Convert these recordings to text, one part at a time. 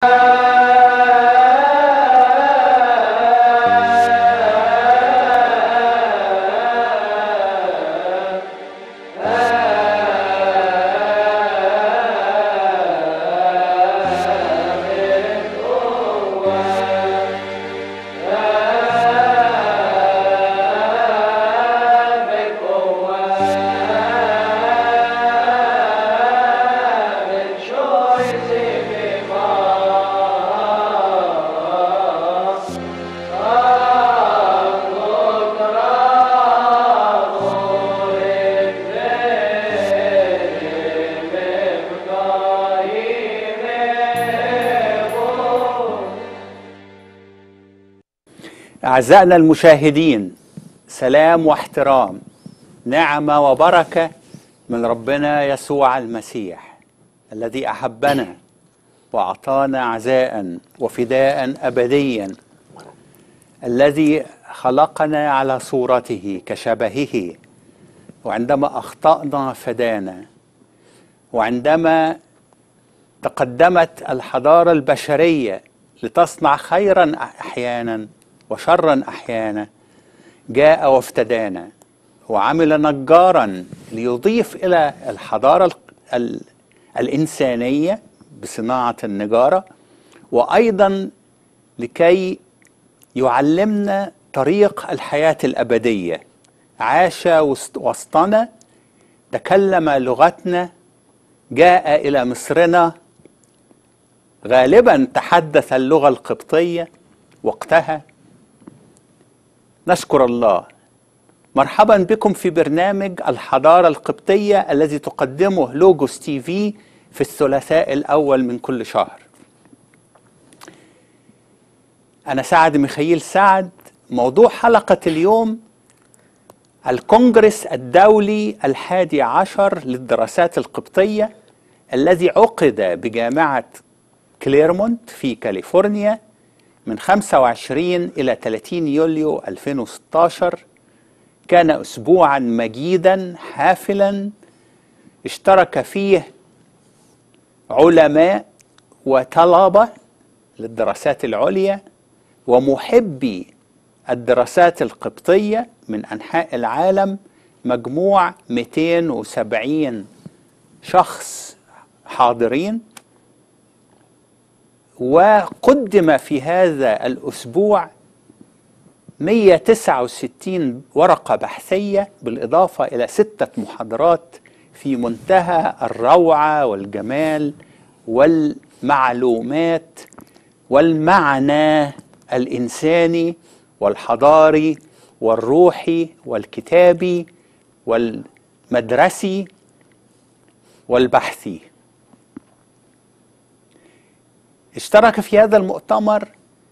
أعزائنا المشاهدين سلام واحترام نعمة وبركة من ربنا يسوع المسيح الذي أحبنا وأعطانا عزاء وفداء أبديا الذي خلقنا على صورته كشبهه وعندما أخطأنا فدانا وعندما تقدمت الحضارة البشرية لتصنع خيرا أحيانا وشرا احيانا جاء وافتدانا وعمل نجارا ليضيف الى الحضاره ال الانسانيه بصناعه النجاره وايضا لكي يعلمنا طريق الحياه الابديه عاش وسطنا تكلم لغتنا جاء الى مصرنا غالبا تحدث اللغه القبطيه وقتها نشكر الله مرحبا بكم في برنامج الحضارة القبطية الذي تقدمه لوجوس تي في في الثلاثاء الأول من كل شهر أنا سعد ميخائيل سعد موضوع حلقة اليوم الكونجرس الدولي الحادي عشر للدراسات القبطية الذي عقد بجامعة كليرمونت في كاليفورنيا من 25 إلى 30 يوليو 2016 كان أسبوعا مجيدا حافلا اشترك فيه علماء وطلبة للدراسات العليا ومحبي الدراسات القبطية من أنحاء العالم مجموع 270 شخص حاضرين وقدم في هذا الأسبوع 169 ورقة بحثية بالإضافة إلى ستة محاضرات في منتهى الروعة والجمال والمعلومات والمعنى الإنساني والحضاري والروحي والكتابي والمدرسي والبحثي اشترك في هذا المؤتمر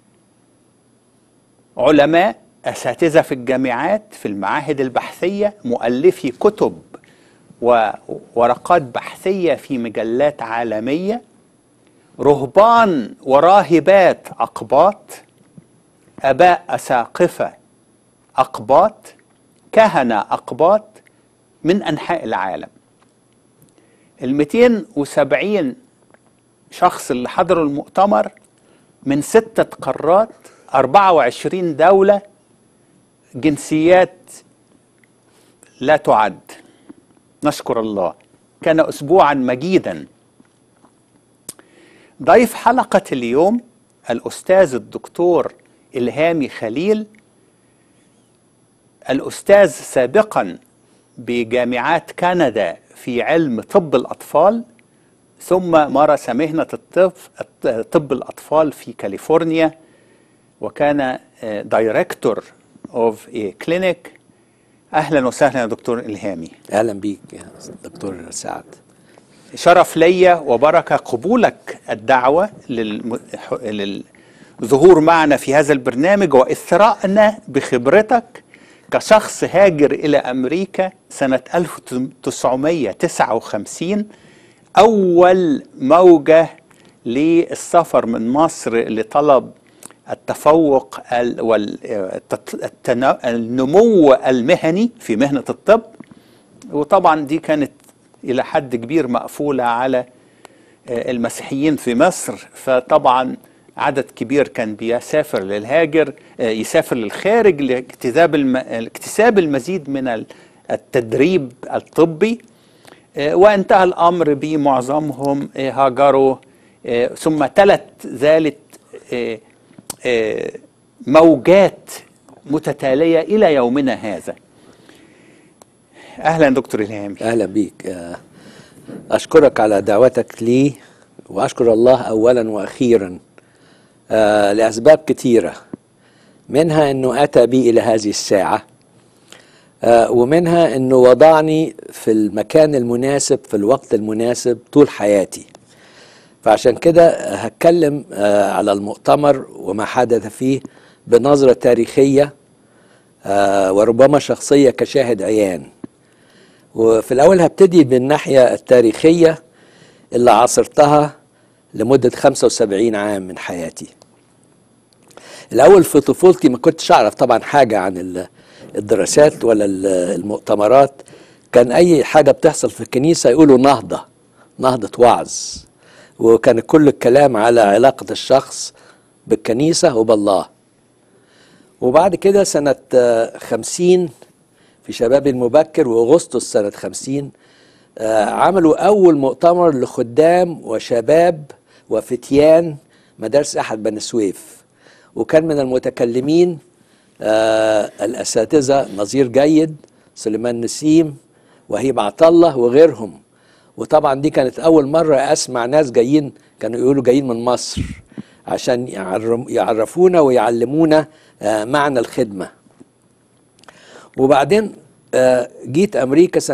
علماء اساتذه في الجامعات في المعاهد البحثيه مؤلفي كتب وورقات بحثيه في مجلات عالميه رهبان وراهبات اقباط اباء اساقفه اقباط كهنه اقباط من انحاء العالم ال 270 شخص اللي حضروا المؤتمر من ستة قارات 24 دولة جنسيات لا تعد نشكر الله كان أسبوعا مجيدا ضيف حلقة اليوم الأستاذ الدكتور إلهامي خليل الأستاذ سابقا بجامعات كندا في علم طب الأطفال ثم مارس مهنة الطب طب الأطفال في كاليفورنيا وكان دايركتور اوف كلينيك اهلا وسهلا يا دكتور الهامي اهلا بيك يا دكتور سعد شرف ليا وبركه قبولك الدعوه للم... للظهور معنا في هذا البرنامج واثراءنا بخبرتك كشخص هاجر الى امريكا سنه 1959 اول موجه للسفر من مصر لطلب التفوق والنمو المهني في مهنة الطب وطبعا دي كانت إلى حد كبير مقفولة على آه، المسيحيين في مصر فطبعا عدد كبير كان بيسافر للهاجر آه، يسافر للخارج لاكتساب الم... اكتساب المزيد من ال- التدريب الطبي آه، وانتهى الامر بمعظمهم آه، هاجروا آه، ثم تلت ذلك آه، آه، موجات متتاليه الى يومنا هذا اهلا دكتور الهامي اهلا بيك آه، اشكرك على دعوتك لي واشكر الله اولا واخيرا آه، لاسباب كثيره منها انه اتى بي الى هذه الساعه آه، ومنها انه وضعني في المكان المناسب في الوقت المناسب طول حياتي فعشان كده هتكلم آه، على المؤتمر وما حدث فيه بنظره تاريخيه آه، وربما شخصيه كشاهد عيان وفي الأول هبتدي بالناحية التاريخية اللي عاصرتها لمدة 75 عام من حياتي الأول في طفولتي ما كنتش أعرف طبعا حاجة عن ال- الدراسات ولا ال- المؤتمرات كان أي حاجة بتحصل في الكنيسة يقولوا نهضة نهضة وعظ وكان كل الكلام على علاقة الشخص بالكنيسة وبالله وبعد كده سنة آه، خمسين في شبابي المبكر وأغسطس سنة خمسين آه، عملوا أول مؤتمر لخدام وشباب وفتيان مدارس أحد بني سويف وكان من المتكلمين آه، الأساتذة نظير جيد سليمان نسيم وهيب عطلة وغيرهم وطبعا دي كانت أول مرة أسمع ناس جايين كانوا يقولوا جايين من مصر عشان يعرم- يعرفونا ويعلمونا آه، معنى الخدمه وبعدين آه، جيت امريكا سنه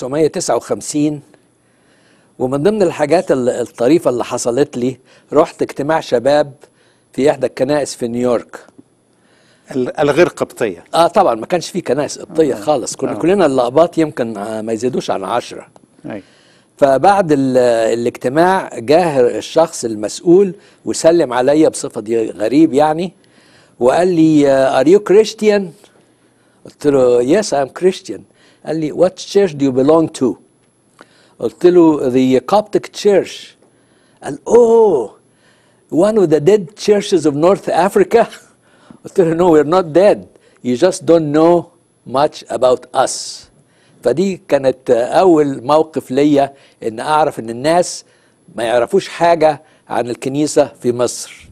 1959 ومن ضمن الحاجات ال- الطريفه اللي حصلت لي رحت اجتماع شباب في احدى الكنائس في نيويورك ال- الغير قبطيه اه طبعا ما كانش في كنائس قبطيه خالص كنا آه. كلنا اللقباط يمكن آه، ما يزيدوش عن عشرة أي. فبعد ال- الاجتماع جاه الشخص المسؤول وسلم عليا بصفة دي غريب يعني وقال لي ار يو كريستيان قلت له يس ام كريستيان قال لي وات church do you belong to قلت له the Coptic church قال اوه one of the dead churches of North Africa قلت له no we're not dead you just don't know much about us فدي كانت أول موقف ليا إن أعرف إن الناس ما يعرفوش حاجة عن الكنيسة في مصر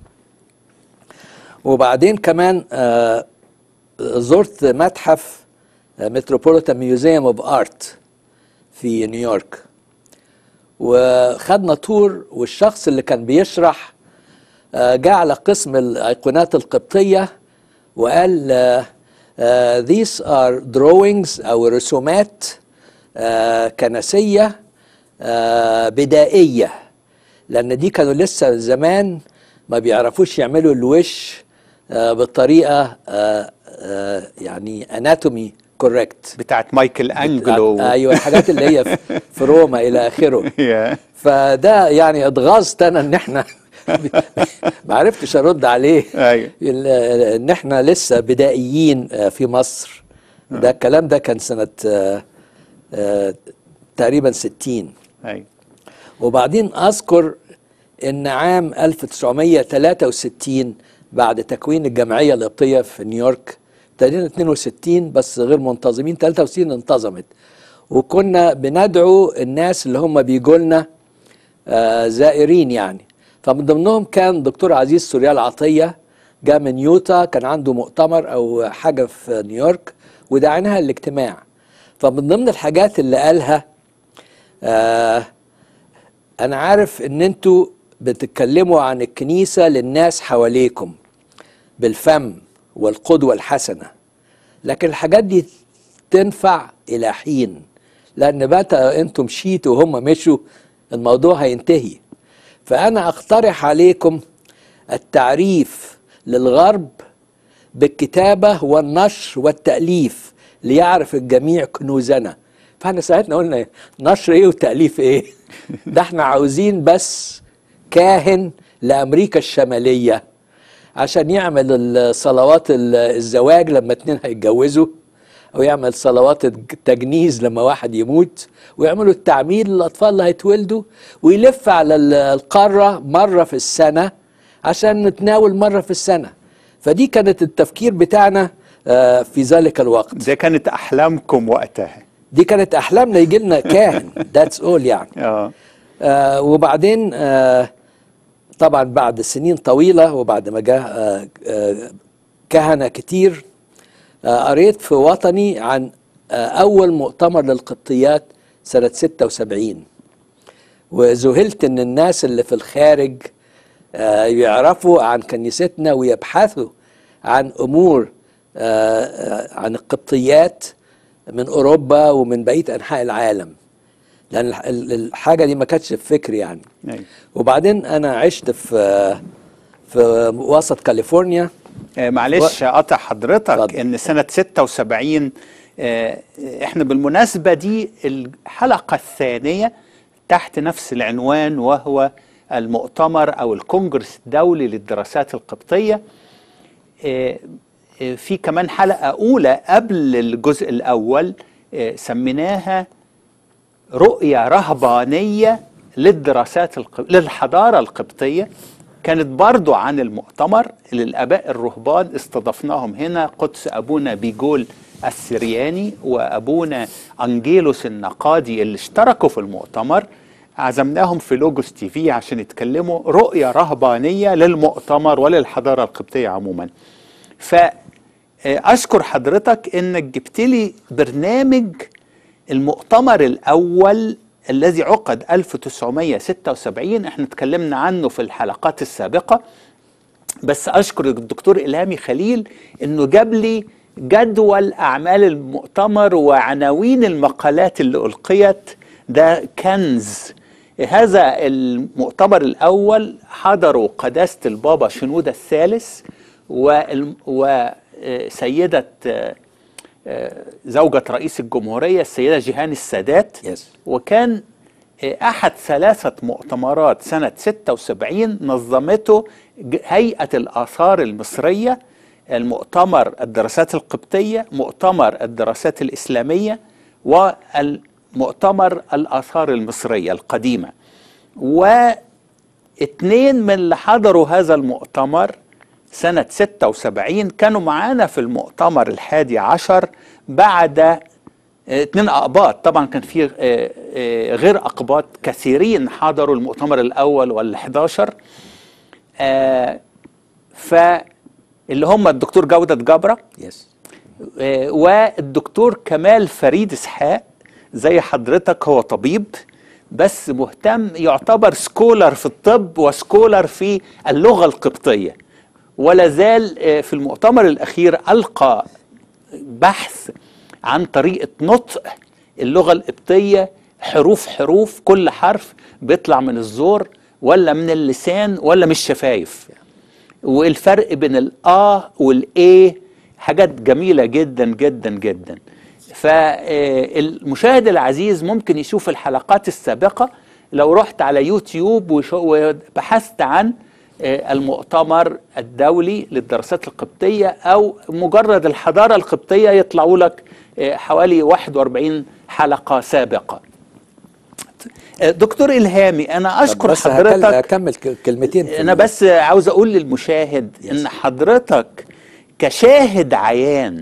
وبعدين كمان آه، زرت متحف متروبوليتان ميوزيوم اوف ارت في نيويورك وخدنا تور والشخص اللي كان بيشرح آه، جاء على قسم الايقونات القبطيه وقال آه، آه، these are drawings او رسومات آه، كنسيه آه، بدائيه لان دي كانوا لسه زمان ما بيعرفوش يعملوا الوش آه، بطريقه آه، آه، يعني اناتومي كوريكت بتاعت مايكل انجلو ايوه الحاجات اللي هي في- في روما الى اخره يا. فده يعني اتغاظت انا ان احنا ما عرفتش ارد عليه أيوة. ال- ان احنا لسه بدائيين آه، في مصر ده الكلام ده كان سنه آه، آه، تقريبا 60 أي. وبعدين اذكر ان عام 1963 بعد تكوين الجمعيه القبطيه في نيويورك ابتدينا 62 بس غير منتظمين 63 انتظمت وكنا بندعو الناس اللي هم بيجوا لنا آه، زائرين يعني فمن ضمنهم كان دكتور عزيز سوريال عطيه جاء من يوتا كان عنده مؤتمر او حاجه في نيويورك ودعيناها الاجتماع فمن ضمن الحاجات اللي قالها آه انا عارف ان انتوا بتتكلموا عن الكنيسه للناس حواليكم بالفم والقدوه الحسنه لكن الحاجات دي تنفع الى حين لان بقى انتم مشيتوا وهم مشوا الموضوع هينتهي فانا اقترح عليكم التعريف للغرب بالكتابه والنشر والتاليف ليعرف الجميع كنوزنا فاحنا ساعتنا قلنا نشر ايه وتاليف ايه ده احنا عاوزين بس كاهن لامريكا الشماليه عشان يعمل الصلوات ال- الزواج لما اتنين هيتجوزوا او يعمل صلوات التجنيز لما واحد يموت ويعملوا التعميد للاطفال اللي هيتولدوا ويلف على ال- القاره مره في السنه عشان نتناول مره في السنه فدي كانت التفكير بتاعنا آه، في ذلك الوقت دي كانت احلامكم وقتها دي كانت احلامنا يجي لنا كاهن ذاتس اول يعني اه آه وبعدين آه طبعا بعد سنين طويلة وبعد ما جاء آه آه كهنة كتير آه قريت في وطني عن آه أول مؤتمر للقبطيات سنة 76 وذهلت إن الناس اللي في الخارج آه يعرفوا عن كنيستنا ويبحثوا عن أمور آه آه عن القبطيات من أوروبا ومن بقية أنحاء العالم لان الح- ال- الحاجه دي ما كانتش في فكري يعني أيوة. وبعدين انا عشت في في وسط كاليفورنيا آه، معلش اقطع حضرتك اتفضل. ان سنه 76 آه، احنا بالمناسبه دي الحلقه الثانيه تحت نفس العنوان وهو المؤتمر او الكونجرس الدولي للدراسات القبطيه آه، آه، في كمان حلقه اولى قبل الجزء الاول آه، سميناها رؤية رهبانية للدراسات القب... للحضارة القبطية كانت برضو عن المؤتمر اللي الآباء الرهبان استضفناهم هنا قدس أبونا بيجول السرياني وأبونا أنجيلوس النقادي اللي اشتركوا في المؤتمر عزمناهم في لوجوس تي في عشان يتكلموا رؤية رهبانية للمؤتمر وللحضارة القبطية عموما فأشكر حضرتك إنك جبت لي برنامج المؤتمر الأول الذي عقد 1976 احنا اتكلمنا عنه في الحلقات السابقة بس أشكر الدكتور إلهامي خليل إنه جاب لي جدول أعمال المؤتمر وعناوين المقالات اللي ألقيت ده كنز هذا المؤتمر الأول حضروا قداسة البابا شنودة الثالث والم- وسيدة آه، آه، زوجة رئيس الجمهورية السيدة جيهان السادات Yes. وكان آه، أحد ثلاثة مؤتمرات سنة 76 نظمته ج- هيئة الآثار المصرية المؤتمر الدراسات القبطية مؤتمر الدراسات الإسلامية والمؤتمر الآثار المصرية القديمة واثنين من اللي حضروا هذا المؤتمر سنة 76 كانوا معانا في المؤتمر الحادي عشر بعد آه، اتنين أقباط طبعا كان في آه، آه، غير أقباط كثيرين حضروا المؤتمر الأول وال11 فاللي هم الدكتور جودة جبرة يس آه، والدكتور كمال فريد اسحاق زي حضرتك هو طبيب بس مهتم يعتبر سكولر في الطب وسكولر في اللغة القبطية ولا زال آه، في المؤتمر الأخير ألقى بحث عن طريقة نطق اللغة القبطية حروف حروف كل حرف بيطلع من الزور ولا من اللسان ولا من الشفايف والفرق بين الآ والإيه حاجات جميلة جدا جدا جدا فالمشاهد العزيز ممكن يشوف الحلقات السابقة لو رحت على يوتيوب وش- وبحثت عن آه، المؤتمر الدولي للدراسات القبطية أو مجرد الحضارة القبطية يطلعوا لك آه، حوالي 41 حلقة سابقة آه، دكتور إلهامي أنا أشكر بس هكل- حضرتك هكمل ك- كلمتين في انا ال- بس عاوز اقول للمشاهد ان حضرتك كشاهد عيان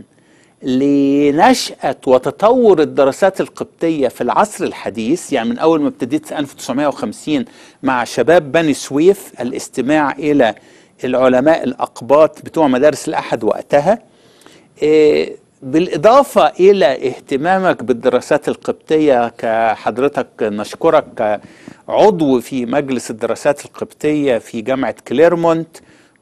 لنشأة وتطور الدراسات القبطية في العصر الحديث يعني من أول ما ابتديت 1950 مع شباب بني سويف الاستماع إلى العلماء الأقباط بتوع مدارس الأحد وقتها إيه، بالإضافة إلى اهتمامك بالدراسات القبطية كحضرتك نشكرك كعضو في مجلس الدراسات القبطية في جامعة كليرمونت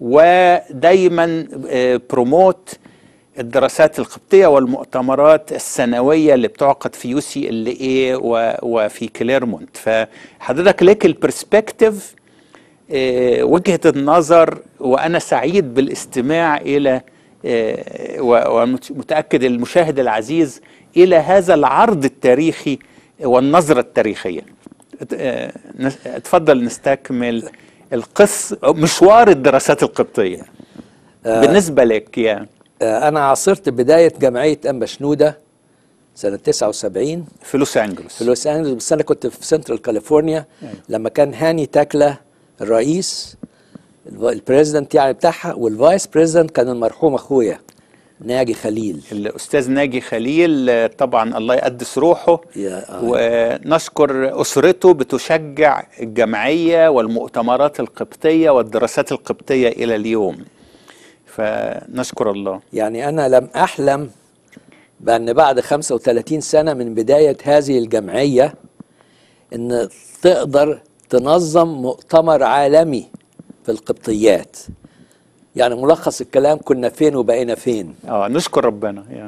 ودايما آه، بروموت الدراسات القبطية والمؤتمرات السنوية اللي بتعقد في يو سي ال اي وفي كليرمونت فحضرتك لك البرسبكتيف آه، وجهة النظر وأنا سعيد بالاستماع إلى آه، و- ومتأكد المشاهد العزيز إلى هذا العرض التاريخي والنظرة التاريخية آه، نس- اتفضل نستكمل القص مشوار الدراسات القبطية بالنسبة لك يا آه، انا عاصرت بدايه جمعيه انبا شنوده سنه 79 في لوس انجلوس في لوس انجلوس بس انا كنت في سنترال كاليفورنيا لما كان هاني تاكلا الرئيس الف- البريزيدنت يعني بتاعها والفايس بريزيدنت كان المرحوم اخويا ناجي خليل الاستاذ ناجي خليل آه، طبعا الله يقدس روحه يا آه. ونشكر اسرته بتشجع الجمعيه والمؤتمرات القبطيه والدراسات القبطيه الى اليوم فنشكر الله يعني أنا لم أحلم بأن بعد 35 سنة من بداية هذه الجمعية أن تقدر تنظم مؤتمر عالمي في القبطيات يعني ملخص الكلام كنا فين وبقينا فين اه نشكر ربنا يعني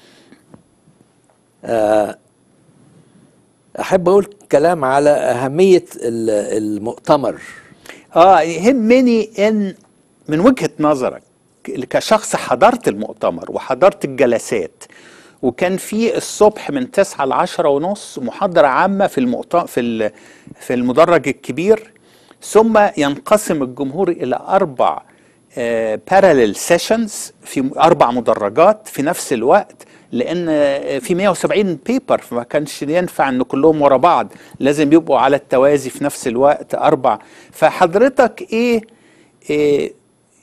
أحب أقول كلام على أهمية ال- المؤتمر اه يهمني ان من وجهة نظرك كشخص حضرت المؤتمر وحضرت الجلسات وكان في الصبح من 9 ل 10 ونص محاضرة عامة في المؤت... في ال... في المدرج الكبير ثم ينقسم الجمهور إلى أربع باراليل سيشنز في أربع مدرجات في نفس الوقت لأن آه، في 170 بيبر فما كانش ينفع إن كلهم ورا بعض لازم يبقوا على التوازي في نفس الوقت أربع فحضرتك إيه, إيه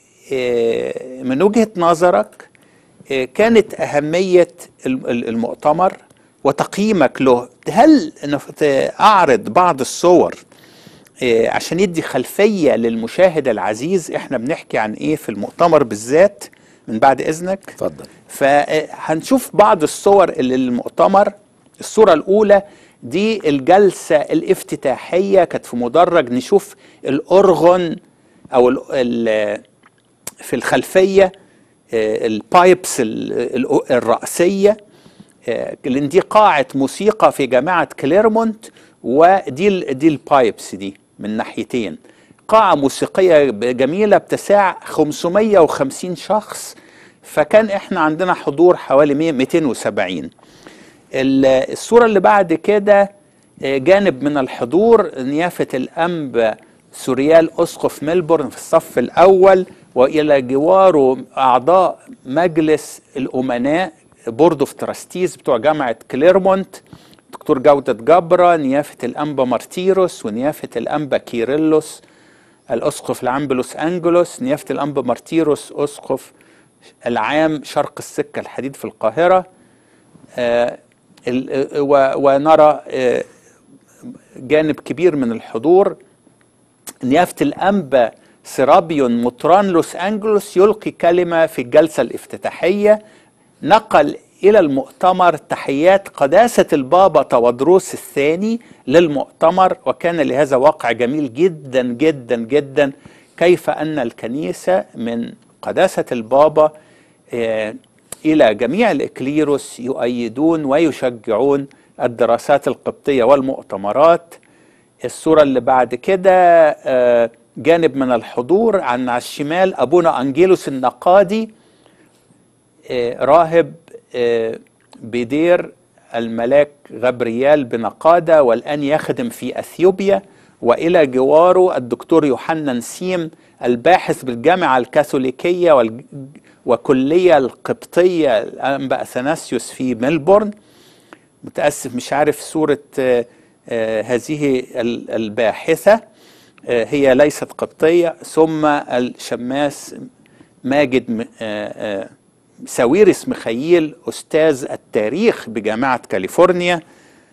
إيه، من وجهة نظرك إيه، كانت أهمية الم- ال- المؤتمر وتقييمك له هل نف- أعرض بعض الصور إيه، عشان يدي خلفية للمشاهد العزيز احنا بنحكي عن ايه في المؤتمر بالذات من بعد اذنك اتفضل فهنشوف بعض الصور اللي للمؤتمر الصورة الأولى دي الجلسة الافتتاحية كانت في مدرج نشوف الأرغن أو ال ال في الخلفية آه، البايبس ال- ال- الرأسية آه، لأن دي قاعة موسيقى في جامعة كليرمونت ودي ال- دي البايبس دي من ناحيتين قاعة موسيقية جميلة بتساع 550 شخص فكان احنا عندنا حضور حوالي 100 270 ال- الصورة اللي بعد كده آه، جانب من الحضور نيافة الأنبا سوريال أسقف ملبورن في الصف الأول وإلى جواره أعضاء مجلس الأمناء بورد اوف تراستيز بتوع جامعة كليرمونت دكتور جودة جبرة نيافة الأنبا مارتيروس ونيافة الأنبا كيرلس الأسقف العام بلوس أنجلوس نيافة الأنبا مارتيروس أسقف العام شرق السكة الحديد في القاهرة آه، ال- آه، و- ونرى آه، جانب كبير من الحضور نيافة الأنبا سيرابيون مطران لوس أنجلوس يلقي كلمة في الجلسة الافتتاحية نقل إلى المؤتمر تحيات قداسة البابا تودروس الثاني للمؤتمر وكان لهذا واقع جميل جدا جدا جدا كيف أن الكنيسة من قداسة البابا آه، إلى جميع الإكليروس يؤيدون ويشجعون الدراسات القبطية والمؤتمرات الصورة اللي بعد كده آه، جانب من الحضور عن على الشمال أبونا أنجيلوس النقادي آه، راهب آه، بدير الملاك غبريال بنقادة والآن يخدم في أثيوبيا وإلى جواره الدكتور يوحنا نسيم الباحث بالجامعة الكاثوليكية والج- وكلية القبطية الأنبا أثناسيوس في ملبورن متأسف مش عارف صورة آه، آه، هذه ال- الباحثة آه، هي ليست قبطية ثم الشماس ماجد م- آه، آه، ساويرس مخيل أستاذ التاريخ بجامعة كاليفورنيا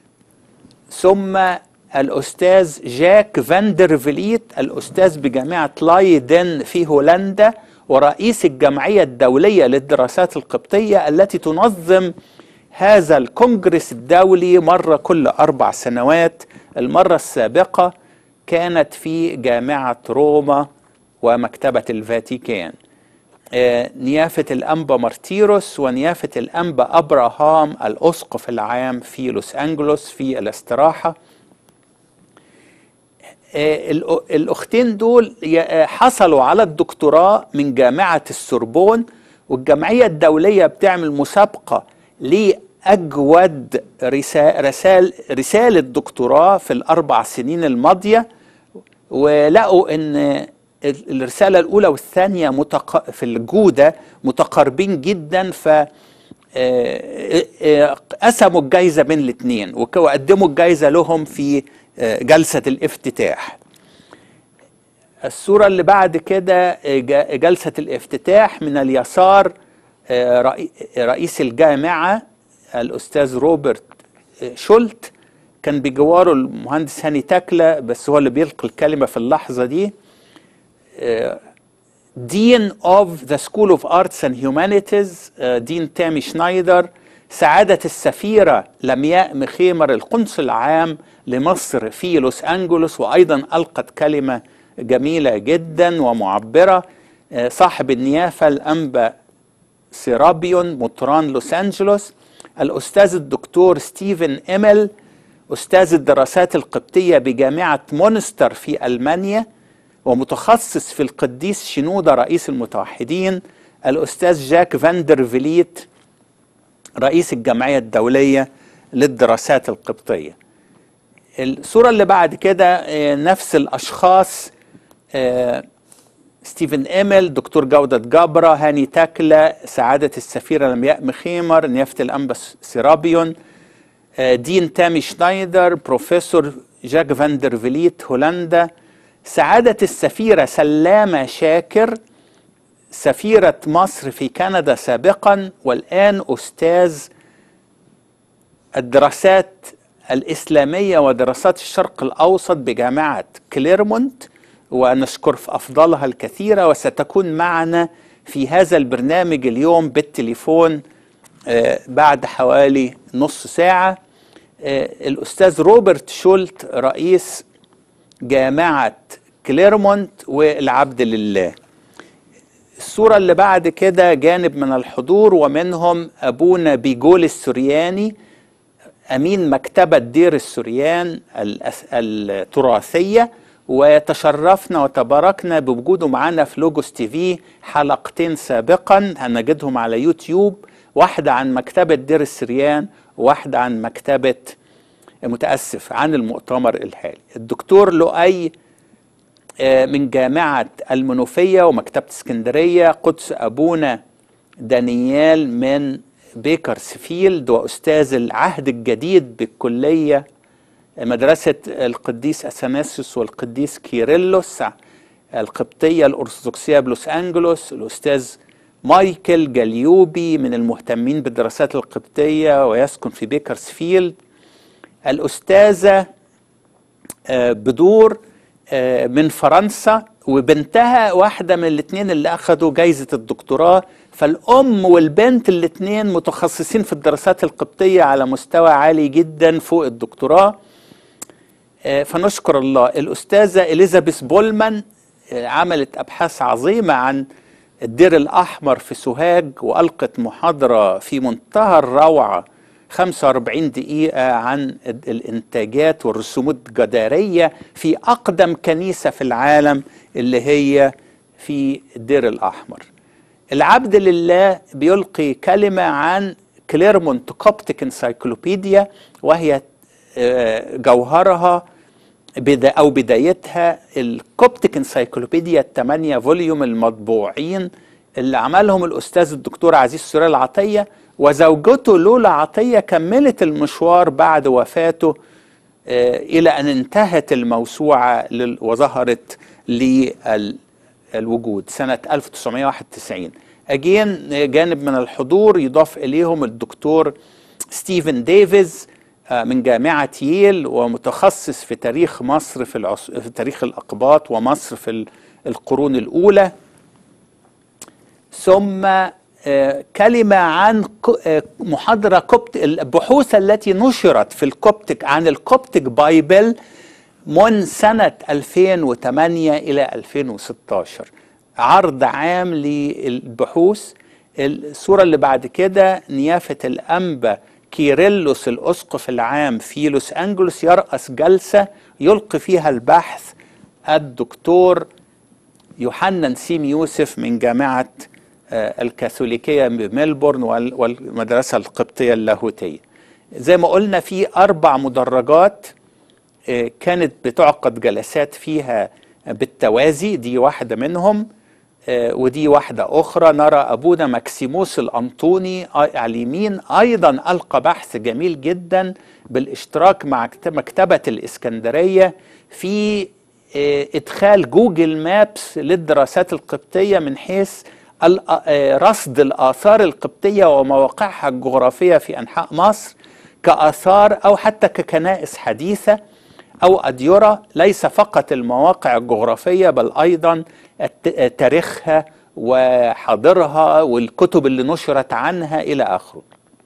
ثم الأستاذ جاك فاندرفليت الأستاذ بجامعة لايدن في هولندا ورئيس الجمعية الدولية للدراسات القبطية التي تنظم هذا الكونجرس الدولي مرة كل أربع سنوات المرة السابقة كانت في جامعة روما ومكتبة الفاتيكان آه، نيافة الأنبا مارتيروس ونيافة الأنبا أبراهام الأسقف العام في لوس أنجلوس في الاستراحة آه، الأ- الأختين دول ي- آه، حصلوا على الدكتوراه من جامعة السوربون والجمعية الدولية بتعمل مسابقة لأجود رسا- رسال رسالة دكتوراه في الأربع سنين الماضية ولقوا ان ال- الرسالة الأولى والثانية متق... في الجودة متقاربين جدا ف آه، آه، قسموا الجايزة بين الاثنين وك- وقدموا الجايزة لهم في آه، جلسة الافتتاح الصورة اللي بعد كده آه، ج- جلسة الافتتاح من اليسار آه، رئي- رئيس الجامعة الأستاذ روبرت آه، شولت كان بجواره المهندس هاني تاكلة بس هو اللي بيلقي الكلمة في اللحظة دي دين اوف ذا سكول اوف ارتس اند هيومانيتيز دين تامي شنايدر سعادة السفيرة لمياء مخيمر القنصل العام لمصر في لوس أنجلوس وأيضا ألقت كلمة جميلة جدا ومعبرة آه، صاحب النيافة الأنبا سيرابيون مطران لوس أنجلوس الأستاذ الدكتور ستيفن إيميل أستاذ الدراسات القبطية بجامعة مونستر في ألمانيا ومتخصص في القديس شنودة رئيس المتوحدين الأستاذ جاك فاندر فيليت رئيس الجمعية الدولية للدراسات القبطية الصورة اللي بعد كده آه، نفس الأشخاص آه، ستيفن إيميل دكتور جودة جبرة هاني تاكلة سعادة السفيرة لمياء مخيمر نيافة الأنبا سيرابيون آه، دين تامي شنايدر بروفيسور جاك فاندر فيليت هولندا سعادة السفيرة سلامة شاكر سفيرة مصر في كندا سابقا والآن أستاذ الدراسات الإسلامية ودراسات الشرق الأوسط بجامعة كليرمونت ونشكر في أفضلها الكثيرة وستكون معنا في هذا البرنامج اليوم بالتليفون آه، بعد حوالي نص ساعة آه، الأستاذ روبرت شولت رئيس جامعة كليرمونت والعبد لله الصورة اللي بعد كده جانب من الحضور ومنهم أبونا بيجول السرياني أمين مكتبة دير السريان الأس- التراثية وتشرفنا وتباركنا بوجوده معنا في لوجوس تي في حلقتين سابقا هنجدهم على يوتيوب واحدة عن مكتبة دير السريان وواحدة عن مكتبة متأسف عن المؤتمر الحالي الدكتور لؤي آه، من جامعة المنوفية ومكتبة اسكندرية قدس أبونا دانيال من بيكرسفيلد وأستاذ العهد الجديد بالكلية مدرسة القديس أثناسيوس والقديس كيرلس القبطية الأرثوذكسية بلوس أنجلوس الأستاذ مايكل جليوبي من المهتمين بالدراسات القبطية ويسكن في بيكرسفيلد الأستاذة آه، بدور آه، من فرنسا وبنتها واحدة من الاثنين اللي أخذوا جايزة الدكتوراه فالأم والبنت الاثنين متخصصين في الدراسات القبطية على مستوى عالي جدا فوق الدكتوراه آه، فنشكر الله الأستاذة إليزابيث بولمان آه، عملت أبحاث عظيمة عن الدير الأحمر في سوهاج وألقت محاضرة في منتهى الروعة 45 دقيقة عن ال- الإنتاجات والرسومات الجدارية في أقدم كنيسة في العالم اللي هي في الدير الأحمر العبد لله بيلقي كلمة عن كليرمونت كوبتيك انسايكلوبيديا وهي آه، جوهرها بدا او بدايتها الكوبتيك انسايكلوبيديا الثمانية فوليوم المطبوعين اللي عملهم الاستاذ الدكتور عزيز سوريال عطيه وزوجته لولا عطيه كملت المشوار بعد وفاته آه، الى ان انتهت الموسوعه لل- وظهرت للوجود سنه 1991 اجين جانب من الحضور يضاف اليهم الدكتور ستيفن ديفيز آه، من جامعة ييل ومتخصص في تاريخ مصر في, العص... في تاريخ الأقباط ومصر في ال- القرون الأولى ثم آه، كلمة عن ك- آه، محاضرة كوبت البحوث التي نشرت في الكوبتك عن الكوبتك بايبل من سنة 2008 إلى 2016 عرض عام للبحوث الصورة اللي بعد كده نيافة الأنبا كيرلس الأسقف العام في لوس أنجلوس يرأس جلسة يلقي فيها البحث الدكتور يوحنا نسيم يوسف من جامعة آه، الكاثوليكية بملبورن وال- والمدرسة القبطية اللاهوتية زي ما قلنا في أربع مدرجات آه، كانت بتعقد جلسات فيها بالتوازي دي واحدة منهم آه، ودي واحدة أخرى نرى أبونا مكسيموس الأنطوني آه، على اليمين أيضا ألقى بحث جميل جدا بالاشتراك مع كت- مكتبة الإسكندرية في آه، إدخال جوجل مابس للدراسات القبطية من حيث ال- آه، رصد الآثار القبطية ومواقعها الجغرافية في أنحاء مصر كآثار أو حتى ككنائس حديثة أو أديرة ليس فقط المواقع الجغرافية بل أيضا الت- تاريخها وحاضرها والكتب اللي نشرت عنها إلى آخره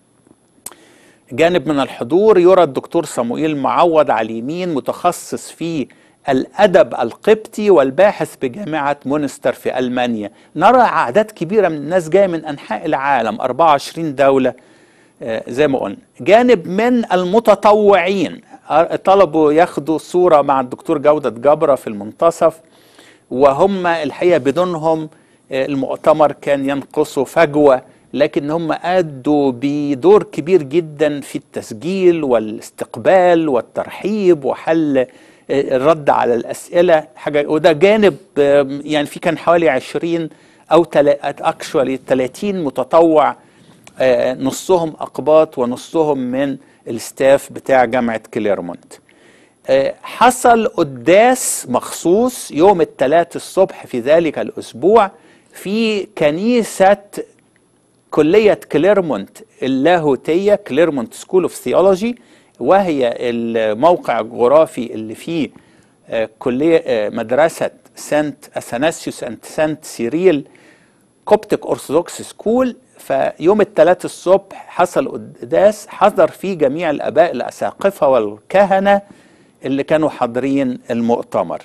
جانب من الحضور يرى الدكتور صموئيل معوض على اليمين متخصص في الأدب القبطي والباحث بجامعة مونستر في ألمانيا نرى أعداد كبيرة من الناس جاية من أنحاء العالم 24 دولة آه، زي ما قلنا جانب من المتطوعين آه، طلبوا ياخدوا صورة مع الدكتور جودة جبرة في المنتصف وهم الحقيقة بدونهم آه، المؤتمر كان ينقصه فجوة لكن هم أدوا بدور كبير جدا في التسجيل والاستقبال والترحيب وحل آه، الرد على الأسئلة حاجة وده جانب آه، يعني في كان حوالي 20 أو اكشوالي 30 متطوع آه، نصهم أقباط ونصهم من الستاف بتاع جامعة كليرمونت آه، حصل قداس مخصوص يوم الثلاث الصبح في ذلك الأسبوع في كنيسة كلية كليرمونت اللاهوتية كليرمونت سكول اوف ثيولوجي وهي الموقع الجغرافي اللي فيه آه، كلية آه، مدرسة سانت أثناسيوس أند سانت سيريل كوبتك أرثوذكس سكول فيوم الثلاث الصبح حصل قداس حضر فيه جميع الآباء الأساقفة والكهنة اللي كانوا حاضرين المؤتمر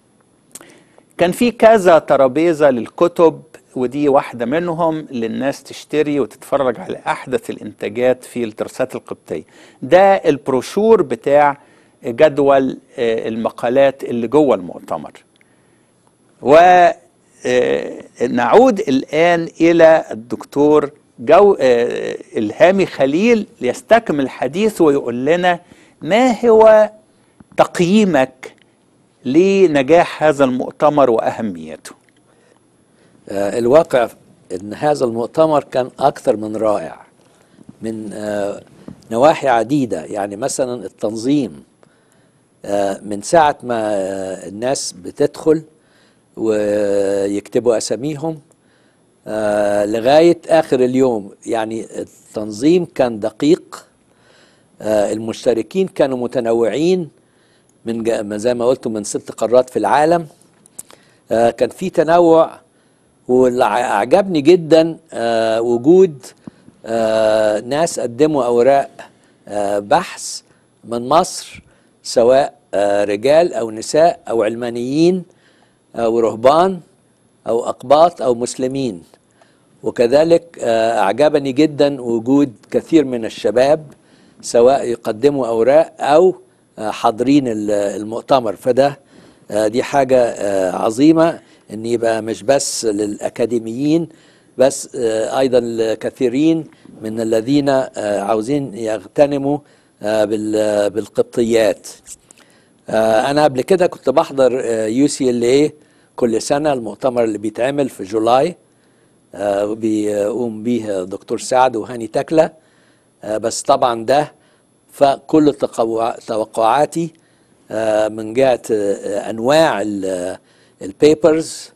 كان في كذا ترابيزة للكتب ودي واحدة منهم للناس تشتري وتتفرج على أحدث الإنتاجات في الدراسات القبطية ده البروشور بتاع جدول آه، المقالات اللي جوه المؤتمر ونعود الآن إلى الدكتور جو آه، الهامي خليل ليستكمل الحديث ويقول لنا ما هو تقييمك لنجاح هذا المؤتمر وأهميته آه، الواقع ان هذا المؤتمر كان اكثر من رائع من آه، نواحي عديده يعني مثلا التنظيم آه، من ساعه ما آه، الناس بتدخل ويكتبوا اساميهم آه، لغايه اخر اليوم يعني التنظيم كان دقيق آه، المشتركين كانوا متنوعين من جا- زي ما قلت من ست قارات في العالم آه، كان في تنوع واللي عجبني جدا آه، وجود آه، ناس قدموا اوراق آه، بحث من مصر سواء آه، رجال او نساء او علمانيين او رهبان او اقباط او مسلمين وكذلك آه، اعجبني جدا وجود كثير من الشباب سواء يقدموا اوراق او آه، حاضرين ال- المؤتمر فده آه، دي حاجه آه، عظيمه ان يبقى مش بس للاكاديميين بس آه، ايضا لكثيرين من الذين آه، عاوزين يغتنموا آه، بال- بالقبطيات آه، انا قبل كده كنت بحضر يو سي ال اي كل سنه المؤتمر اللي بيتعمل في جولاي آه، وبيقوم به دكتور سعد وهاني تكله آه، بس طبعا ده فكل تقوع- توقعاتي آه، من جهه آه، انواع البيبرز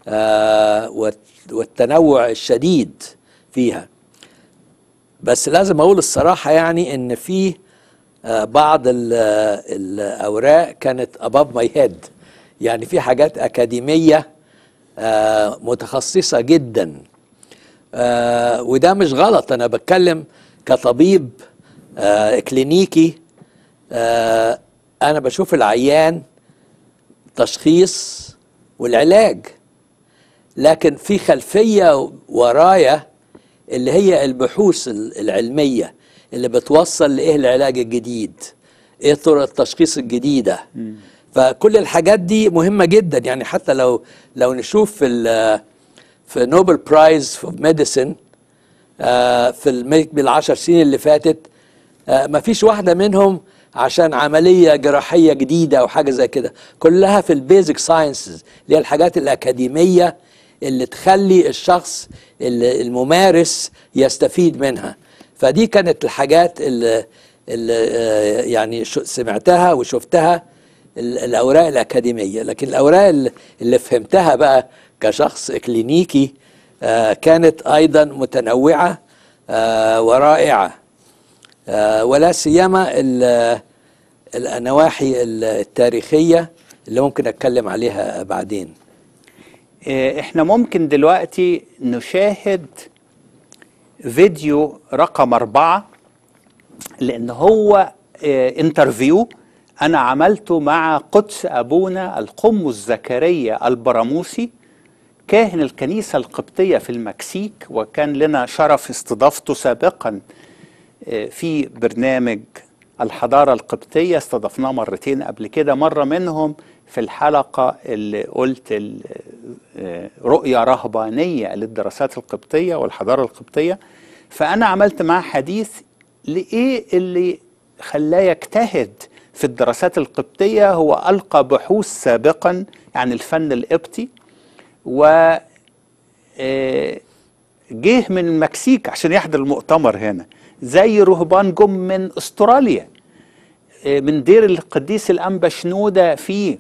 والتنوع الشديد فيها بس لازم اقول الصراحه يعني ان في آه، بعض ال- الاوراق كانت above my head يعني في حاجات اكاديميه آه، متخصصه جدا آه، وده مش غلط انا بتكلم كطبيب آه، كلينيكي آه، انا بشوف العيان تشخيص والعلاج لكن في خلفيه ورايا اللي هي البحوث ال- العلميه اللي بتوصل لايه العلاج الجديد ايه طرق التشخيص الجديده فكل الحاجات دي مهمه جدا يعني حتى لو لو نشوف في ال- في نوبل برايز في ميديسن في الم- بالعشر سنين اللي فاتت ما فيش واحده منهم عشان عمليه جراحيه جديده او حاجه زي كده كلها في البيزك ساينسز اللي هي الحاجات الاكاديميه اللي تخلي الشخص ال- الممارس يستفيد منها فدي كانت الحاجات اللي, اللي آه، يعني شو- سمعتها وشفتها ال- الاوراق الاكاديميه لكن الاوراق اللي- اللي فهمتها بقى كشخص كلينيكي آه، كانت ايضا متنوعه آه، ورائعه آه، ولا سيما ال- النواحي التاريخيه اللي ممكن اتكلم عليها بعدين آه، احنا ممكن دلوقتي نشاهد فيديو رقم أربعة لأن هو آه، انترفيو أنا عملته مع قدس أبونا القمص زكريا البراموسي كاهن الكنيسة القبطية في المكسيك وكان لنا شرف استضافته سابقا آه، في برنامج الحضارة القبطية استضفناه مرتين قبل كده مرة منهم في الحلقة اللي قلت ال- آه، رؤية رهبانية للدراسات القبطية والحضارة القبطية فأنا عملت معاه حديث لإيه اللي خلاه يجتهد في الدراسات القبطية هو ألقى بحوث سابقا عن الفن القبطي و آه، جه من المكسيك عشان يحضر المؤتمر هنا زي رهبان جم من استراليا آه، من دير القديس الانبا شنوده في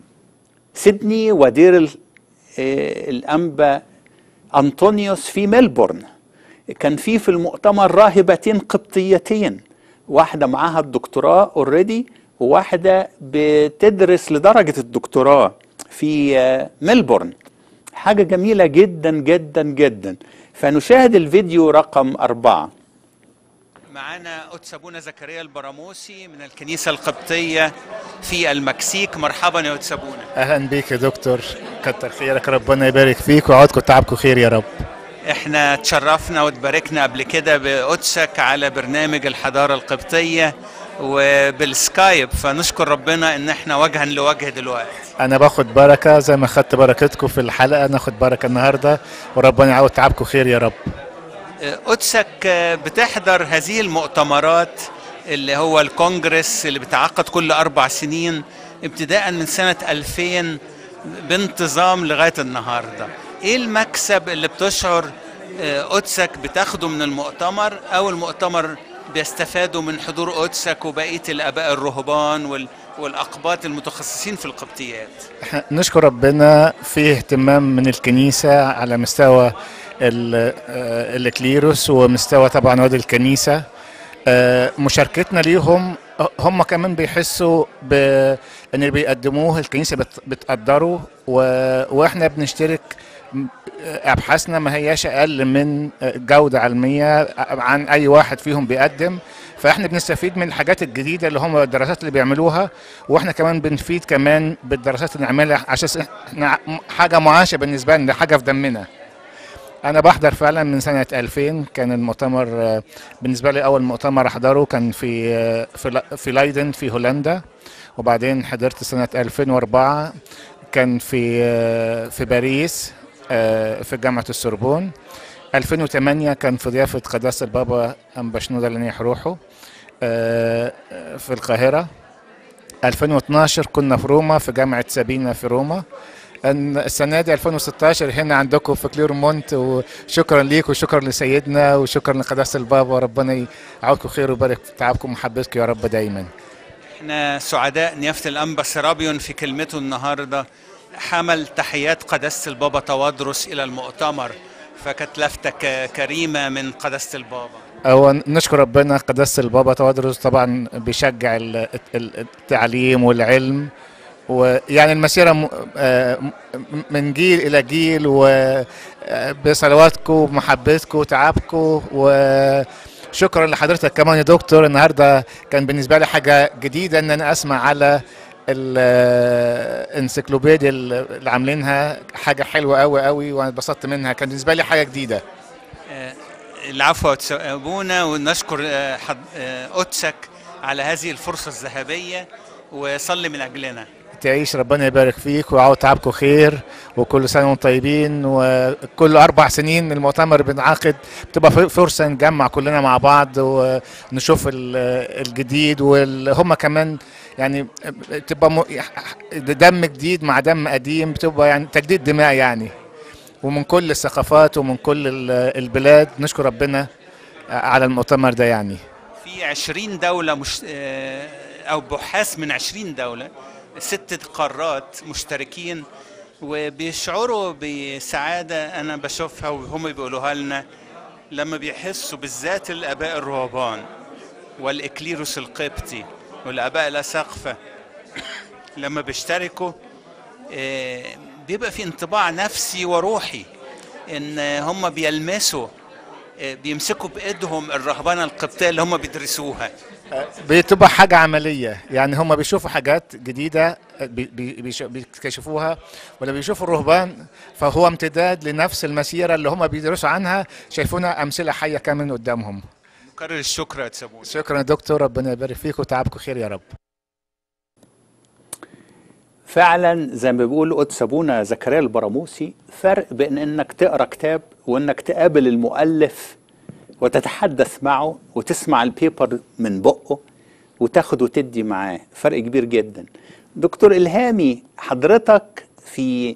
سيدني ودير ال- آه، الانبا انطونيوس في ملبورن كان في في المؤتمر راهبتين قبطيتين واحده معاها الدكتوراه اوريدي وواحده بتدرس لدرجه الدكتوراه في آه، ملبورن حاجه جميله جدا جدا جدا فنشاهد الفيديو رقم أربعة معانا قدس أبونا زكريا البراموسي من الكنيسة القبطية في المكسيك مرحبا يا قدس أبونا اهلا بيك يا دكتور كتر خيرك ربنا يبارك فيك ويعودكم تعبكم خير يا رب احنا تشرفنا وتباركنا قبل كده بقدسك على برنامج الحضارة القبطية وبالسكايب فنشكر ربنا ان احنا وجها لوجه دلوقتي انا باخد بركه زي ما خدت بركتكم في الحلقه ناخد بركه النهارده وربنا يعود تعبكم خير يا رب قدسك بتحضر هذه المؤتمرات اللي هو الكونجرس اللي بتعقد كل أربع سنين ابتداء من سنة 2000 بانتظام لغاية النهاردة ايه المكسب اللي بتشعر آه، قدسك بتاخده من المؤتمر او المؤتمر بيستفادوا من حضور قدسك وبقية الآباء الرهبان وال- والأقباط المتخصصين في القبطيات احنا نشكر ربنا في اهتمام من الكنيسه على مستوى ال- آه، الكليروس ومستوى طبعا وادي الكنيسه آه، مشاركتنا ليهم هم كمان بيحسوا بان اللي بيقدموه الكنيسه بت- بتقدره و- واحنا بنشترك م- ابحاثنا ما هياش اقل من جوده علميه عن اي واحد فيهم بيقدم فاحنا بنستفيد من الحاجات الجديده اللي هم الدراسات اللي بيعملوها واحنا كمان بنفيد كمان بالدراسات اللي نعملها عشان احنا حاجه معاشه بالنسبه لنا حاجه في دمنا انا بحضر فعلا من سنه 2000 كان المؤتمر آه، بالنسبه لي اول مؤتمر احضره كان في آه، في لا- في لايدن في هولندا وبعدين حضرت سنه 2004 كان في آه، في باريس آه، في جامعه السوربون 2008 كان في ضيافه قداسه البابا انبا شنوده لنيح روحه آه، آه، في القاهره 2012 كنا في روما في جامعه سابينا في روما أن السنة دي 2016 هنا عندكم في كليرمونت وشكرا ليك وشكرا لسيدنا وشكرا لقداسة البابا وربنا يعودكم خير ويبارك في تعبكم ومحبتكم يا رب دايما احنا سعداء نيافة الأنبا سرابيون في كلمته النهاردة حمل تحيات قداسة البابا توادرس إلى المؤتمر فكانت لفتة ك- كريمة من قداسة البابا هو نشكر ربنا قداسة البابا توادرس طبعا بيشجع ال- ال- التعليم والعلم ويعني المسيرة م- آه، م- من جيل إلى جيل وبصلواتكم ومحبتكم وتعبكم وشكرا لحضرتك كمان يا دكتور النهارده كان بالنسبة لي حاجة جديدة إن أنا أسمع على الانسيكلوبيديا اللي عاملينها حاجة حلوة قوي قوي وأنا اتبسطت منها كان بالنسبة لي حاجة جديدة آه، العفو يا أتس- أبونا ونشكر آه، حض- آه، قدسك على هذه الفرصة الذهبية وصلي من أجلنا تعيش ربنا يبارك فيك ويعوض تعبكم خير وكل سنه وانتم طيبين وكل اربع سنين المؤتمر بنعقد بتبقى ف- فرصه نجمع كلنا مع بعض ونشوف ال- الجديد وهم كمان يعني بتبقى م- دم جديد مع دم قديم بتبقى يعني تجديد دماء يعني ومن كل الثقافات ومن كل ال- البلاد نشكر ربنا على المؤتمر ده يعني في 20 دولة مش آه، أو بحاث من 20 دولة ست قارات مشتركين وبيشعروا بسعادة أنا بشوفها وهم بيقولوها لنا لما بيحسوا بالذات الآباء الرهبان والإكليروس القبطي والآباء الأساقفة لما بيشتركوا آه، بيبقى في انطباع نفسي وروحي ان هم بيلمسوا آه، بيمسكوا بايدهم الرهبنه القبطيه اللي هم بيدرسوها بتبقى حاجة عملية يعني هم بيشوفوا حاجات جديدة بي- بي- بيش- بيكتشفوها ولا بيشوفوا الرهبان فهو امتداد لنفس المسيرة اللي هم بيدرسوا عنها شايفونها أمثلة حية كمان قدامهم مكرر الشكر يا تسابون شكرا يا دكتور ربنا يبارك فيك وتعبكم خير يا رب فعلا زي ما بيقول قدس ابونا زكريا البراموسي فرق بين انك تقرا كتاب وانك تقابل المؤلف وتتحدث معه وتسمع البيبر من بقه وتاخد وتدي معاه فرق كبير جدا دكتور الهامي حضرتك في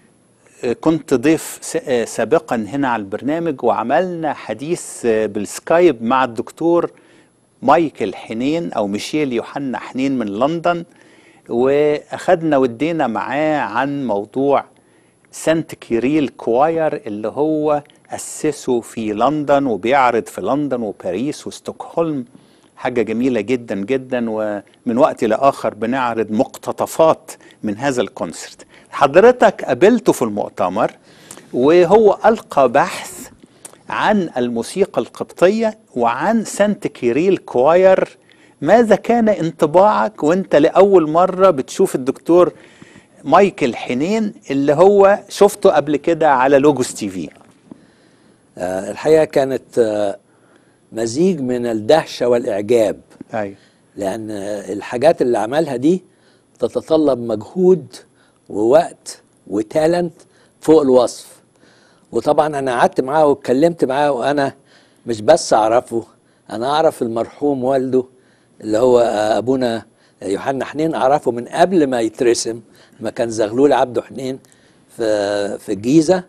كنت ضيف س- سابقا هنا على البرنامج وعملنا حديث بالسكايب مع الدكتور مايكل حنين او ميشيل يوحنا حنين من لندن واخدنا ودينا معاه عن موضوع سانت كيريل كواير اللي هو اسسه في لندن وبيعرض في لندن وباريس وستوكهولم حاجة جميلة جدا جدا ومن وقت لآخر بنعرض مقتطفات من هذا الكونسرت حضرتك قابلته في المؤتمر وهو ألقى بحث عن الموسيقى القبطية وعن سانت كيريل كواير ماذا كان انطباعك وانت لأول مرة بتشوف الدكتور مايكل حنين اللي هو شفته قبل كده على لوجوس تي في آه، الحقيقة كانت آه، مزيج من الدهشة والإعجاب ايوه لأن آه، الحاجات اللي عملها دي تتطلب مجهود ووقت وتالنت فوق الوصف وطبعا أنا قعدت معاه واتكلمت معاه وأنا مش بس أعرفه أنا أعرف المرحوم والده اللي هو آه، أبونا يوحنا حنين أعرفه من قبل ما يترسم ما كان زغلول عبده حنين في في الجيزة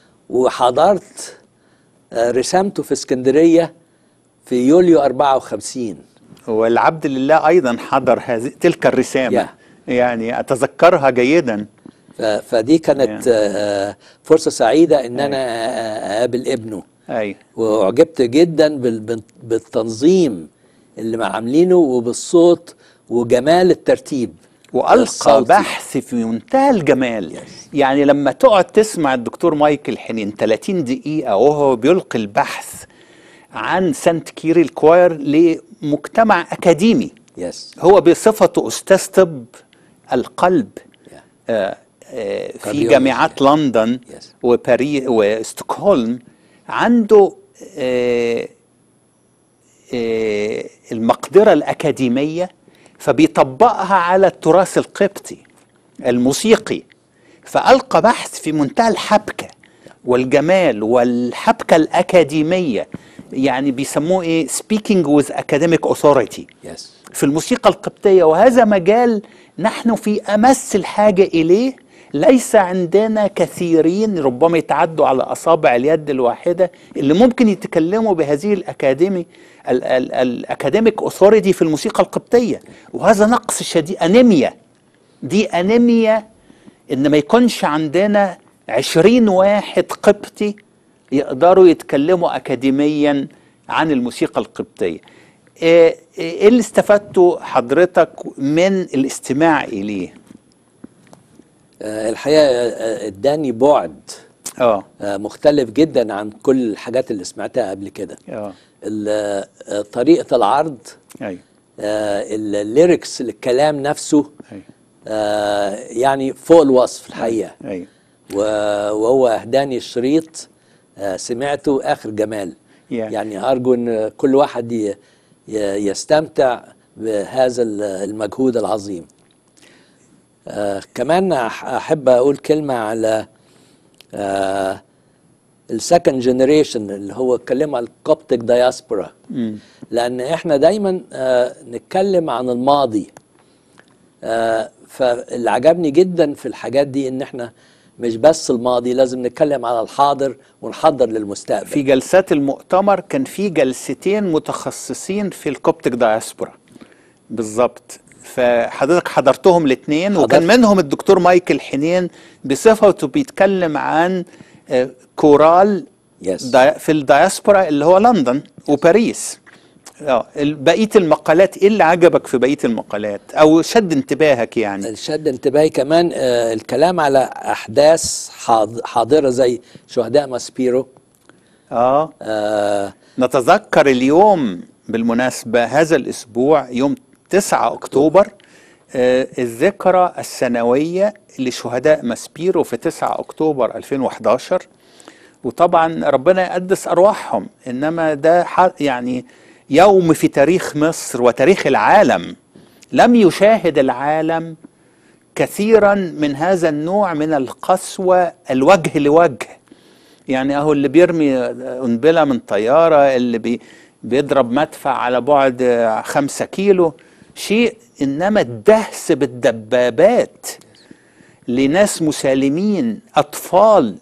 وحضرت آه، رسامته في اسكندرية في يوليو 54 والعبد لله ايضا حضر هذه تلك الرسامه Yeah. يعني اتذكرها جيدا ف- فدي كانت Yeah. آه، فرصة سعيدة ان انا آه، اقابل ابنه اي واعجبت جدا بال- بال- بالتنظيم اللي عاملينه وبالصوت وجمال الترتيب والقى الصوتي. بحث في منتهى الجمال Yes. يعني لما تقعد تسمع الدكتور مايكل حنين 30 دقيقه وهو بيلقي البحث عن سانت كيريل كواير لمجتمع اكاديمي يس هو بصفته استاذ طب القلب Yeah. آه، آه، في Cardiology. جامعات لندن Yes. وباريس وستوكهولم عنده آه، آه، المقدرة الأكاديمية فبيطبقها على التراث القبطي الموسيقي فألقى بحث في منتهى الحبكة والجمال والحبكة الأكاديمية يعني بيسموه إيه speaking with academic authority يس في الموسيقى القبطية وهذا مجال نحن في أمس الحاجة إليه ليس عندنا كثيرين ربما يتعدوا على أصابع اليد الواحدة اللي ممكن يتكلموا بهذه الأكاديمي ال- ال- الأكاديميك أوثوريتي في الموسيقى القبطية وهذا نقص شديد أنيميا دي أنيميا إن ما يكونش عندنا عشرين واحد قبطي يقدروا يتكلموا أكاديميا عن الموسيقى القبطية ايه إيه اللي استفدته حضرتك من الاستماع اليه آه، الحقيقة آه، اداني بعد اه آه، مختلف جدا عن كل الحاجات اللي سمعتها قبل كده اه ال- آه، طريقة العرض ايوه آه، الليركس الكلام نفسه ايوه آه، يعني فوق الوصف الحقيقة ايوه و- وهو اهداني الشريط آه، سمعته اخر جمال Yeah. يعني ارجو ان كل واحد ي- ي- يستمتع بهذا ال- المجهود العظيم آه كمان أح- احب اقول كلمه على آه السكند جنريشن اللي هو اتكلم على الكوبتك دايسبورا لان احنا دايما آه نتكلم عن الماضي آه فاللي عجبني جدا في الحاجات دي ان احنا مش بس الماضي لازم نتكلم على الحاضر ونحضر للمستقبل في جلسات المؤتمر كان في جلستين متخصصين في الكوبتك دايسبورا بالظبط فحضرتك حضرتهم الاثنين وكان حضرت. منهم الدكتور مايكل حنين بصفته بيتكلم عن آه، كورال Yes. دا- في الدايسبورا اللي هو لندن وباريس اه ال- بقيه المقالات ايه اللي عجبك في بقيه المقالات او شد انتباهك يعني شد انتباهي كمان آه الكلام على احداث حاض- حاضره زي شهداء ماسبيرو اه آه نتذكر اليوم بالمناسبة هذا الأسبوع يوم 9 أكتوبر آه، الذكرى السنوية لشهداء ماسبيرو في 9 أكتوبر 2011 وطبعا ربنا يقدس أرواحهم إنما ده ح- يعني يوم في تاريخ مصر وتاريخ العالم لم يشاهد العالم كثيرا من هذا النوع من القسوة الوجه لوجه يعني اهو اللي بيرمي قنبله من طياره اللي بي بيضرب مدفع على بعد آه، خمسة كيلو شيء انما الدهس بالدبابات لناس مسالمين اطفال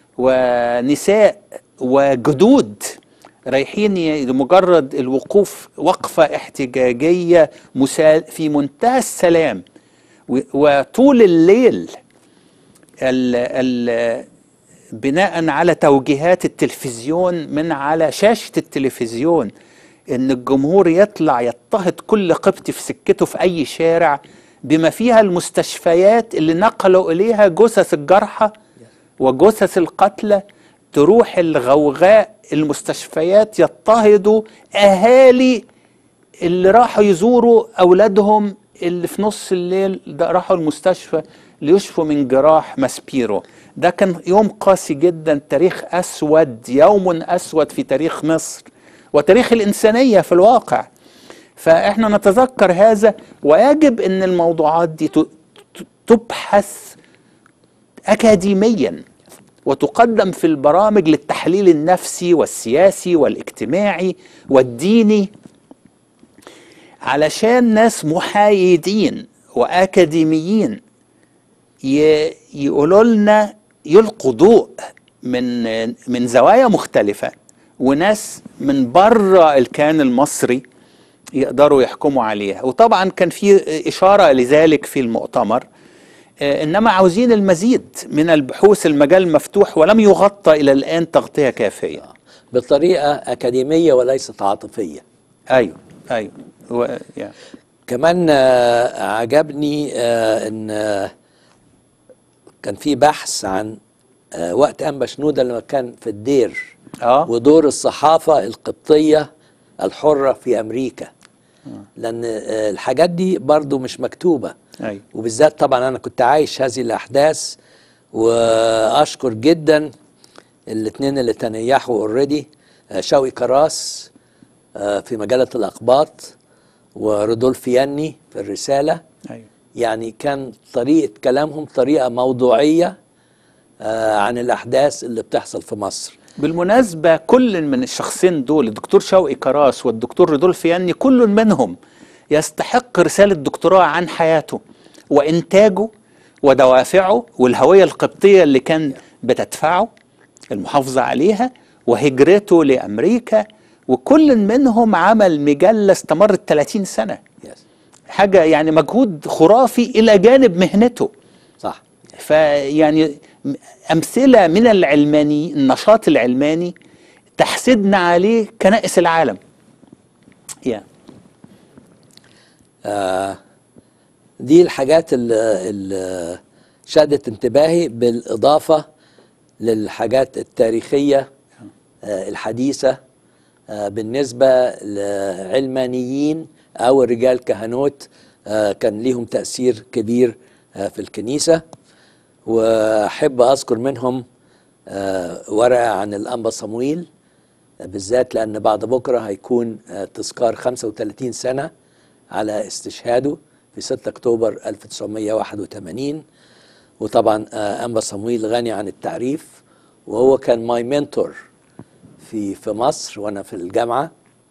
ونساء وجدود رايحين ي- لمجرد الوقوف وقفه احتجاجيه مسال في منتهى السلام و- وطول الليل ال ال بناء على توجيهات التلفزيون من على شاشة التلفزيون ان الجمهور يطلع يضطهد كل قبطي في سكته في اي شارع بما فيها المستشفيات اللي نقلوا اليها جثث الجرحى وجثث القتلى تروح الغوغاء المستشفيات يضطهدوا اهالي اللي راحوا يزوروا اولادهم اللي في نص الليل ده راحوا المستشفى ليشفوا من جراح ماسبيرو ده كان يوم قاسي جدا تاريخ اسود يوم اسود في تاريخ مصر وتاريخ الانسانيه في الواقع فاحنا نتذكر هذا ويجب ان الموضوعات دي ت- ت- تبحث اكاديميا وتقدم في البرامج للتحليل النفسي والسياسي والاجتماعي والديني علشان ناس محايدين واكاديميين ي- يقولوا لنا يلقوا ضوء من من زوايا مختلفه وناس من بره الكيان المصري يقدروا يحكموا عليها وطبعا كان في اشاره لذلك في المؤتمر آه، انما عاوزين المزيد من البحوث المجال مفتوح ولم يغطى الى الان تغطيه كافيه بطريقه اكاديميه وليست عاطفيه ايوه ايوه و... يعني. كمان آه، عجبني آه، ان آه، كان في بحث عن آه، وقت انبا شنوده لما كان في الدير اه ودور الصحافه القبطيه الحره في امريكا لان آه، الحاجات دي برضو مش مكتوبه ايوه وبالذات طبعا انا كنت عايش هذه الاحداث واشكر جدا الاثنين اللي تنيحوا اوريدي شوقي كراس آه، في مجله الاقباط ورودولف ياني في الرساله ايوه يعني كان طريقه كلامهم طريقه موضوعيه آه، عن الاحداث اللي بتحصل في مصر بالمناسبة كل من الشخصين دول الدكتور شوقي كراس والدكتور رودولف ياني كل منهم يستحق رسالة دكتوراه عن حياته وإنتاجه ودوافعه والهوية القبطية اللي كان بتدفعه المحافظة عليها وهجرته لأمريكا وكل منهم عمل مجلة استمرت 30 سنة يس حاجة يعني مجهود خرافي إلى جانب مهنته صح فيعني أمثلة من العلماني النشاط العلماني تحسدنا عليه كنائس العالم يعني آه، دي الحاجات اللي, اللي شدت انتباهي بالإضافة للحاجات التاريخية آه، الحديثة آه، بالنسبة لعلمانيين أو رجال كهنوت آه، كان ليهم تأثير كبير آه، في الكنيسة وأحب أذكر منهم آه، ورقة عن الأنبا صمويل آه، بالذات لأن بعد بكرة هيكون آه، تذكار 35 سنة على استشهاده في 6 اكتوبر 1981 وطبعا آه، انبا صمويل غني عن التعريف وهو كان ماي منتور في في مصر وانا في الجامعه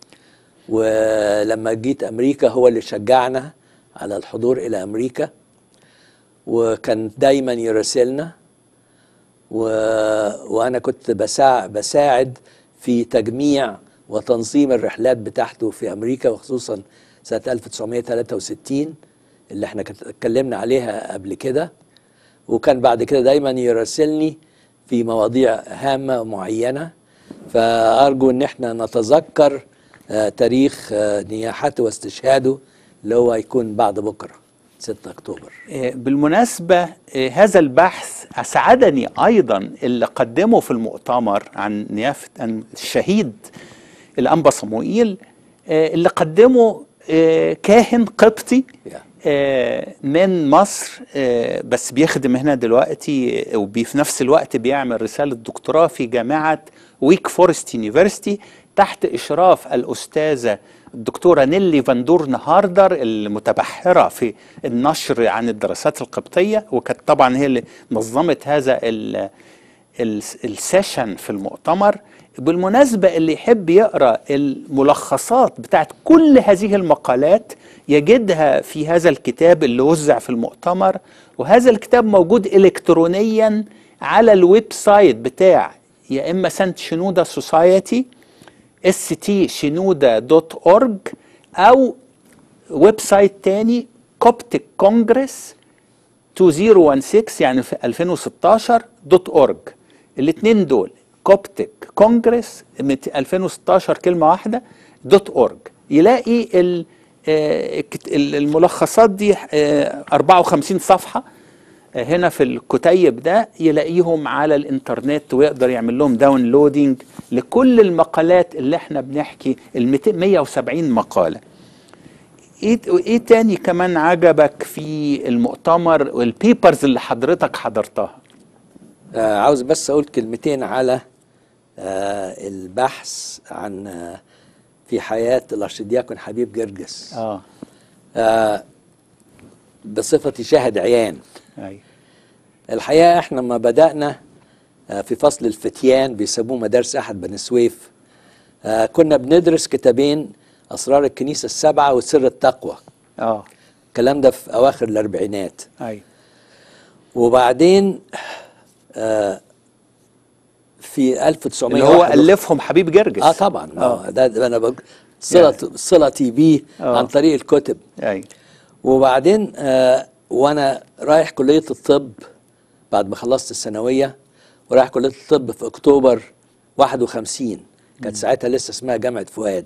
ولما جيت امريكا هو اللي شجعنا على الحضور الى امريكا وكان دايما يراسلنا و... وانا كنت بساع... بساعد في تجميع وتنظيم الرحلات بتاعته في امريكا وخصوصا سنه 1963 اللي احنا كت- اتكلمنا عليها قبل كده وكان بعد كده دايما يراسلني في مواضيع هامه معينه فارجو ان احنا نتذكر آه، تاريخ آه، نياحته واستشهاده اللي هو هيكون بعد بكره 6 اكتوبر آه، بالمناسبة آه، هذا البحث أسعدني أيضا اللي قدمه في المؤتمر عن نيافة عن الشهيد الأنبا صموئيل آه، اللي قدمه آه، كاهن قبطي Yeah. آه، من مصر آه، بس بيخدم هنا دلوقتي وفي نفس الوقت بيعمل رسالة دكتوراه في جامعة ويك فورست يونيفرسيتي تحت إشراف الأستاذة الدكتورة نيلي فاندورن هاردر المتبحرة في النشر عن الدراسات القبطية وكانت طبعا هي اللي نظمت هذا ال- ال- السيشن في المؤتمر بالمناسبة اللي يحب يقرأ الملخصات بتاعت كل هذه المقالات يجدها في هذا الكتاب اللي وزع في المؤتمر وهذا الكتاب موجود إلكترونيا على الويب سايت بتاع يا إما سانت شنودة سوسايتي stshinoda.org أو ويب سايت تاني كوبتك كونجرس 2016 يعني في 2016 دوت اورج الاثنين دول كوبتك كونجرس 2016 كلمه واحده دوت اورج يلاقي ال- آه، الكت- ال- الملخصات دي آه، 54 صفحه آه، هنا في الكتيب ده يلاقيهم على الانترنت ويقدر يعمل لهم داونلودينج لكل المقالات اللي احنا بنحكي ال 200 170 مقاله ايه ايه تاني كمان عجبك في المؤتمر والبيبرز اللي حضرتك حضرتها آه عاوز بس اقول كلمتين على آه البحث عن آه في حياه الارشدياكون حبيب جرجس اه آه بصفتي شاهد عيان ايوه الحقيقه احنا لما بدانا آه في فصل الفتيان بيسموه مدارس احد بني سويف آه كنا بندرس كتابين اسرار الكنيسه السبعه وسر التقوى اه الكلام ده في اواخر الاربعينات ايوه وبعدين آه في 1900 اللي هو الفهم حبيب جرجس اه طبعا ما اه هو ده, ده انا بق- صلة صلتي بيه آه. عن طريق الكتب ايوه وبعدين آه وانا رايح كليه الطب بعد ما خلصت الثانويه ورايح كليه الطب في اكتوبر 51 كانت ساعتها لسه اسمها جامعه فؤاد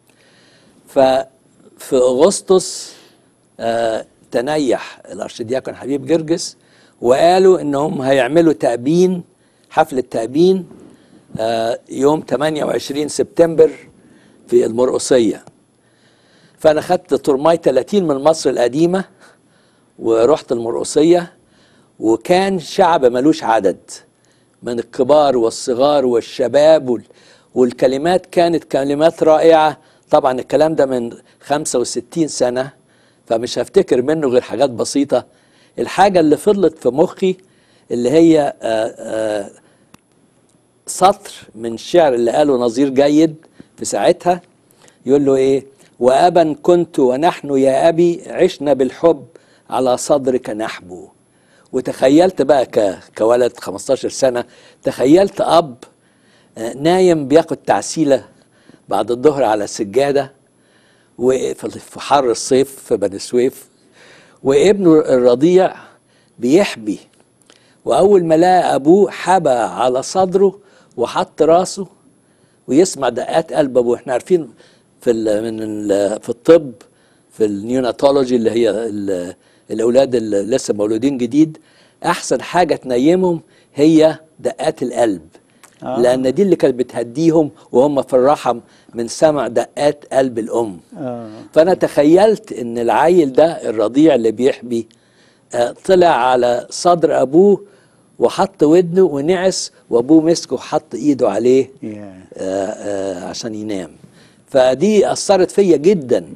ففي اغسطس آه تنيح الارشدياكون حبيب جرجس وقالوا انهم هيعملوا تأبين حفله تأبين آه يوم 28 سبتمبر في المرقصيه فانا خدت ترماي 30 من مصر القديمه ورحت المرقصيه وكان شعب ملوش عدد من الكبار والصغار والشباب وال- والكلمات كانت كلمات رائعه طبعا الكلام ده من 65 سنه فمش هفتكر منه غير حاجات بسيطه الحاجه اللي فضلت في مخي اللي هي آآ آآ سطر من الشعر اللي قاله نظير جيد في ساعتها يقول له ايه وابا كنت ونحن يا ابي عشنا بالحب على صدرك نحبو وتخيلت بقى ك... كولد 15 سنه تخيلت اب آه، نايم بياخد تعسيله بعد الظهر على السجاده وفي في حر الصيف في بني سويف وابنه الرضيع بيحبي واول ما لقى ابوه حبى على صدره وحط راسه ويسمع دقات قلب ابوه احنا عارفين في ال من ال في الطب في النيوناتولوجي اللي هي ال الاولاد اللي لسه مولودين جديد احسن حاجه تنيمهم هي دقات القلب آه. آه. لان دي اللي كانت بتهديهم وهم في الرحم من سمع دقات قلب الام اه فانا تخيلت ان العيل ده الرضيع اللي بيحبي آه، طلع على صدر ابوه وحط ودنه ونعس وابوه مسكه وحط ايده عليه يا آه، آه، عشان ينام فدي اثرت فيا جدا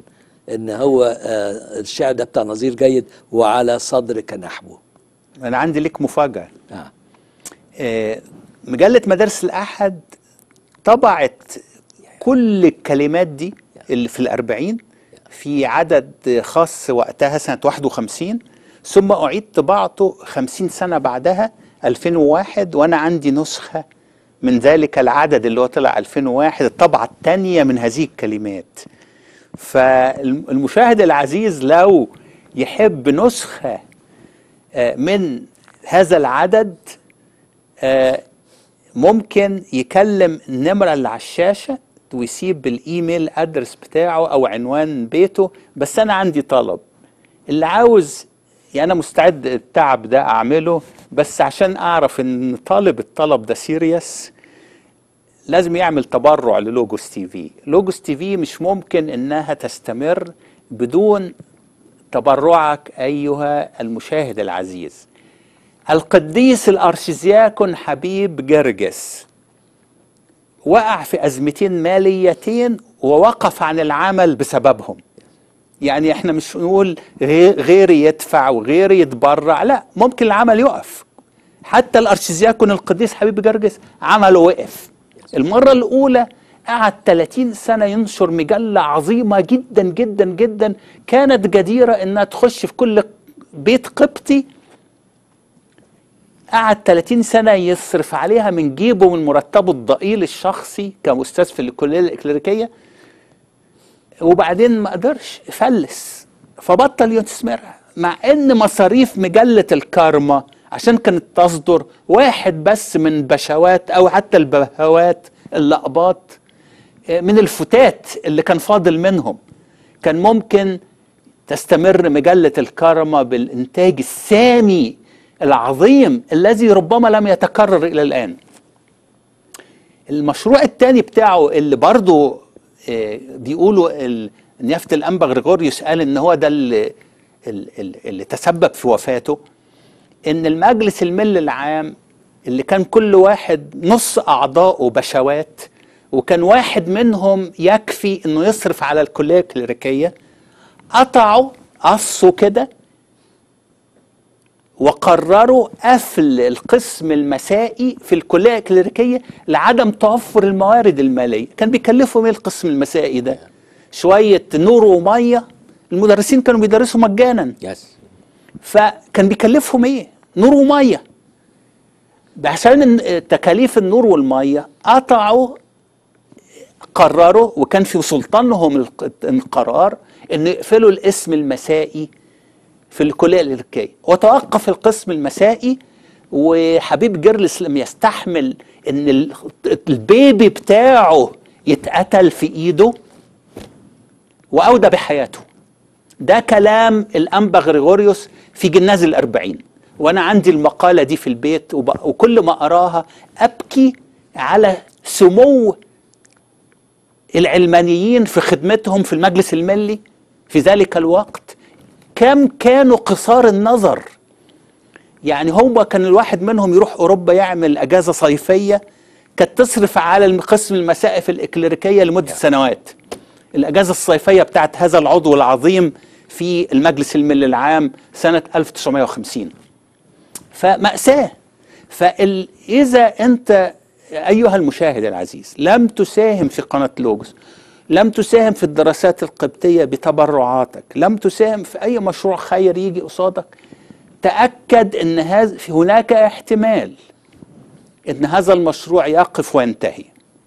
ان هو آه الشعر ده بتاع نظير جيد وعلى صدرك نحبه انا عندي لك مفاجاه آه. آه، مجله مدارس الاحد طبعت كل الكلمات دي اللي في الأربعين في عدد خاص وقتها سنة 51 ثم أعيد طباعته 50 سنة بعدها 2001 وأنا عندي نسخة من ذلك العدد اللي هو طلع 2001 الطبعة الثانية من هذه الكلمات فالمشاهد العزيز لو يحب نسخة آه، من هذا العدد آه، ممكن يكلم النمرة اللي على الشاشة ويسيب الايميل ادرس بتاعه او عنوان بيته بس انا عندي طلب اللي عاوز يعني انا مستعد التعب ده اعمله بس عشان اعرف ان طالب الطلب ده سيريس لازم يعمل تبرع للوجوس تي في لوجوس تي في مش ممكن انها تستمر بدون تبرعك ايها المشاهد العزيز القديس الارشيزياكون حبيب جرجس وقع في ازمتين ماليتين ووقف عن العمل بسببهم يعني احنا مش نقول غي- غيري يدفع وغيري يتبرع لا ممكن العمل يقف حتى الارشيزياكون القديس حبيب جرجس عمله وقف المره الاولى قعد 30 سنه ينشر مجله عظيمه جدا جدا جدا كانت جديره انها تخش في كل بيت قبطي قعد 30 سنة يصرف عليها من جيبه من مرتبه الضئيل الشخصي كأستاذ في الكلية الإكليريكية وبعدين ما قدرش فلس فبطل يستثمرها مع ان مصاريف مجلة الكارما عشان كانت تصدر واحد بس من بشوات او حتى البهوات اللقبات من الفتات اللي كان فاضل منهم كان ممكن تستمر مجلة الكرمة بالإنتاج السامي العظيم الذي ربما لم يتكرر إلى الآن المشروع الثاني بتاعه اللي برضه آه، بيقولوا ال- نيافة الأنبا غريغوريوس قال إن هو ده اللي, اللي, اللي تسبب في وفاته إن المجلس الملي العام اللي كان كل واحد نص أعضائه بشوات وكان واحد منهم يكفي إنه يصرف على الكلية الكليريكية قطعوا قصوا كده وقرروا قفل القسم المسائي في الكليه الكليريكيه لعدم توفر الموارد الماليه كان بيكلفهم ايه القسم المسائي ده شويه نور وميه المدرسين كانوا بيدرسوا مجانا يس فكان بيكلفهم ايه نور وميه عشان إن تكاليف النور والميه قطعوا قرروا وكان في سلطانهم الق- القرار ان يقفلوا الاسم المسائي في الكليه الامريكيه وتوقف القسم المسائي وحبيب جرلس لم يستحمل ان ال- البيبي بتاعه يتقتل في ايده واودى بحياته ده كلام الانبا غريغوريوس في جناز الأربعين وانا عندي المقاله دي في البيت وب- وكل ما اراها ابكي على سمو العلمانيين في خدمتهم في المجلس الملي في ذلك الوقت كم كانوا قصار النظر يعني هو كان الواحد منهم يروح اوروبا يعمل اجازه صيفيه كانت تصرف على قسم المسائف الاكليريكيه لمده سنوات الاجازه الصيفيه بتاعت هذا العضو العظيم في المجلس الملي العام سنه 1950 فمأساة فإذا أنت أيها المشاهد العزيز لم تساهم في قناة لوجوس لم تساهم في الدراسات القبطية بتبرعاتك لم تساهم في أي مشروع خير يجي قصادك تأكد أن هذا في هناك احتمال أن هذا المشروع يقف وينتهي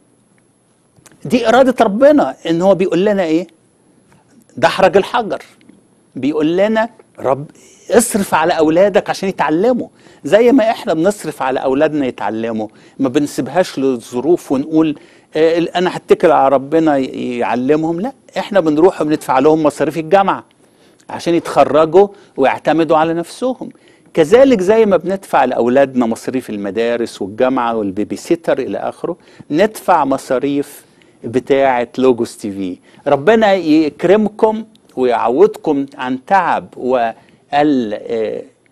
دي إرادة ربنا أن هو بيقول لنا إيه دحرج الحجر بيقول لنا رب اصرف على اولادك عشان يتعلموا زي ما احنا بنصرف على اولادنا يتعلموا ما بنسيبهاش للظروف ونقول اه انا هتكل على ربنا ي- يعلمهم لا احنا بنروح وبندفع لهم مصاريف الجامعه عشان يتخرجوا ويعتمدوا على نفسهم كذلك زي ما بندفع لاولادنا مصاريف المدارس والجامعه والبيبي سيتر الى اخره ندفع مصاريف بتاعه لوجوس تي في ربنا يكرمكم ويعوضكم عن تعب وال آه،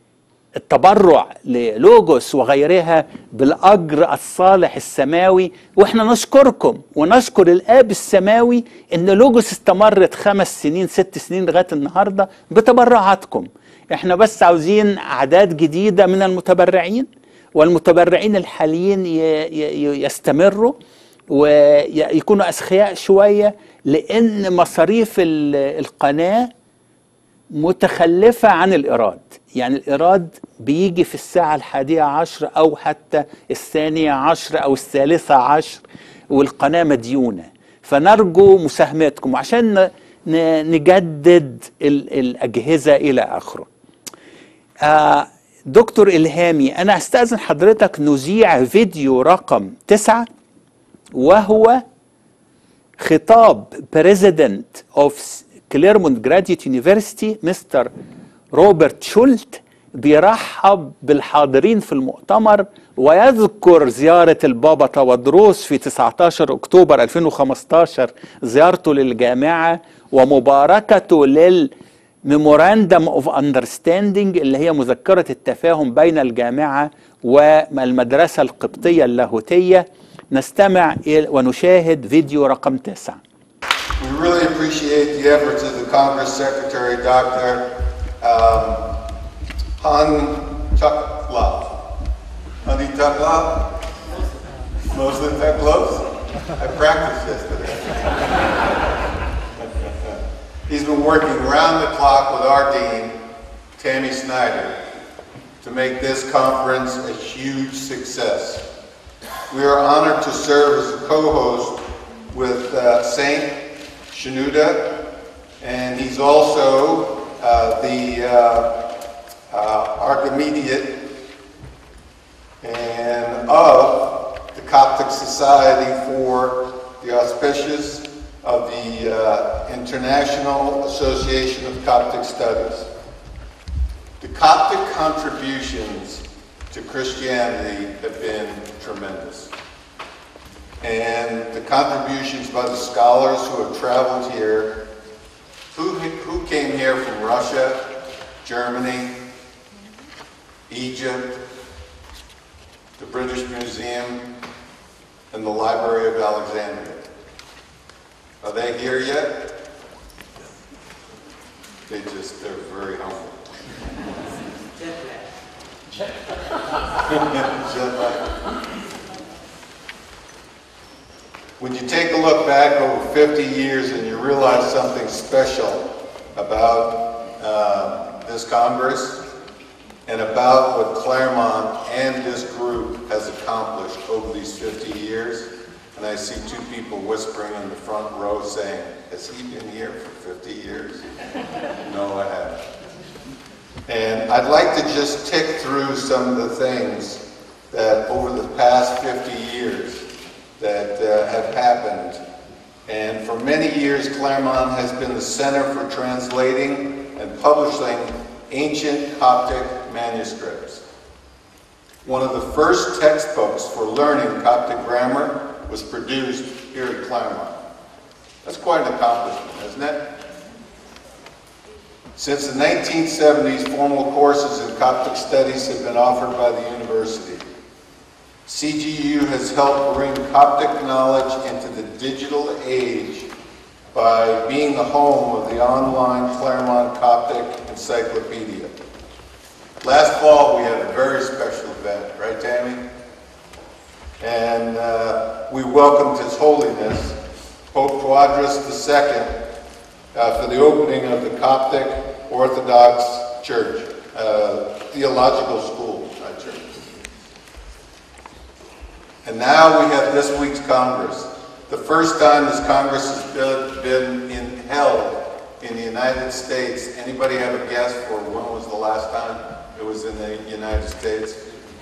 التبرع للوجوس وغيرها بالاجر الصالح السماوي واحنا نشكركم ونشكر الاب السماوي ان لوجوس استمرت خمس سنين ست سنين لغايه النهارده بتبرعاتكم احنا بس عاوزين اعداد جديده من المتبرعين والمتبرعين الحاليين ي- ي- يستمروا ويكونوا اسخياء شويه لان مصاريف ال- القناه متخلفة عن الإيراد يعني الإيراد بيجي في الساعة الحادية عشر أو حتى الثانية عشر أو الثالثة عشر والقناة مديونة فنرجو مساهمتكم عشان ن- ن- نجدد ال- الأجهزة إلى آخره آه دكتور إلهامي أنا أستأذن حضرتك نذيع فيديو رقم تسعة وهو خطاب بريزيدنت اوف كليرمونت جراديوت يونيفرسيتي مستر روبرت شولت بيرحب بالحاضرين في المؤتمر ويذكر زيارة البابا تودروس في 19 أكتوبر 2015 زيارته للجامعة ومباركته للميموراندم اوف اندرستاندينج اللي هي مذكرة التفاهم بين الجامعة والمدرسة القبطية اللاهوتية نستمع إلى- ونشاهد فيديو رقم تسعة We really appreciate the efforts of the Congress Secretary, Dr. Um, Han Chakla. Honey Chakla? Mostly that close? I practiced yesterday. He's been working round the clock with our dean, Tammy Snyder, to make this conference a huge success. We are honored to serve as a co-host with uh, Saint Shenouda, and he's also uh, the uh, uh, Archimediate and of the Coptic Society for the auspicious of the uh, International Association of Coptic Studies. The Coptic contributions to Christianity have been tremendous. And the contributions by the scholars who have traveled here, who, who came here from Russia, Germany, Egypt, the British Museum, and the Library of Alexandria. Are they here yet? They just, they're very humble. Jet lag. When you take a look back over 50 years and you realize something special about uh, this Congress and about what Claremont and this group has accomplished over these 50 years, and I see two people whispering in the front row saying, has he been here for 50 years? No, I haven't. And I'd like to just tick through some of the things that over the past 50 years that uh, have happened. And for many years, Claremont has been the center for translating and publishing ancient Coptic manuscripts. One of the first textbooks for learning Coptic grammar was produced here at Claremont. That's quite an accomplishment, isn't it? Since the 1970s, formal courses in Coptic studies have been offered by the university. CGU has helped bring Coptic knowledge into the digital age by being the home of the online Claremont Coptic Encyclopedia. Last fall, we had a very special event, right, Tammy? And uh, we welcomed His Holiness, Pope Quadras II, uh, for the opening of the Coptic Orthodox Church, uh, theological school, not church. And now we have this week's Congress. The first time this Congress has been, been in, held in the United States. Anybody have a guess for when was the last time it was in the United States?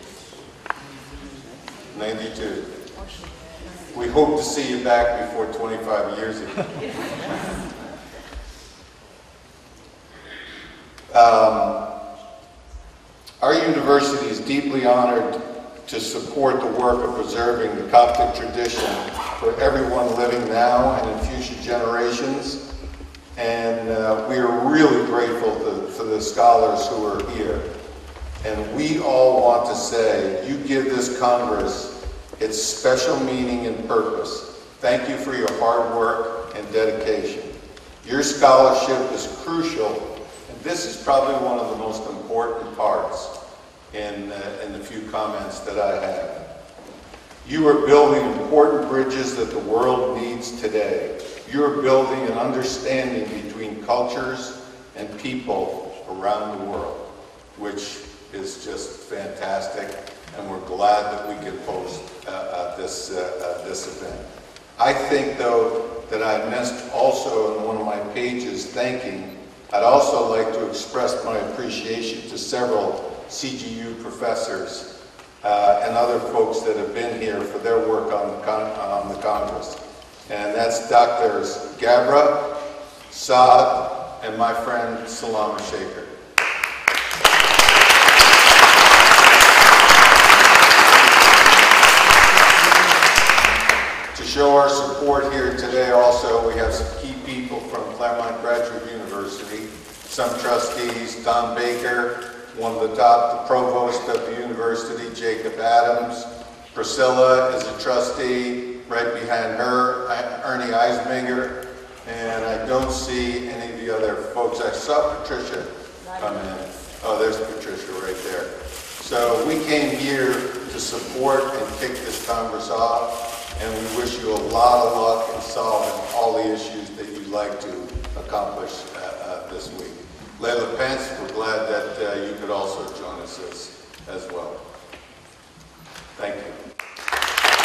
92. We hope to see you back before 25 years ago. Um, our university is deeply honored to support the work of preserving the Coptic tradition for everyone living now and in future generations. And uh, we are really grateful to, for the scholars who are here. And we all want to say, you give this Congress its special meaning and purpose. Thank you for your hard work and dedication. Your scholarship is crucial, and this is probably one of the most important parts in, uh, in the few comments that I have. You are building important bridges that the world needs today. You are building an understanding between cultures and people around the world, which is just fantastic, and we're glad that we could host uh, uh, this, uh, uh, this event. I think, though, that I missed also in one of my pages thanking, I'd also like to express my appreciation to several CGU professors uh, and other folks that have been here for their work on the, con- on the Congress. And that's Doctors Gabra, Saad, and my friend Salama Shaker. To show our support here today also, we have some key people from Claremont Graduate University, some trustees, Don Baker, one of the top, the provost of the university, Jacob Adams. Priscilla is a trustee, right behind her, Ernie Eisminger, and I don't see any of the other folks. I saw Patricia come in. Oh, there's Patricia right there. So we came here to support and kick this Congress off, and we wish you a lot of luck in solving all the issues that you'd like to accomplish uh, uh, this week. Layla Pence, we're glad that uh, you could also join us as, as well. Thank you.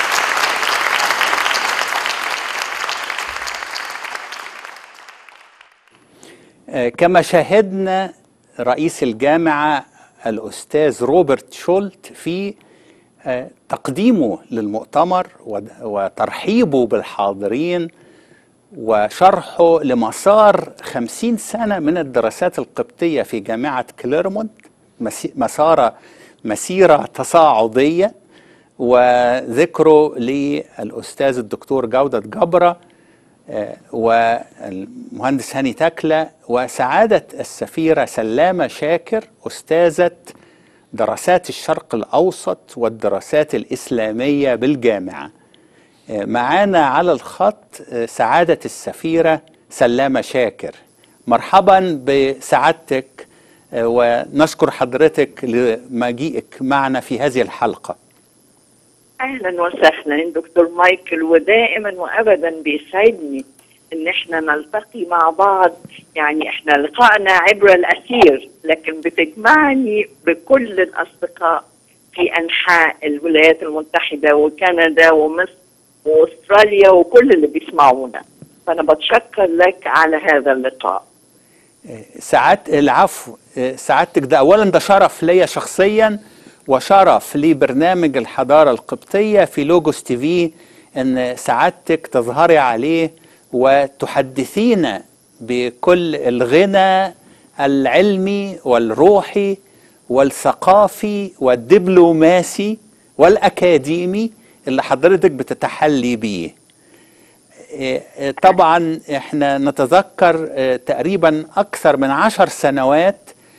آه، كما شاهدنا رئيس الجامعة الأستاذ روبرت شولت في آه، تقديمه للمؤتمر ود- وترحيبه بالحاضرين وشرحه لمسار خمسين سنة من الدراسات القبطية في جامعة كليرمونت مسي- مسار مسيرة تصاعدية وذكره للأستاذ الدكتور جودة جبرة آه، والمهندس هاني تكلة وسعادة السفيرة سلامة شاكر أستاذة دراسات الشرق الأوسط والدراسات الإسلامية بالجامعة آه، معانا على الخط آه، سعادة السفيرة سلامة شاكر مرحبا بسعادتك آه، ونشكر حضرتك لمجيئك معنا في هذه الحلقة اهلا وسهلا دكتور مايكل ودائما وابدا بيسعدني ان احنا نلتقي مع بعض يعني احنا لقائنا عبر الاثير لكن بتجمعني بكل الاصدقاء في انحاء الولايات المتحده وكندا ومصر واستراليا وكل اللي بيسمعونا فانا بتشكر لك على هذا اللقاء سعادة العفو آه، سعادتك ده اولا ده شرف ليا شخصيا وشرف لبرنامج الحضارة القبطية في لوجوس تي في ان سعادتك تظهري عليه وتحدثينا بكل الغنى العلمي والروحي والثقافي والدبلوماسي والاكاديمي اللي حضرتك بتتحلي بيه إيه، إيه، طبعا احنا نتذكر آه، تقريبا اكثر من عشر سنوات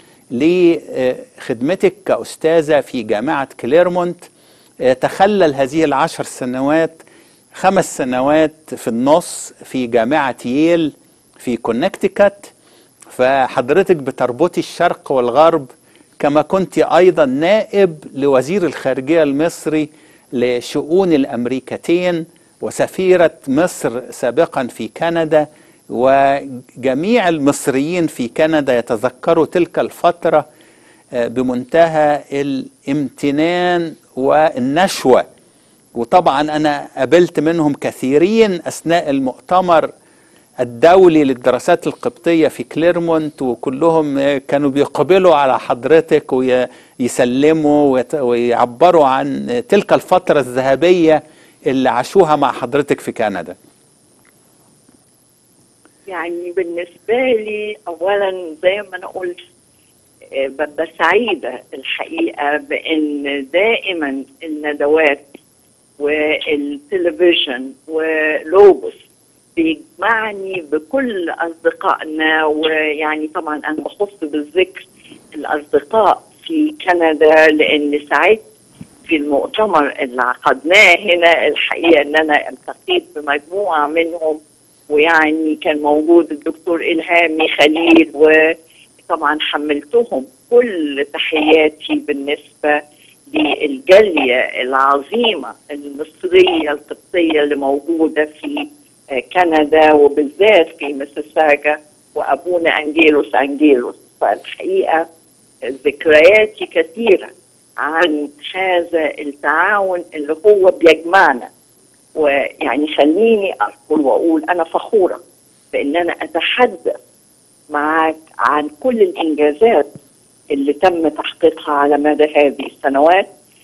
لخدمتك كأستاذة في جامعة كليرمونت آه، تخلل هذه العشر سنوات خمس سنوات في النص في جامعة ييل في كونكتيكت فحضرتك بتربطي الشرق والغرب كما كنت أيضا نائب لوزير الخارجية المصري لشؤون الأمريكتين وسفيرة مصر سابقا في كندا وجميع المصريين في كندا يتذكروا تلك الفترة آه، بمنتهى الامتنان والنشوة وطبعا أنا قابلت منهم كثيرين أثناء المؤتمر الدولي للدراسات القبطية في كليرمونت وكلهم آه، كانوا بيقبلوا على حضرتك ويسلموا ويت- ويعبروا عن تلك الفترة الذهبية اللي عاشوها مع حضرتك في كندا يعني بالنسبة لي أولا زي ما أنا قلت آه، ببقى سعيدة الحقيقة بأن دائما الندوات والتلفزيون ولوبس بيجمعني بكل أصدقائنا ويعني طبعا أنا بخص بالذكر الأصدقاء في في كندا لان ساعدت في المؤتمر اللي عقدناه هنا الحقيقه ان انا التقيت بمجموعه منهم ويعني كان موجود الدكتور الهامي خليل وطبعا حملتهم كل تحياتي بالنسبه للجاليه العظيمه المصريه القبطيه اللي موجوده في آه، كندا وبالذات في مسيساجا وابونا انجيلوس انجيلوس فالحقيقه ذكرياتي كثيره عن هذا التعاون اللي هو بيجمعنا ويعني خليني اذكر واقول انا فخوره بان انا اتحدث معك عن كل الانجازات اللي تم تحقيقها على مدى هذه السنوات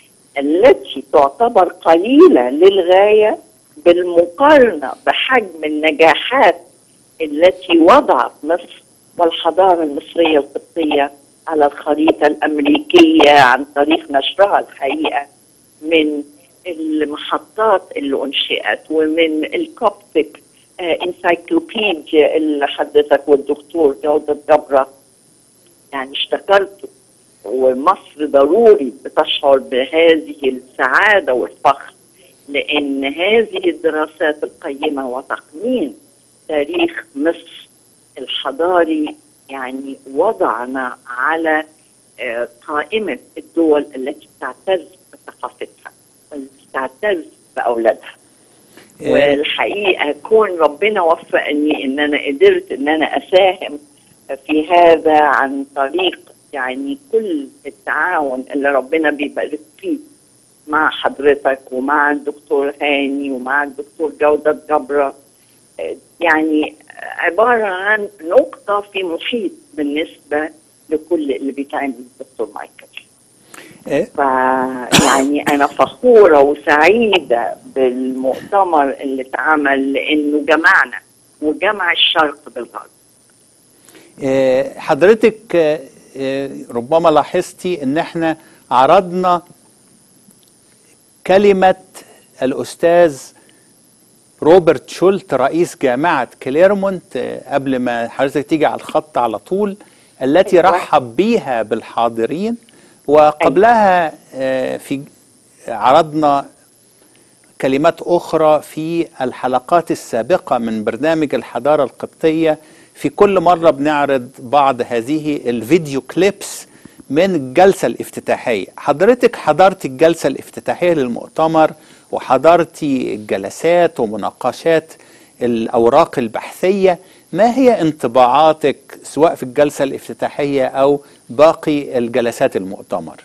التي تعتبر قليله للغايه بالمقارنه بحجم النجاحات التي وضعت مصر والحضاره المصريه القبطيه على الخريطه الامريكيه عن طريق نشرها الحقيقه من المحطات اللي انشئت ومن الكوبتك انسايكلوبيديا اللي حضرتك والدكتور جودة جبرة يعني اشتكرته ومصر ضروري بتشعر بهذه السعادة والفخر لأن هذه الدراسات القيمة وتقنين تاريخ مصر الحضاري يعني وضعنا على آه، قائمة الدول التي تعتز بثقافتها والتي تعتز بأولادها إيه. والحقيقة كون ربنا وفقني ان انا قدرت ان انا اساهم في هذا عن طريق يعني كل التعاون اللي ربنا بيبارك فيه مع حضرتك ومع الدكتور هاني ومع الدكتور جودة جبرة آه، يعني عبارة عن نقطة في محيط بالنسبة لكل اللي بيتعمل الدكتور مايكل إيه. فيعني انا فخوره وسعيده بالمؤتمر اللي اتعمل لانه جمعنا وجمع الشرق بالغرب آه، حضرتك آه، آه، ربما لاحظتي ان احنا عرضنا كلمة الأستاذ روبرت شولت رئيس جامعة كليرمونت آه، قبل ما حضرتك تيجي على الخط على طول التي أيوة. رحب بيها بالحاضرين وقبلها آه، في عرضنا كلمات أخرى في الحلقات السابقة من برنامج الحضارة القبطية في كل مرة بنعرض بعض هذه الفيديو كليبس من الجلسة الافتتاحية حضرتك حضرت الجلسة الافتتاحية للمؤتمر وحضرتي الجلسات ومناقشات الأوراق البحثية ما هي انطباعاتك سواء في الجلسة الافتتاحية أو باقي الجلسات المؤتمر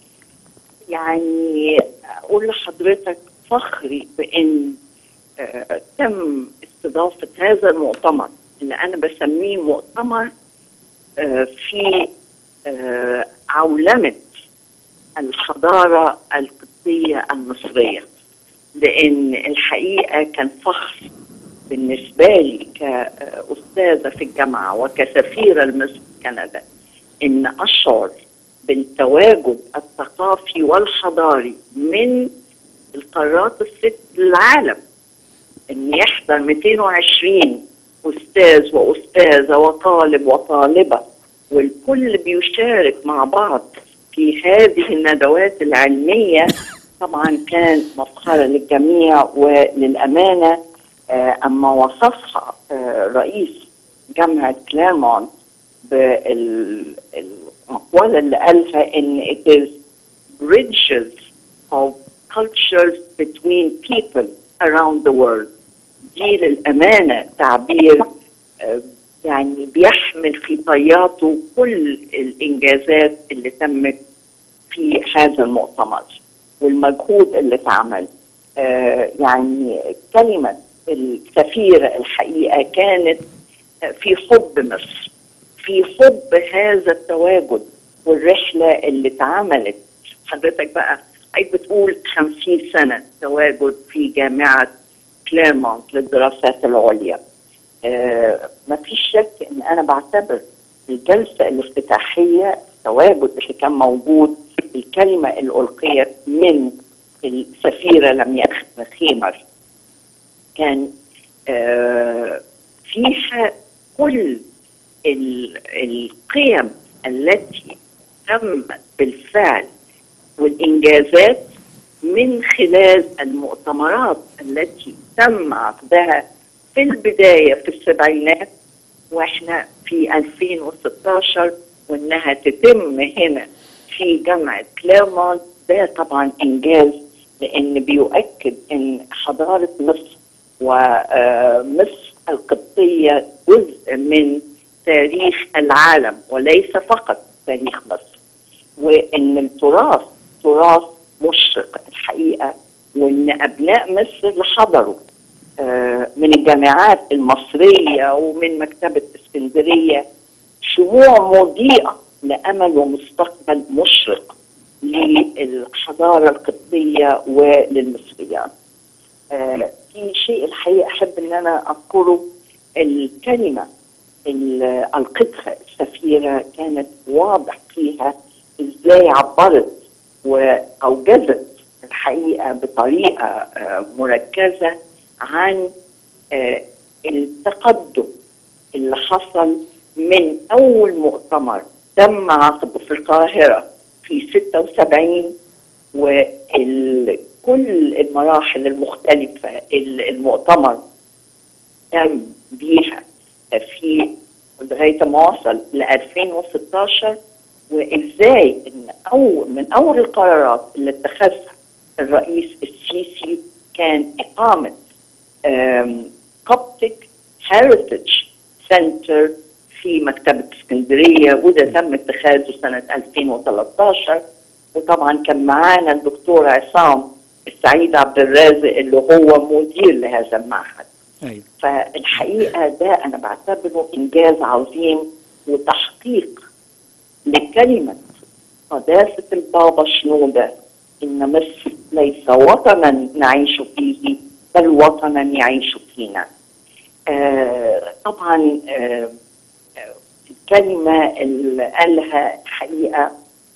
يعني اقول لحضرتك فخري بان آه، تم استضافه هذا المؤتمر اللي انا بسميه مؤتمر آه، في آه، عولمه الحضاره القبطيه المصريه لان الحقيقه كان فخر بالنسبه لي كاستاذه في الجامعه وكسفيره لمصر في كندا ان اشعر بالتواجد الثقافي والحضاري من القارات الست للعالم ان يحضر 220 استاذ واستاذه وطالب وطالبه والكل بيشارك مع بعض في هذه الندوات العلميه طبعا كان مسخره للجميع وللامانه آه، اما وصفها آه، رئيس جامعه كليرمونت بالمقولة اللي قالها إن it is bridges of cultures between people around the world دي للأمانة تعبير آه، يعني بيحمل في طياته كل الإنجازات اللي تمت في هذا المؤتمر والمجهود اللي اتعمل آه، يعني كلمة السفيرة الحقيقة كانت في حب مصر في حب هذا التواجد والرحلة اللي اتعملت حضرتك بقى عايز بتقول 50 سنة تواجد في جامعة كليرمونت للدراسات العليا آه ما فيش شك ان انا بعتبر الجلسة الافتتاحية التواجد اللي كان موجود الكلمة اللي ألقيت من السفيرة لميا خيمر كان آه فيها كل ال- القيم التي تم بالفعل والإنجازات من خلال المؤتمرات التي تم عقدها في البداية في السبعينات واحنا في 2016 وانها تتم هنا في جامعة كليرمونت ده طبعا انجاز لان بيؤكد ان حضارة مصر ومصر القبطية جزء من تاريخ العالم وليس فقط تاريخ مصر وان التراث تراث مشرق الحقيقة وان ابناء مصر اللي حضروا آه، من الجامعات المصرية ومن مكتبة اسكندرية شموع مضيئة لأمل ومستقبل مشرق للحضارة القبطية وللمصريات آه، في شيء الحقيقة أحب أن أنا أذكره الكلمة اللي ألقتها السفيرة كانت واضح فيها إزاي عبرت وأوجزت الحقيقة بطريقة آه، مركزة عن آه، التقدم اللي حصل من أول مؤتمر تم عقده في القاهرة في 76 وكل المراحل المختلفة اللي المؤتمر تم بيها في لغاية ما وصل ل 2016 وإزاي إن أول من أول القرارات اللي اتخذها الرئيس السيسي كان إقامة كوبتيك هيريتج سنتر في مكتبة اسكندرية وده تم اتخاذه سنة 2013 وطبعا كان معانا الدكتور عصام السعيد عبد الرازق اللي هو مدير لهذا المعهد أيوة. فالحقيقة ده أنا بعتبره إنجاز عظيم وتحقيق لكلمة قداسة البابا شنودة إن مصر ليس وطنا نعيش فيه بل وطنا يعيش فينا آه طبعا آه آه، الكلمة اللي قالها الحقيقة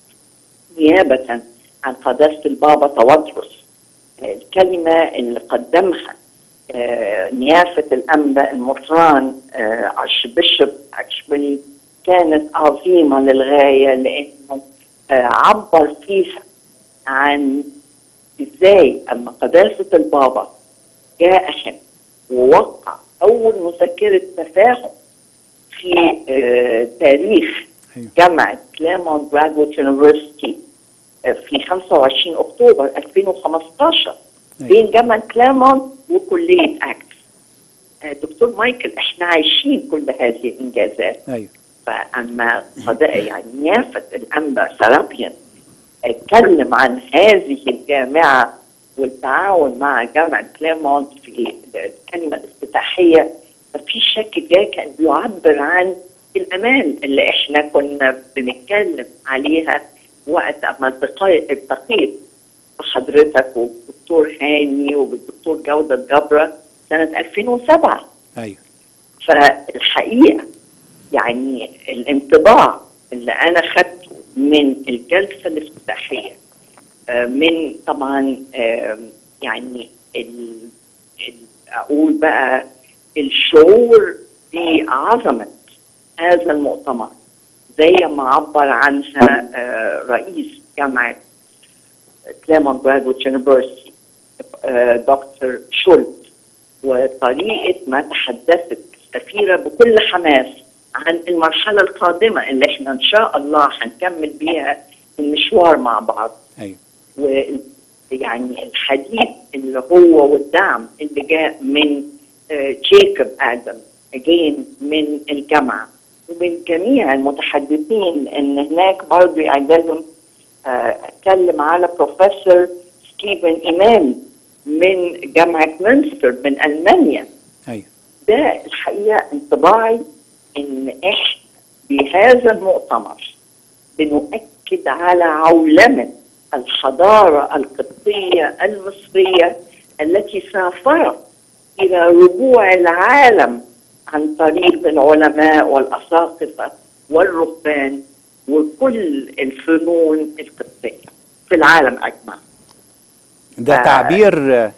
نيابة عن قداسة البابا توادرس آه، الكلمة اللي قدمها آه، نيافة الأنبا المطران عشبشب عشبلي كانت عظيمة للغاية لأنه آه، عبر فيها عن ازاي اما قداسة البابا جاء هنا ووقع اول مذكرة تفاهم في آه، تاريخ أيوة. جامعة كليمون جرادويت يونيفرسيتي في 25 اكتوبر 2015 أيوة. بين جامعة كليمون وكلية اكس آه، دكتور مايكل احنا عايشين كل هذه الانجازات أيوة. فاما صدق يعني نيافه الانبا سرابيان اتكلم عن هذه الجامعه والتعاون مع جامعه كليمونت في الكلمه الافتتاحيه مفيش شك ده كان بيعبر عن الامان اللي احنا كنا بنتكلم عليها وقت اما التقيت التقيت بحضرتك وبالدكتور هاني وبالدكتور جوده جبره سنه 2007 أيوة. فالحقيقه يعني الانطباع اللي انا خدته من الجلسه الافتتاحيه آه، من طبعا آه، يعني ال ال اقول بقى الشعور بعظمه هذا المؤتمر زي ما عبر عنها آه، رئيس جامعه كليمون جرادويت يونيفرسيتي دكتور شولت وطريقه ما تحدثت السفيره بكل حماس عن المرحله القادمه اللي احنا ان شاء الله هنكمل بيها المشوار مع بعض أيوة. ويعني الحديث اللي هو والدعم اللي جاء من آه، جيكوب ادم اجين من الجامعه ومن جميع المتحدثين ان هناك برضه يعني لازم آه، اتكلم على بروفيسور ستيفن ايمان من جامعه مünster من المانيا أيوة. ده الحقيقه انطباعي ان احنا بهذا المؤتمر بنؤكد على عولمه الحضاره القبطيه المصريه التي سافرت الى ربوع العالم عن طريق العلماء والاساقفه والرهبان وكل الفنون القبطيه في العالم اجمع. ده آه. تعبير آه،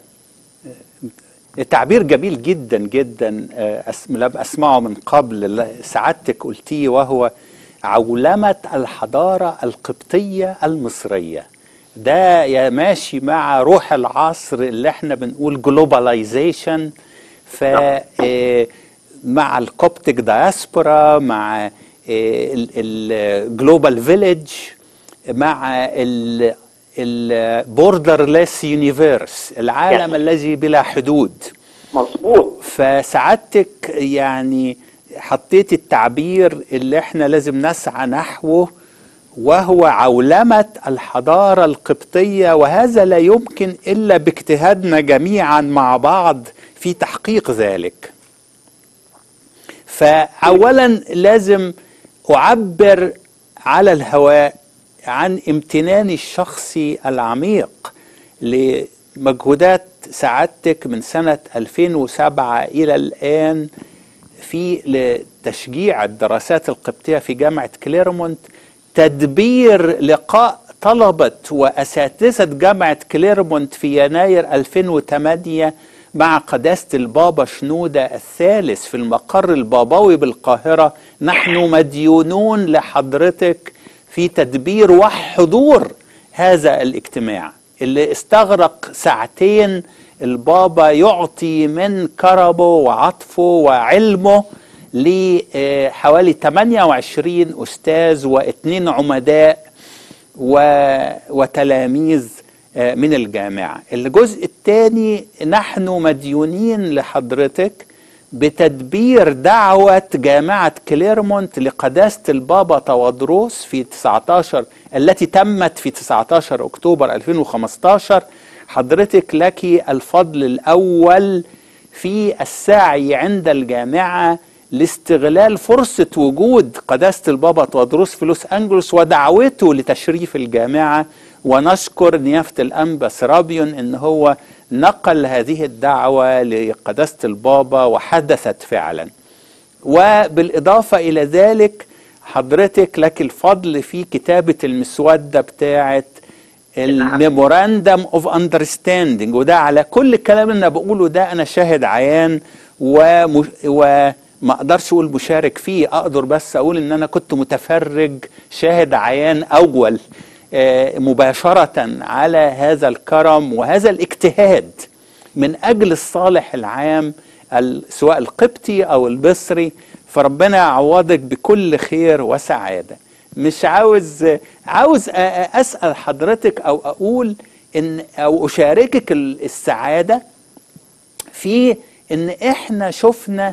تعبير جميل جدا جدا آه، أس- لم اسمعه من قبل ل- سعادتك قلتيه وهو عولمة الحضارة القبطية المصرية ده يا ماشي مع روح العصر اللي احنا بنقول جلوباليزيشن ف آه، مع الكوبتيك دايسبورا مع الجلوبال فيليج مع البوردرلس يونيفيرس العالم Yes. الذي بلا حدود مظبوط فسعادتك يعني حطيت التعبير اللي احنا لازم نسعى نحوه وهو عولمة الحضارة القبطية وهذا لا يمكن إلا باجتهادنا جميعا مع بعض في تحقيق ذلك فأولا لازم أعبر على الهواء عن امتناني الشخصي العميق لمجهودات سعادتك من سنة 2007 إلى الآن في لتشجيع الدراسات القبطية في جامعة كليرمونت تدبير لقاء طلبة وأساتذة جامعة كليرمونت في يناير 2008 مع قداسة البابا شنودة الثالث في المقر البابوي بالقاهرة نحن مديونون لحضرتك في تدبير وحضور هذا الاجتماع اللي استغرق ساعتين البابا يعطي من كرمه وعطفه وعلمه لحوالي 28 أستاذ واثنين عمداء و... وتلاميذ آه، من الجامعة الجزء الثاني نحن مديونين لحضرتك بتدبير دعوة جامعة كليرمونت لقداسة البابا تودروس في 19 التي تمت في 19 أكتوبر 2015 حضرتك لك الفضل الأول في السعي عند الجامعة لاستغلال فرصة وجود قداسة البابا تودروس في لوس أنجلوس ودعوته لتشريف الجامعة ونشكر نيافة الأنبا سرابيون إن هو نقل هذه الدعوة لقداسة البابا وحدثت فعلا وبالإضافة إلى ذلك حضرتك لك الفضل في كتابة المسودة بتاعة الميموراندم اوف اندرستاندينج وده على كل الكلام اللي انا بقوله ده انا شاهد عيان ومش وما اقدرش اقول مشارك فيه اقدر بس اقول ان انا كنت متفرج شاهد عيان اول آه، مباشرة على هذا الكرم وهذا الاجتهاد من اجل الصالح العام ال- سواء القبطي او المصري فربنا يعوضك بكل خير وسعاده مش عاوز عاوز أ- أ- اسال حضرتك او اقول ان او اشاركك ال- السعاده في ان احنا شفنا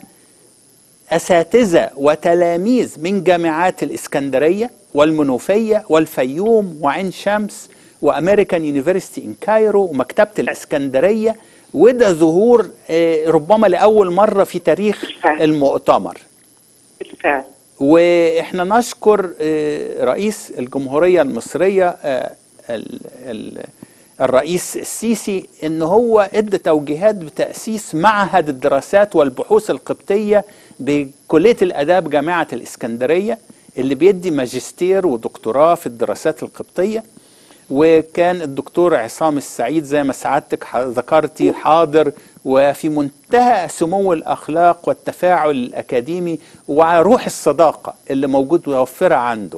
اساتذه وتلاميذ من جامعات الاسكندريه والمنوفيه والفيوم وعين شمس وامريكان يونيفرسيتي ان كايرو ومكتبه الاسكندريه وده ظهور آه، ربما لاول مره في تاريخ بالفعل. المؤتمر بالفعل واحنا نشكر آه، رئيس الجمهوريه المصريه آه، ال- ال- الرئيس السيسي ان هو ادى توجيهات بتاسيس معهد الدراسات والبحوث القبطيه بكليه الاداب جامعه الاسكندريه اللي بيدي ماجستير ودكتوراه في الدراسات القبطيه وكان الدكتور عصام السعيد زي ما سعادتك ح- ذكرتي حاضر وفي منتهى سمو الاخلاق والتفاعل الاكاديمي وروح الصداقه اللي موجود متوفره عنده.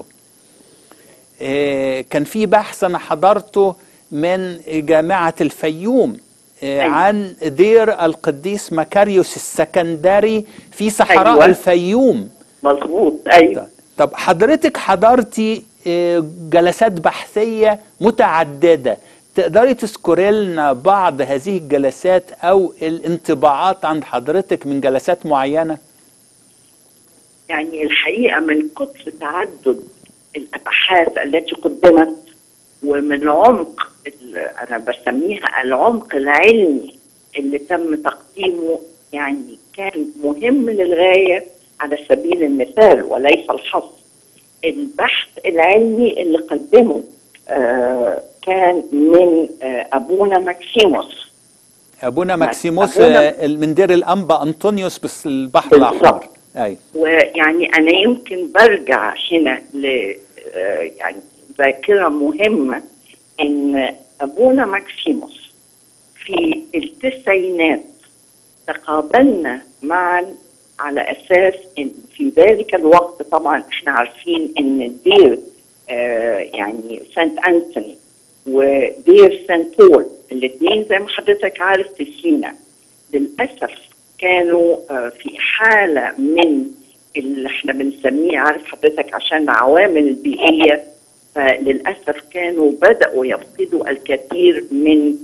آه، كان في بحث انا حضرته من جامعه الفيوم آه، أيوة. عن دير القديس مكاريوس السكندري في صحراء أيوة. الفيوم. مظبوط ايوه طب حضرتك حضرتي آه، جلسات بحثية متعددة تقدري تذكري لنا بعض هذه الجلسات أو الانطباعات عن حضرتك من جلسات معينة يعني الحقيقه من كتر تعدد الابحاث التي قدمت ومن عمق ال- انا بسميها العمق العلمي اللي تم تقديمه يعني كان مهم للغايه على سبيل المثال وليس الحصر البحث العلمي اللي قدمه آه كان من آه ابونا ماكسيموس أبونا ماكسيموس أبونا- آه، من دير الأنبا أنطونيوس بس البحر بالظبط. الأحمر أي ويعني انا يمكن برجع هنا ل آه، يعني ذاكره مهمه ان ابونا ماكسيموس في التسعينات تقابلنا معا على اساس ان في ذلك الوقت طبعا احنا عارفين ان الدير آه يعني سانت انتوني ودير سانت بول الاثنين زي ما حضرتك عارف في سينا للاسف كانوا آه في حاله من اللي احنا بنسميه عارف حضرتك عشان العوامل البيئيه فللاسف كانوا بداوا يفقدوا الكثير من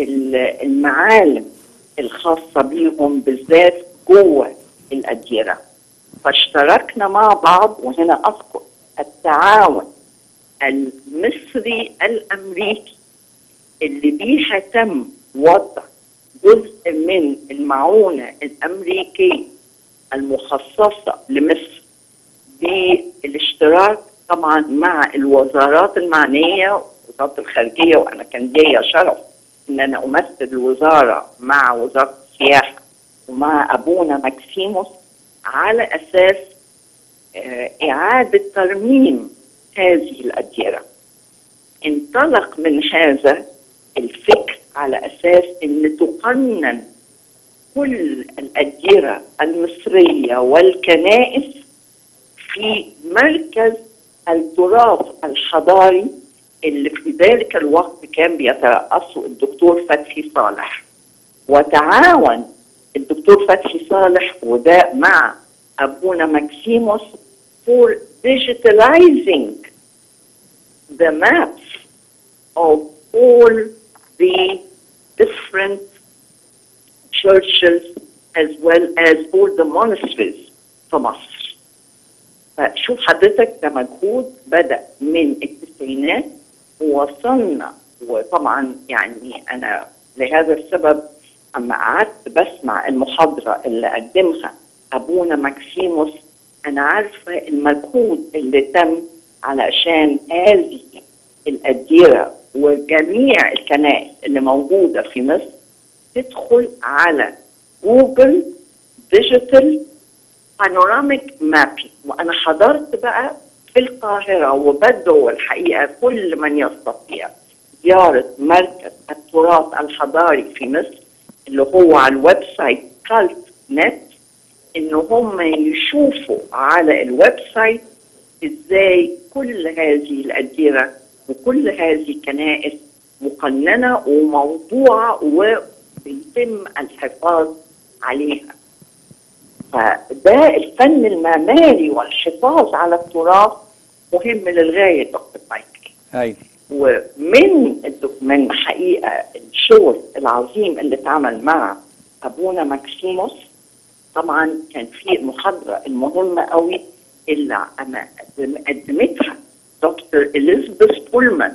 المعالم الخاصه بيهم بالذات جوه الاديره فاشتركنا مع بعض وهنا اذكر التعاون المصري الامريكي اللي بيها تم وضع جزء من المعونه الامريكيه المخصصه لمصر بالاشتراك طبعا مع الوزارات المعنيه وزاره الخارجيه وانا كان ليا شرف ان انا امثل الوزاره مع وزاره السياحه ومع ابونا ماكسيموس على اساس اعاده ترميم هذه الاديره. انطلق من هذا الفكر على اساس ان تقنن كل الاديره المصريه والكنائس في مركز التراث الحضاري اللي في ذلك الوقت كان بيترأسه الدكتور فتحي صالح وتعاون الدكتور فتحي صالح وده مع أبونا ماكسيموس for digitalizing the maps of all the different churches as well as all the monasteries في مصر فشوف حضرتك ده مجهود بدأ من التسعينات ووصلنا وطبعا يعني أنا لهذا السبب أما قعدت بسمع المحاضرة اللي قدمها أبونا ماكسيموس أنا عارفة المجهود اللي تم علشان هذه الأديرة وجميع الكنائس اللي موجودة في مصر تدخل على جوجل ديجيتال بانوراميك مابينج وانا حضرت بقى في القاهره وبدعو الحقيقه كل من يستطيع زياره مركز التراث الحضاري في مصر اللي هو على الويب سايت كالت نت ان هم يشوفوا على الويب سايت ازاي كل هذه الاديره وكل هذه الكنائس مقننه وموضوعه وبيتم الحفاظ عليها فده الفن المعماري والحفاظ على التراث مهم للغايه دكتور مايكل ايوه ومن من حقيقه الشغل العظيم اللي اتعمل مع ابونا ماكسيموس طبعا كان في المحاضره المهمه قوي اللي انا قدمتها دكتور اليزابيث بولمان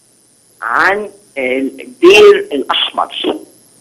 عن الدير الاحمر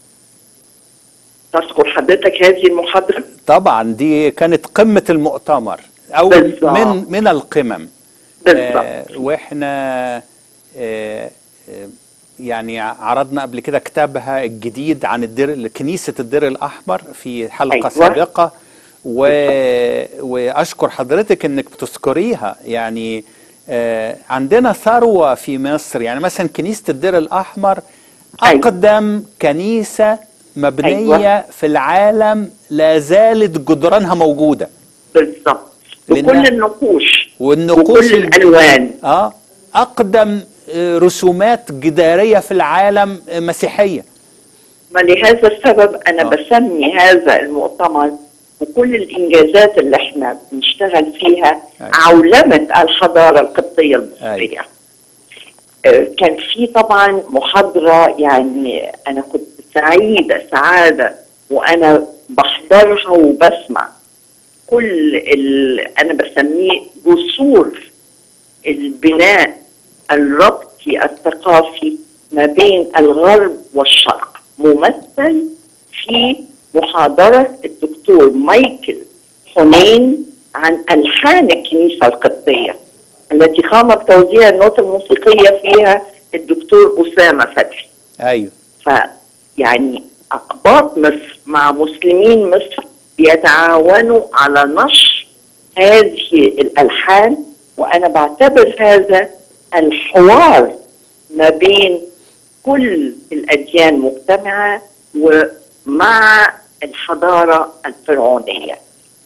تذكر حضرتك هذه المحاضره؟ طبعا دي كانت قمه المؤتمر او بالظبط. من من القمم بالظبط آه واحنا آه آه يعني عرضنا قبل كده كتابها الجديد عن الدير كنيسه الدير الاحمر في حلقه أيوة. سابقه و... واشكر حضرتك انك بتذكريها يعني آه عندنا ثروه في مصر يعني مثلا كنيسه الدير الاحمر أيوة. اقدم كنيسه مبنيه أيوة. في العالم لا زالت جدرانها موجوده بالظبط لأنها- بكل النقوش والنقوش وكل ال- الالوان اه اقدم آه، رسومات جداريه في العالم آه، مسيحيه فلهذا السبب انا آه. بسمي هذا المؤتمر وكل الانجازات اللي احنا بنشتغل فيها أيوة. عولمه الحضاره القبطيه المصريه. آه، كان في طبعا محاضره يعني انا كنت سعيده سعاده وانا بحضرها وبسمع كل ال... انا بسميه جسور البناء الربطي الثقافي ما بين الغرب والشرق ممثل في محاضرة الدكتور مايكل حنين عن ألحان الكنيسة القبطية التي قام بتوزيع النوت الموسيقية فيها الدكتور أسامة فتحي ايوه فيعني أقباط مصر مع مسلمين مصر بيتعاونوا على نشر هذه الألحان وأنا بعتبر هذا الحوار ما بين كل الأديان مجتمعة ومع الحضارة الفرعونية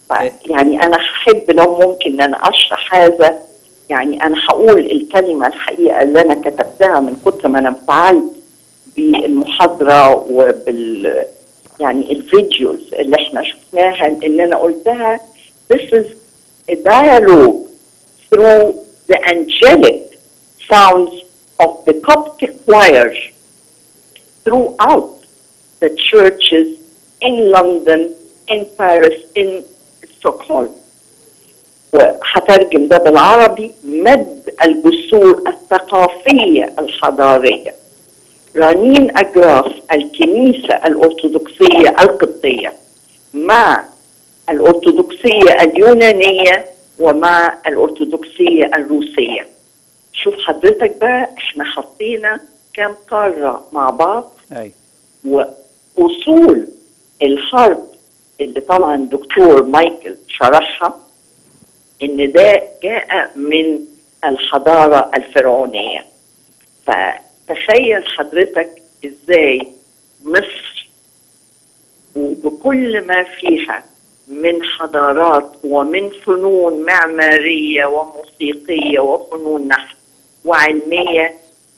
ف- يعني انا هحب لو ممكن ان انا اشرح هذا يعني انا هقول الكلمه الحقيقه اللي انا كتبتها من كتر ما انا انفعلت بالمحاضره وبال يعني الفيديوز اللي احنا شفناها ان انا قلتها this is a dialogue through the angelic sounds of the Coptic choir throughout the churches in London, in Paris, in Stockholm. وهترجم ده بالعربي مد الجسور الثقافية الحضارية رنين أجراف الكنيسة الأرثوذكسية القبطية مع الأرثوذكسية اليونانية ومع الأرثوذكسية الروسية شوف حضرتك بقى احنا حطينا كام قارة مع بعض اي وأصول الحرب اللي طبعا الدكتور مايكل شرحها إن ده جاء من الحضارة الفرعونية فتخيل حضرتك إزاي مصر وبكل ما فيها من حضارات ومن فنون معمارية وموسيقية وفنون نحت وعلمية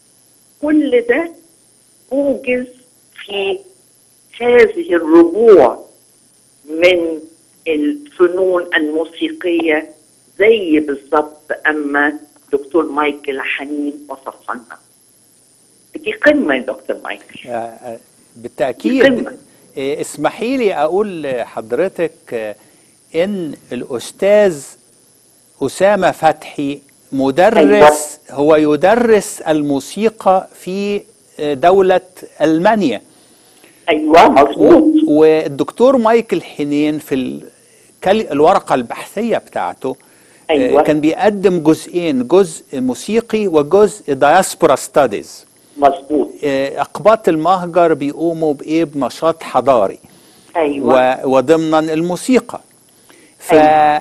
كل ده أوجز في هذه الربوع من الفنون الموسيقية زي بالضبط أما دكتور مايكل حنين وصفها لنا دي قمة يا دكتور مايكل آه، آه، بالتأكيد قمة. آه، اسمحي لي أقول لحضرتك آه، إن الأستاذ أسامة فتحي مدرس هو يدرس الموسيقى في آه، دولة ألمانيا أيوة مظبوط والدكتور مايكل حنين في الكل- الورقة البحثية بتاعته آه، أيوة. كان بيقدم جزئين جزء موسيقي وجزء دايسبورا ستاديز مظبوط أقباط المهجر بيقوموا بإيه بنشاط حضاري أيوة و- وضمنا الموسيقى أيوة.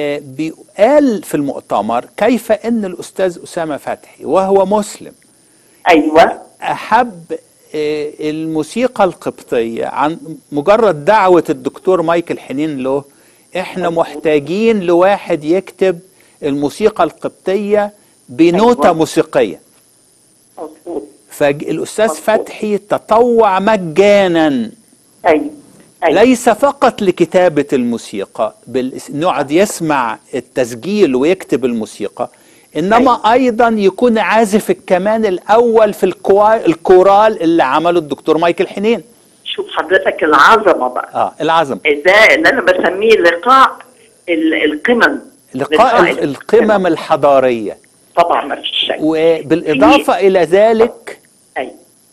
فقال في المؤتمر كيف أن الأستاذ أسامة فتحي وهو مسلم أيوة أحب آه، الموسيقى القبطية عن مجرد دعوة الدكتور مايكل حنين له احنا محتاجين لواحد يكتب الموسيقى القبطية بنوتة أيوة. موسيقية مظبوط فالأستاذ مظبوط. فتحي تطوع مجانا أيوة أيوة ليس فقط لكتابة الموسيقى بال- نقعد يسمع التسجيل ويكتب الموسيقى إنما أيضا يكون عازف الكمان الأول في الكوا- الكورال اللي عمله الدكتور مايكل حنين شوف حضرتك العظمة بقى آه العظم ده اللي أنا بسميه لقاء ال- القمم لقاء ال- القمم الحضارية طبعا ما فيش شك وبالإضافة إلى ذلك أيوة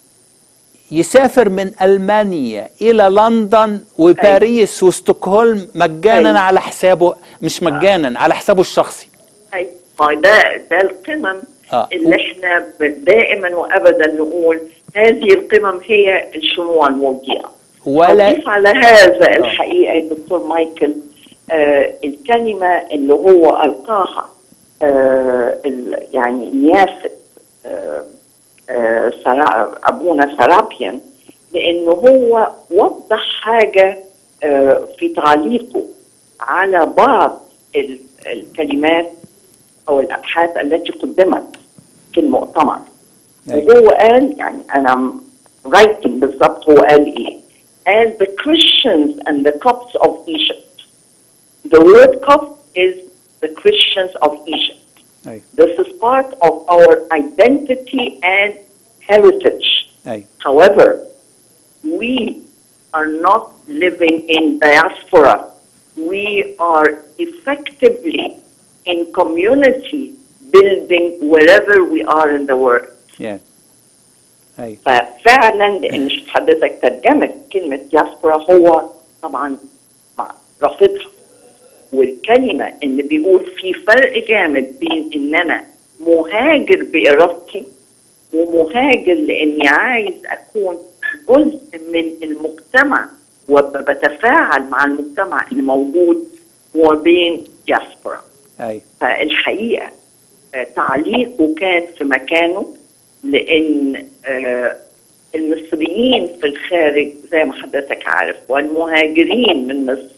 يسافر من ألمانيا إلى لندن وباريس وستوكهولم مجانا أيوة. على حسابه مش مجانا على حسابه الشخصي أيوة ما ده ده القمم آه. اللي احنا ب- دائما وابدا نقول هذه القمم هي الشموع المضيئه ولا أضيف على هذا الحقيقه يا دكتور مايكل آه الكلمه اللي هو القاها آه ال- يعني نيافه آه آه سرا- ابونا سرابيان لانه هو وضح حاجه آه في تعليقه على بعض ال- الكلمات او الابحاث التي قدمت في المؤتمر أيوة. وهو قال يعني انا رايتنج بالضبط هو قال ايه؟ قال the Christians and the Copts of Egypt. The word Copt is the Christians of Egypt. أيوة. This is part of our identity and heritage. أيوة. However, we are not living in diaspora. We are effectively in community building wherever we are in the world. Yeah. أيوة. ففعلا لان شوف حضرتك ترجمه كلمه دياسبورا هو طبعا مع- رافضها والكلمه اللي بيقول في فرق جامد بين ان انا مهاجر بارادتي ومهاجر لاني عايز اكون جزء من المجتمع وبتفاعل مع المجتمع اللي موجود وبين دياسبورا أيوة. فالحقيقه آه، تعليقه كان في مكانه لان آه، المصريين في الخارج زي ما حضرتك عارف والمهاجرين من مصر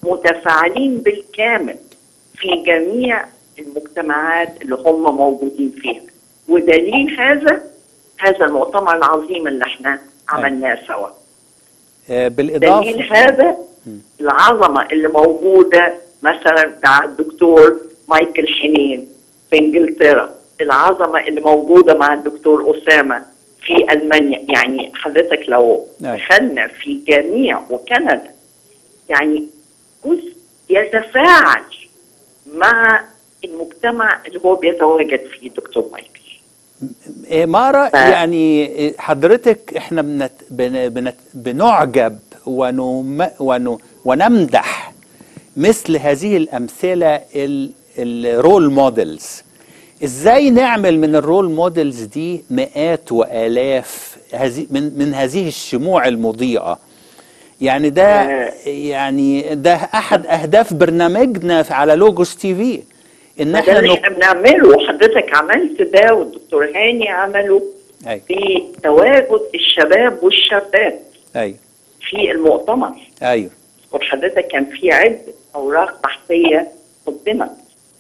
متفاعلين بالكامل في جميع المجتمعات اللي هم موجودين فيها ودليل هذا هذا المؤتمر العظيم اللي احنا عملناه سوا آه، دليل بالاضافه هذا العظمه اللي موجوده مثلا مع الدكتور مايكل حنين في انجلترا العظمه اللي موجوده مع الدكتور اسامه في المانيا يعني حضرتك لو نعم. دخلنا في جميع وكندا يعني جزء يتفاعل مع المجتمع اللي هو بيتواجد فيه دكتور مايكل إيه مارا ف- يعني إيه حضرتك احنا بنت بن بنت بنعجب ونم ون ونمدح مثل هذه الامثله ال- الرول موديلز ازاي نعمل من الرول موديلز دي مئات والاف هذه من من هذه الشموع المضيئه يعني ده آه. يعني ده احد اهداف برنامجنا على لوجوس تي في ان ده احنا اللي نق- احنا بنعمله حضرتك عملت ده والدكتور هاني عمله ايوه في تواجد الشباب والشابات ايوه في المؤتمر ايوه وحضرتك كان في عدة أوراق بحثية قدمت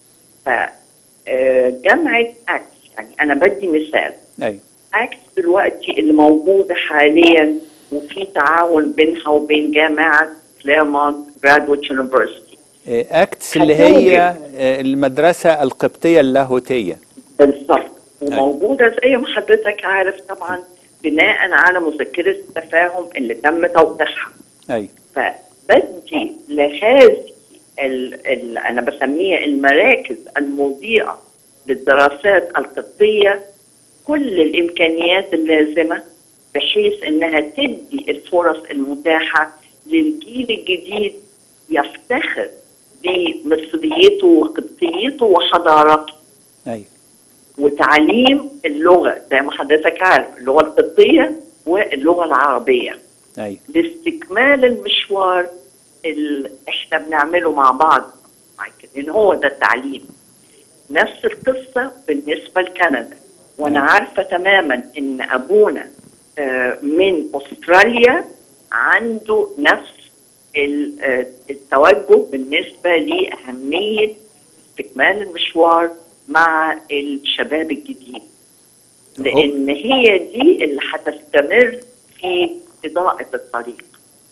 فجامعة أكس يعني أنا بدي مثال ايوه أكس دلوقتي اللي موجودة حاليا وفي تعاون بينها وبين جامعة كليرمونت جرادويت يونيفرسيتي اكتس اللي هي آه، المدرسة القبطية اللاهوتية بالظبط وموجودة زي ما حضرتك عارف طبعا بناء على مذكرة التفاهم اللي تم توضيحها ايوه فبدي لهذه ال ال انا بسميها المراكز المضيئه للدراسات القبطيه كل الامكانيات اللازمه بحيث انها تدي الفرص المتاحه للجيل الجديد يفتخر بمصريته وقبطيته وحضارته ايوه وتعليم اللغه زي ما حضرتك عارف اللغه القبطيه واللغه العربيه ايوه لاستكمال المشوار اللي احنا بنعمله مع بعض مايكل لان هو ده التعليم نفس القصه بالنسبه لكندا وانا عارفه تماما ان ابونا آه، من استراليا عنده نفس ال- آه، التوجه بالنسبه لاهميه استكمال المشوار مع الشباب الجديد لان هي دي اللي هتستمر في اضاءه الطريق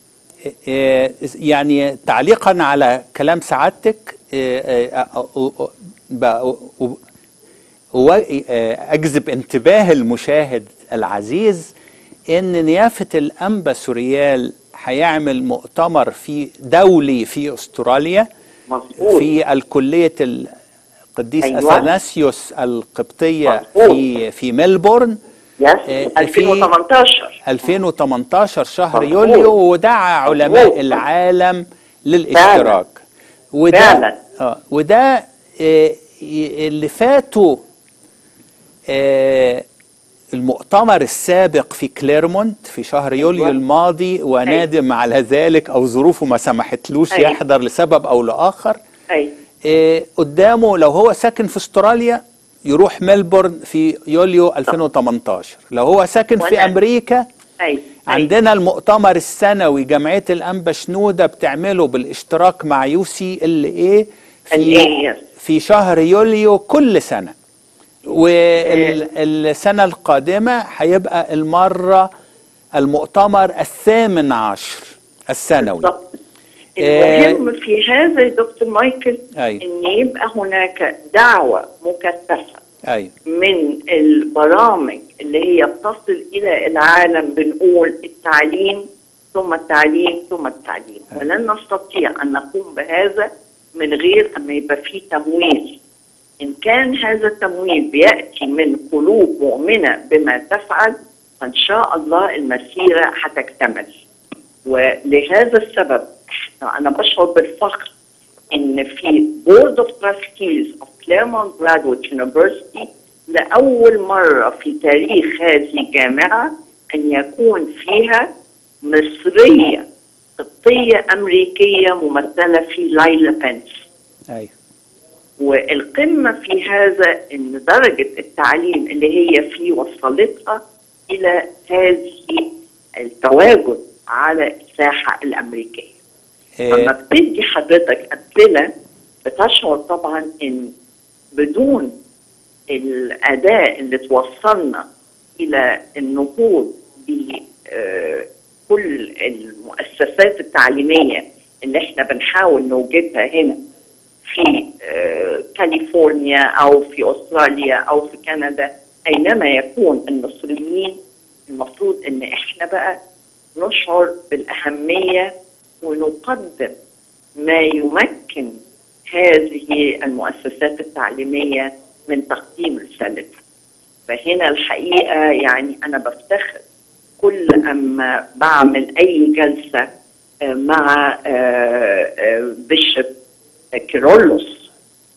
آه، يعني تعليقا على كلام سعادتك آه، آه، آه، آه، ب- و- و- آه، اجذب انتباه المشاهد العزيز ان نيافة الانبا سوريال هيعمل مؤتمر في دولي في استراليا مظبوط في الكلية القديس أيوة. أثناسيوس القبطية مظبوط. في في ملبورن يس آه، في 2018 2018 شهر مظبوط. يوليو ودعا علماء مظبوط. العالم للاشتراك وده فعلا. اه وده آه، ي- اللي فاتوا آه، المؤتمر السابق في كليرمونت في شهر يوليو أيوة. الماضي ونادم على ذلك او ظروفه ما سمحتلوش أيوة. يحضر لسبب او لاخر اي آه، قدامه لو هو ساكن في استراليا يروح ملبورن في يوليو 2018 لو هو ساكن في وأنا- امريكا اي عندنا المؤتمر السنوي جمعيه الانبا شنوده بتعمله بالاشتراك مع يو سي ال اي في LA. في شهر يوليو كل سنه والسنه القادمه هيبقى المره المؤتمر الثامن عشر السنوي بالضبط آه، المهم في هذا يا دكتور مايكل أي. ان يبقى هناك دعوه مكثفه ايوه من البرامج اللي هي بتصل الى العالم بنقول التعليم ثم التعليم ثم التعليم ولن نستطيع ان نقوم بهذا من غير ان يبقى في تمويل ان كان هذا التمويل بياتي من قلوب مؤمنه بما تفعل فان شاء الله المسيره هتكتمل ولهذا السبب إحنا- انا بشعر بالفخر ان في بورد اوف تراستيز اوف كليرمونت جرادويت يونيفرسيتي لاول مره في تاريخ هذه الجامعه ان يكون فيها مصريه قبطيه امريكيه ممثله في لايلا بنس ايوه والقمة في هذا أن درجة التعليم اللي هي فيه وصلتها إلى هذه التواجد على الساحة الأمريكية لما بتدي حضرتك امثله بتشعر طبعا ان بدون الاداء اللي توصلنا الى النهوض بكل المؤسسات التعليميه اللي احنا بنحاول نوجدها هنا في آه، كاليفورنيا او في استراليا او في كندا اينما يكون المصريين المفروض ان احنا بقى نشعر بالاهميه ونقدم ما يمكن هذه المؤسسات التعليميه من تقديم رسالتها فهنا الحقيقه يعني انا بفتخر كل اما بعمل اي جلسه آه، مع آه، آه، بيشب كيرولوس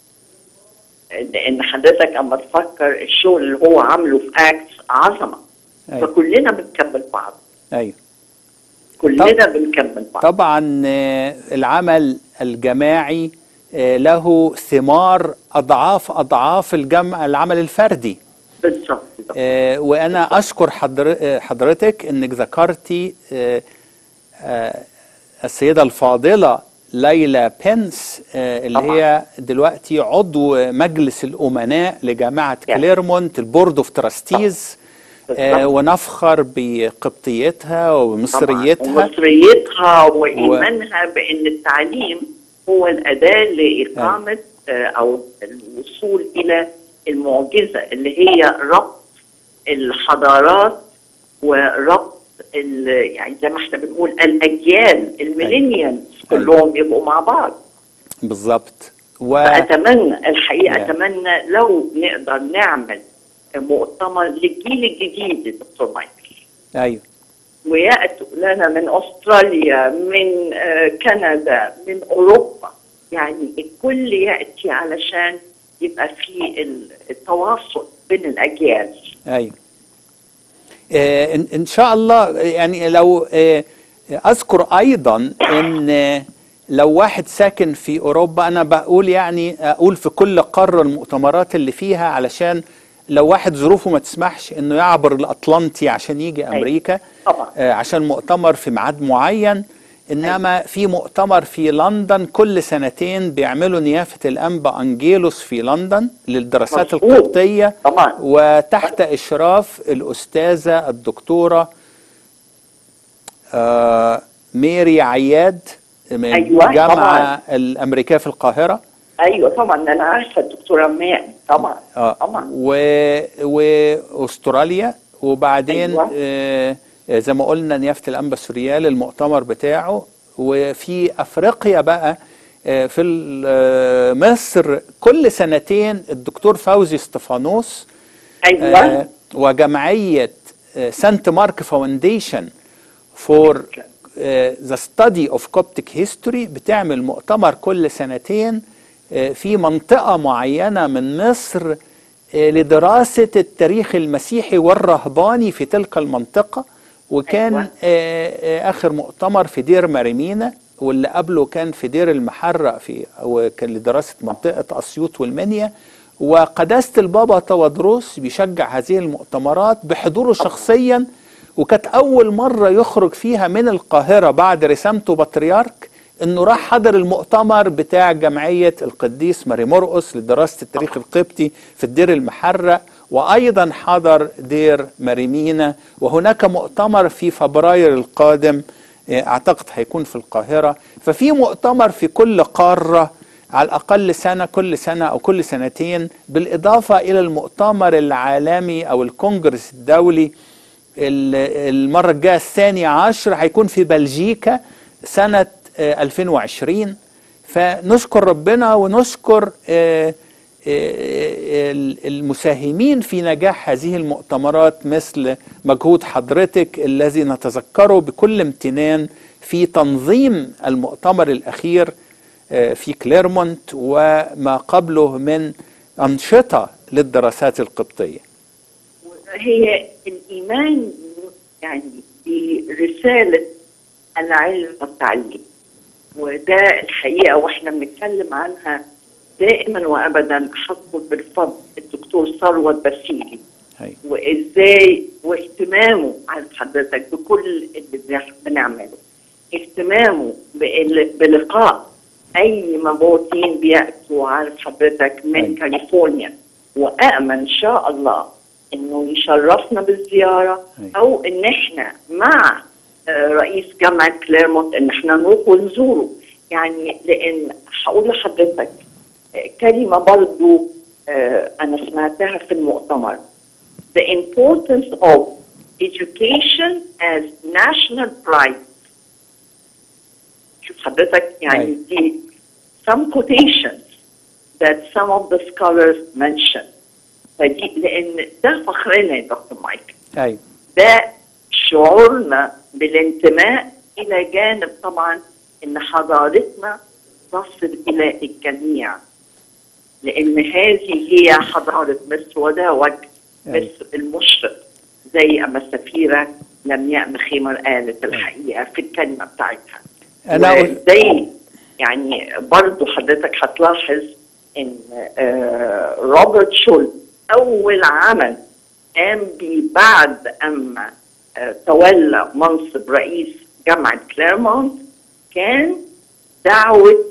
لان حضرتك اما تفكر الشغل اللي هو عامله في اكتس عظمه أيوة. فكلنا بنكمل بعض ايوه كلنا بنكمل بعض طبعا آه، العمل الجماعي آه، له ثمار اضعاف اضعاف الجمع العمل الفردي بالظبط آه، وانا اشكر حضر- آه، حضرتك انك ذكرتي آه، آه، السيده الفاضله ليلى بنس آه، اللي طبعاً. هي دلوقتي عضو مجلس الامناء لجامعه يعني. كليرمونت البورد اوف تراستيز بالظبط. ونفخر بقبطيتها طبعاً. ومصريتها ومصريتها وايمانها بان التعليم هو الاداه لاقامه آه، او الوصول الى المعجزه اللي هي ربط الحضارات وربط ال- يعني زي ما احنا بنقول الاجيال الميلينيالز كلهم يبقوا مع بعض بالظبط و... فاتمنى الحقيقه نعم. اتمنى لو نقدر نعمل مؤتمر للجيل الجديد يا دكتور مايكل ايوه ويأتوا لنا من أستراليا من آه، كندا من أوروبا يعني الكل يأتي علشان يبقى في ال- التواصل بين الأجيال ايوه آه إن, ان شاء الله يعني لو آه اذكر ايضا ان آه، لو واحد ساكن في اوروبا انا بقول يعني اقول في كل قاره المؤتمرات اللي فيها علشان لو واحد ظروفه ما تسمحش انه يعبر الاطلنطي عشان يجي أيوة. امريكا طبعا آه، عشان مؤتمر في ميعاد معين انما في مؤتمر في لندن كل سنتين بيعملوا نيافه الانبا انجيلوس في لندن للدراسات مظبوط. القبطيه طبعا وتحت اشراف الاستاذه الدكتوره آه، ميري عياد من أيوة، الجامعه طبعاً. الامريكيه في القاهره أيوة طبعا أنا عارفة الدكتورة ماء طبعا اه طبعا و... واستراليا وبعدين أيوة. آه زي ما قلنا نيافه الانبا سوريال المؤتمر بتاعه وفي افريقيا بقى آه في ال- آه، مصر كل سنتين الدكتور فوزي استفانوس أيوة آه وجمعيه آه سانت مارك فاونديشن فور ذا ستادي اوف كوبتيك هيستوري بتعمل مؤتمر كل سنتين آه، في منطقة معينة من مصر آه، لدراسة التاريخ المسيحي والرهباني في تلك المنطقة وكان أيوة. آه، آه، آخر مؤتمر في دير مريمينا واللي قبله كان في دير المحرق في وكان لدراسة منطقة أسيوط والمنيا وقداسة البابا تودروس بيشجع هذه المؤتمرات بحضوره شخصيا وكانت أول مرة يخرج فيها من القاهرة بعد رسامته بطريرك انه راح حضر المؤتمر بتاع جمعية القديس ماري مرقس لدراسة التاريخ القبطي في الدير المحرق وايضا حضر دير ماريمينا وهناك مؤتمر في فبراير القادم آه، اعتقد هيكون في القاهرة ففي مؤتمر في كل قارة على الأقل سنة كل سنة أو كل سنتين بالإضافة إلى المؤتمر العالمي أو الكونجرس الدولي ال- المرة الجاية الثانية عشر هيكون في بلجيكا سنة آه، 2020 فنشكر ربنا ونشكر آه، آه، ال- المساهمين في نجاح هذه المؤتمرات مثل مجهود حضرتك الذي نتذكره بكل امتنان في تنظيم المؤتمر الأخير آه، في كليرمونت وما قبله من أنشطة للدراسات القبطية هي الإيمان يعني برسالة العلم والتعليم وده الحقيقة واحنا بنتكلم عنها دائما وابدا حصل بالفضل الدكتور ثروت بسيلي هي. وازاي واهتمامه عن حضرتك بكل اللي بنح- بنعمله اهتمامه بال- بلقاء اي مبعوثين بياتوا عارف حضرتك من أيوة. كاليفورنيا وامن ان شاء الله انه يشرفنا بالزياره أيوة. او ان احنا مع آه، رئيس جامعه كليرمونت ان احنا نروح ونزوره يعني لان هقول لحضرتك آه، كلمه برضو آه، انا سمعتها في المؤتمر the importance of education as national pride شوف حضرتك يعني أيوة. دي some quotations that some of the scholars mention فدي لان ده فخرنا يا دكتور مايك ايوه ده شعورنا بالانتماء الى جانب طبعا ان حضارتنا تصل الى الجميع لان هذه هي حضاره مصر وده وجه أيوة. مصر المشرق زي اما السفيره لمياء مخيمر قالت الحقيقه في الكلمه بتاعتها انا قلت زي يعني برضو حضرتك هتلاحظ ان آه، روبرت شولت اول عمل قام بيه بعد اما آه، تولى منصب رئيس جامعه كليرمونت كان دعوه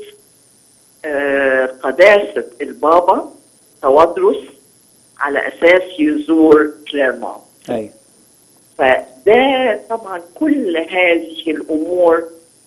آه، قداسه البابا توادرس على اساس يزور كليرمونت ايوه فده طبعا كل هذه الامور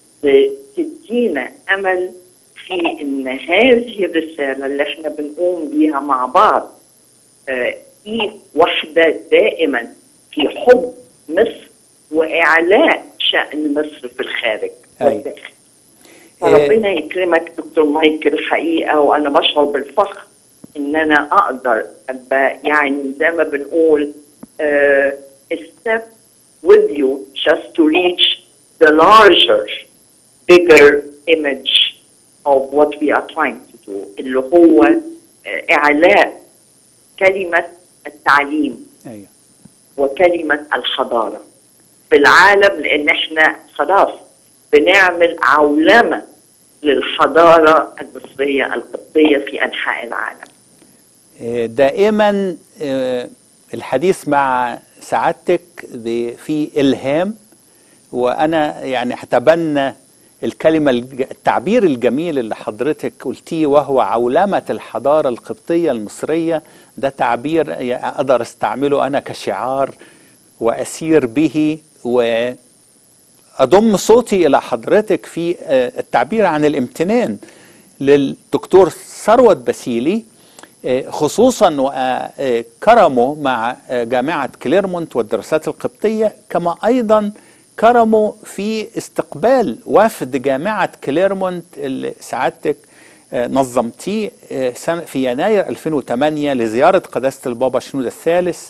بتدينا امل في ان هذه الرساله اللي احنا بنقوم بيها مع بعض آه، في وحده دائما في حب مصر واعلاء شان مصر في الخارج أيوة. والداخل فربنا يكرمك دكتور مايك الحقيقه وانا بشعر بالفخر ان انا اقدر ابقى يعني زي ما بنقول uh, a step with you just to reach the larger bigger image of what we are trying to do اللي هو آه، اعلاء كلمه التعليم ايوه وكلمة الحضارة في العالم لأن احنا خلاص بنعمل عولمة للحضارة المصرية القبطية في أنحاء العالم آه، دائما آه، الحديث مع سعادتك ب- في إلهام وأنا يعني هتبنى الكلمة الج- التعبير الجميل اللي حضرتك قلتيه وهو عولمة الحضارة القبطية المصرية ده تعبير يعني أقدر استعمله أنا كشعار وأسير به وأضم صوتي إلى حضرتك في آه، التعبير عن الامتنان للدكتور ثروت بسيلي آه، خصوصا وكرمه مع آه، جامعة كليرمونت والدراسات القبطية كما أيضا كرموا في استقبال وفد جامعة كليرمونت اللي سعادتك آه، نظمتيه آه، سنة- في يناير 2008 لزيارة قداسة البابا شنودة الثالث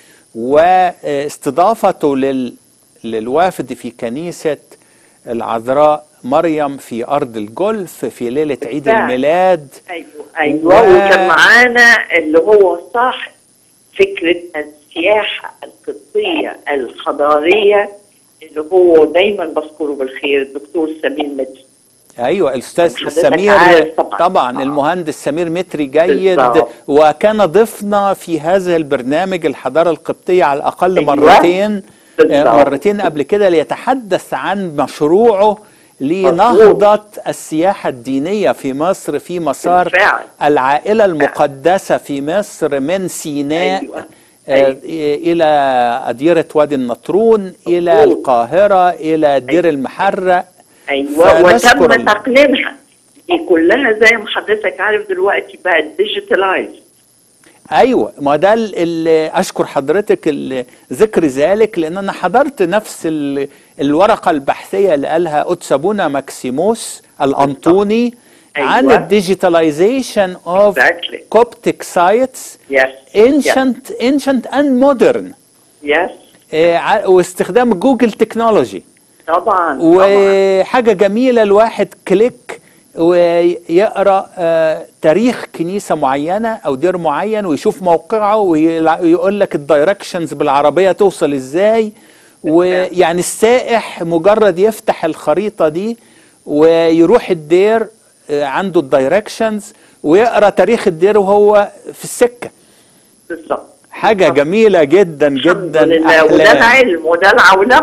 واستضافته لل للوافد في كنيسة العذراء مريم في أرض الجولف في ليلة عيد بالفعل. الميلاد أيوة أيوة و- وكان معانا اللي هو صاحب فكرة السياحة القبطية الحضارية اللي هو دايما بذكره بالخير الدكتور سمير متر ايوه الاستاذ حضرتك سمير عارف طبعاً. طبعا آه. المهندس سمير متري جيد بالظبط. وكان ضيفنا في هذا البرنامج الحضاره القبطيه على الاقل أيوة. مرتين بالظبط. آه، مرتين قبل كده ليتحدث عن مشروعه لنهضة السياحة الدينية في مصر في مسار بالفعل. العائلة المقدسة في مصر من سيناء أيوة. آه، أيوة. إلى أديرة وادي النطرون إلى مظبوط. القاهرة إلى دير المحرق ايوه فنشكر وتم الله. تقنينها دي كلها زي ما حضرتك عارف دلوقتي بقت ديجيتالايز ايوه ما ده ال- اللي اشكر حضرتك ال- ذكر ذلك لان انا حضرت نفس ال- الورقه البحثيه اللي قالها اوتسابونا ماكسيموس الانطوني عن أيوة. الديجيتاليزيشن اوف Exactly. كوبتيك سايتس يس ancient ancient and modern يس آه، ع- واستخدام جوجل تكنولوجي طبعا طبعا وحاجة جميلة الواحد كليك ويقرأ آه، تاريخ كنيسة معينة أو دير معين ويشوف موقعه ويقول لك الدايركشنز بالعربية توصل إزاي ويعني السائح مجرد يفتح الخريطة دي ويروح الدير آه، عنده الدايركشنز ويقرأ تاريخ الدير وهو في السكة بالظبط حاجة جميلة جدا الحمد جدا لله وده أحلام. العلم وده العولمه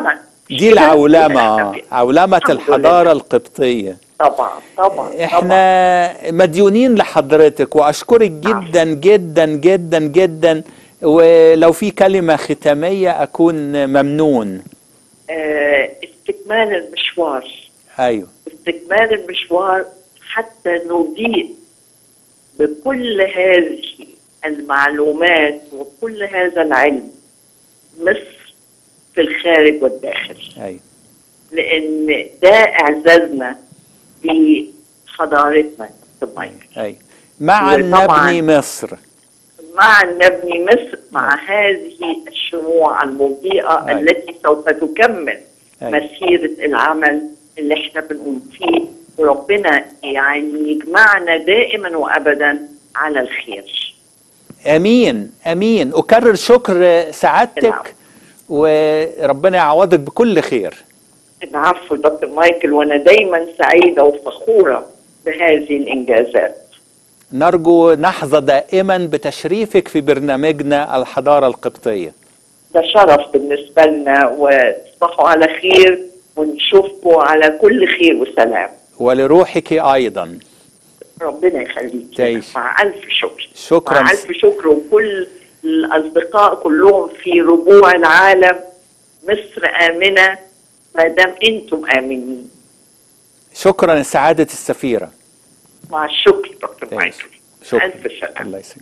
دي العولمة إحنا آه، في- عولمة الحمد الحضارة لله. القبطية طبعا طبعا طبعا احنا مديونين لحضرتك واشكرك جدا جدا جدا جدا ولو في كلمة ختامية اكون ممنون آه استكمال المشوار ايوه استكمال المشوار حتى نضيء بكل هذه المعلومات وكل هذا العلم مصر في الخارج والداخل ايوه لان ده اعزازنا بحضارتنا طبعا ايوه مع وطبعاً- نبني مصر مع نبني مصر مع هذه الشموع المضيئة أيوة. التي سوف تكمل أيوة. مسيرة العمل اللي احنا بنقوم فيه وربنا يعني يجمعنا دائما وابدا على الخير امين امين اكرر شكر العفو. سعادتك وربنا يعوضك بكل خير العفو دكتور مايكل وانا دايما سعيدة وفخورة بهذه الانجازات نرجو نحظى دائما بتشريفك في برنامجنا الحضارة القبطية ده شرف بالنسبة لنا وتصبحوا على خير ونشوفكم على كل خير وسلام ولروحك ايضا ربنا يخليك تعيش. مع ألف شكر شكراً. مع ألف شكر وكل الأصدقاء كلهم في ربوع العالم مصر آمنة ما دام أنتم آمنين شكرا سعادة السفيرة مع الشكر دكتور تعيش. مايكل شكرا ألف سلام الله يسلمك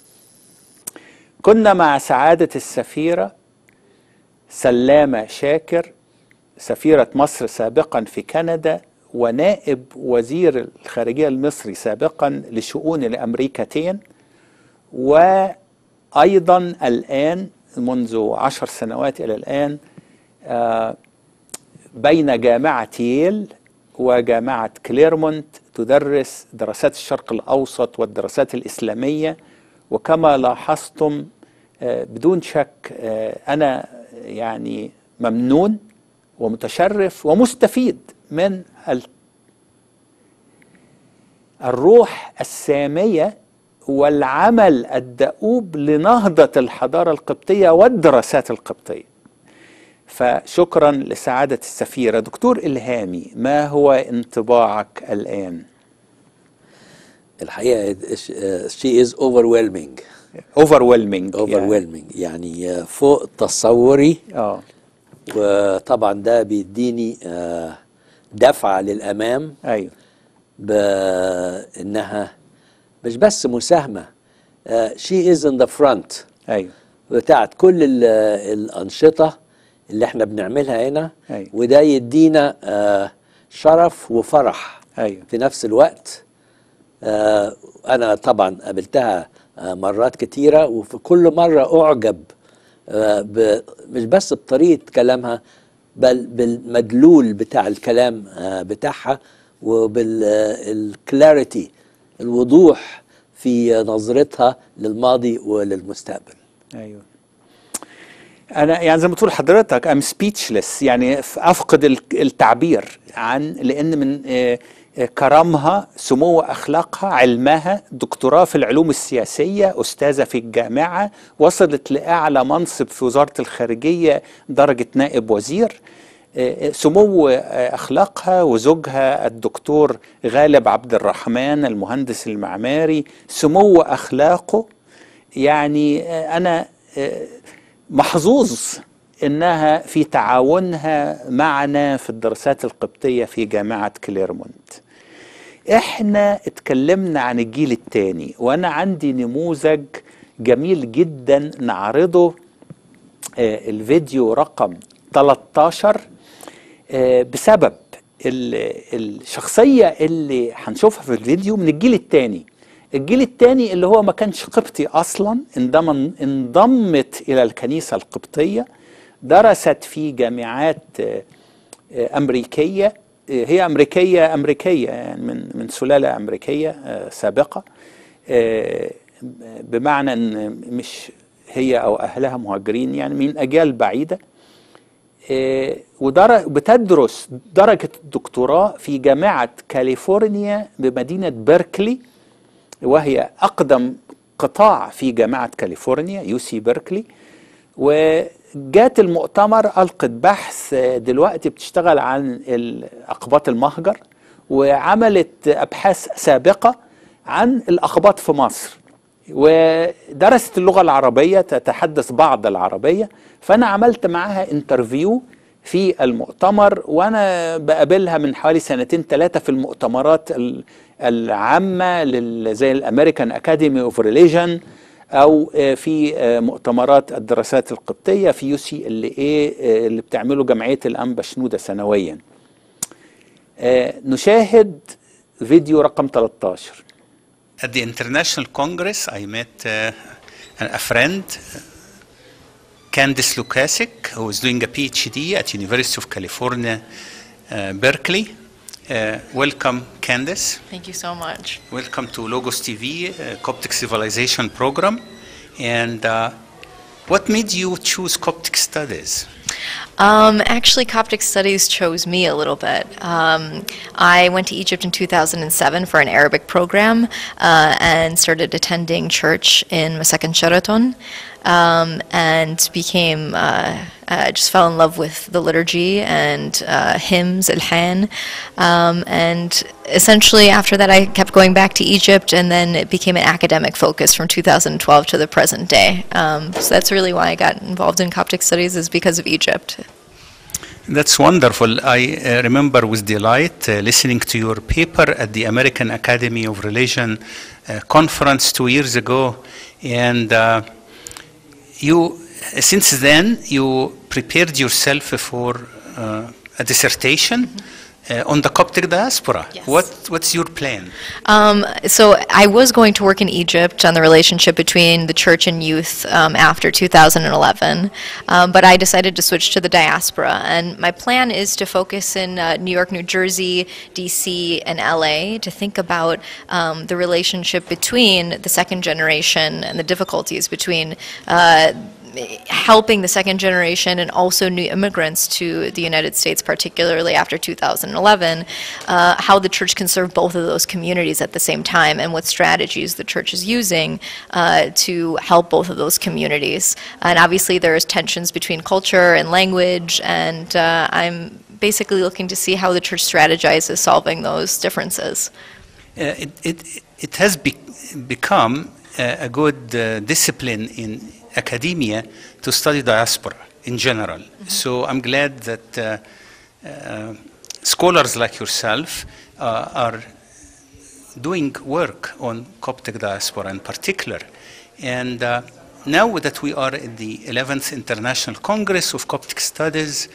كنا مع سعادة السفيرة سلامة شاكر سفيرة مصر سابقا في كندا ونائب وزير الخارجية المصري سابقا لشؤون الأمريكتين وأيضا الآن منذ عشر سنوات إلى الآن آه، بين جامعة ييل وجامعة كليرمونت تدرس دراسات الشرق الأوسط والدراسات الإسلامية وكما لاحظتم آه، بدون شك آه، أنا يعني ممنون ومتشرف ومستفيد من ال- الروح السامية والعمل الدؤوب لنهضة الحضارة القبطية والدراسات القبطية فشكرا لسعادة السفيرة دكتور إلهامي ما هو انطباعك الآن الحقيقه شي از overwhelming overwhelming overwhelming يعني آه، فوق تصوري يعني. اه وطبعا ده بيديني آه، دفعه للامام ايوه بانها مش بس مساهمه شي از ان ذا فرونت ايوه بتاعت كل ال- الانشطه اللي احنا بنعملها هنا أيوة. وده يدينا آه، شرف وفرح ايوه في نفس الوقت آه، انا طبعا قابلتها آه، مرات كتيره وفي كل مره اعجب آه، ب- مش بس بطريقه كلامها بل بالمدلول بتاع الكلام آه، بتاعها وبالكلاريتي الوضوح في نظرتها للماضي وللمستقبل ايوه انا يعني زي ما تقول حضرتك ام سبيتشلس يعني ف- افقد ال- التعبير عن لان من آه، آه، كرمها سمو اخلاقها علمها دكتوراه في العلوم السياسيه استاذه في الجامعه وصلت لاعلى منصب في وزاره الخارجيه درجه نائب وزير آه، سمو آه، اخلاقها وزوجها الدكتور غالب عبد الرحمن المهندس المعماري سمو اخلاقه يعني آه، انا آه، محظوظ انها في تعاونها معنا في الدراسات القبطيه في جامعه كليرمونت احنا اتكلمنا عن الجيل الثاني وانا عندي نموذج جميل جدا نعرضه آه، الفيديو رقم 13 آه، بسبب ال- الشخصية اللي هنشوفها في الفيديو من الجيل الثاني الجيل الثاني اللي هو ما كانش قبطي أصلا انضم انضمت إلى الكنيسة القبطية درست في جامعات آه، آه، أمريكية آه، هي أمريكية أمريكية يعني من من سلالة أمريكية آه، سابقة آه، بمعنى أن مش هي أو أهلها مهاجرين يعني من أجيال بعيدة آه، ودر- بتدرس درجة الدكتوراه في جامعة كاليفورنيا بمدينة بيركلي وهي أقدم قطاع في جامعة كاليفورنيا يو سي بيركلي جات المؤتمر ألقت بحث آه، دلوقتي بتشتغل عن ال- أقباط المهجر وعملت أبحاث سابقة عن الأقباط في مصر ودرست اللغة العربية تتحدث بعض العربية فأنا عملت معاها انترفيو في المؤتمر وأنا بقابلها من حوالي سنتين ثلاثة في المؤتمرات ال- العامة لل- زي الأمريكان أكاديمي أوف ريليجن أو آه، في آه، مؤتمرات الدراسات القبطية في يو سي ال اي اللي بتعمله جمعية الأنبا شنودة سنويا آه، نشاهد فيديو رقم 13 At the International Congress, I met uh, a friend, Candice Lukasik, who is doing a PhD at University of California, uh, Berkeley. Uh, welcome, Candice. Thank you so much. Welcome to Logos TV, uh, Coptic Civilization Program. And uh, what made you choose Coptic Studies? Um, actually, Coptic Studies chose me a little bit. Um, I went to Egypt in 2007 for an Arabic program uh, and started attending church in Masakan Sheraton um, and became, uh, uh, just fell in love with the liturgy and uh, hymns, Ilhan. Um, and essentially, after that, I kept going back to Egypt and then it became an academic focus from 2012 to the present day. Um, so that's really why I got involved in Coptic Studies, is because of Egypt. That's wonderful. I uh, remember with delight uh, listening to your paper at the American Academy of Religion uh, conference two years ago. And uh, you, since then, you prepared yourself for uh, a dissertation uh, on the Coptic diaspora. Yes. What, what's your plan? Um, so I was going to work in Egypt on the relationship between the church and youth um, after 2011, um, but I decided to switch to the diaspora. And my plan is to focus in uh, New York, New Jersey, DC, and LA to think about um, the relationship between the second generation and the difficulties between. Uh, helping the second generation and also new immigrants to the United States, particularly after 2011, uh, how the church can serve both of those communities at the same time and what strategies the church is using uh, to help both of those communities. And obviously, there's tensions between culture and language, and uh, I'm basically looking to see how the church strategizes solving those differences. Uh, it, it, it has be, become uh, a good uh, discipline in academia to study diaspora in general. So I'm glad that uh, uh, scholars like yourself uh, are doing work on Coptic diaspora in particular. And uh, now that we are in the 11th International Congress of Coptic Studies,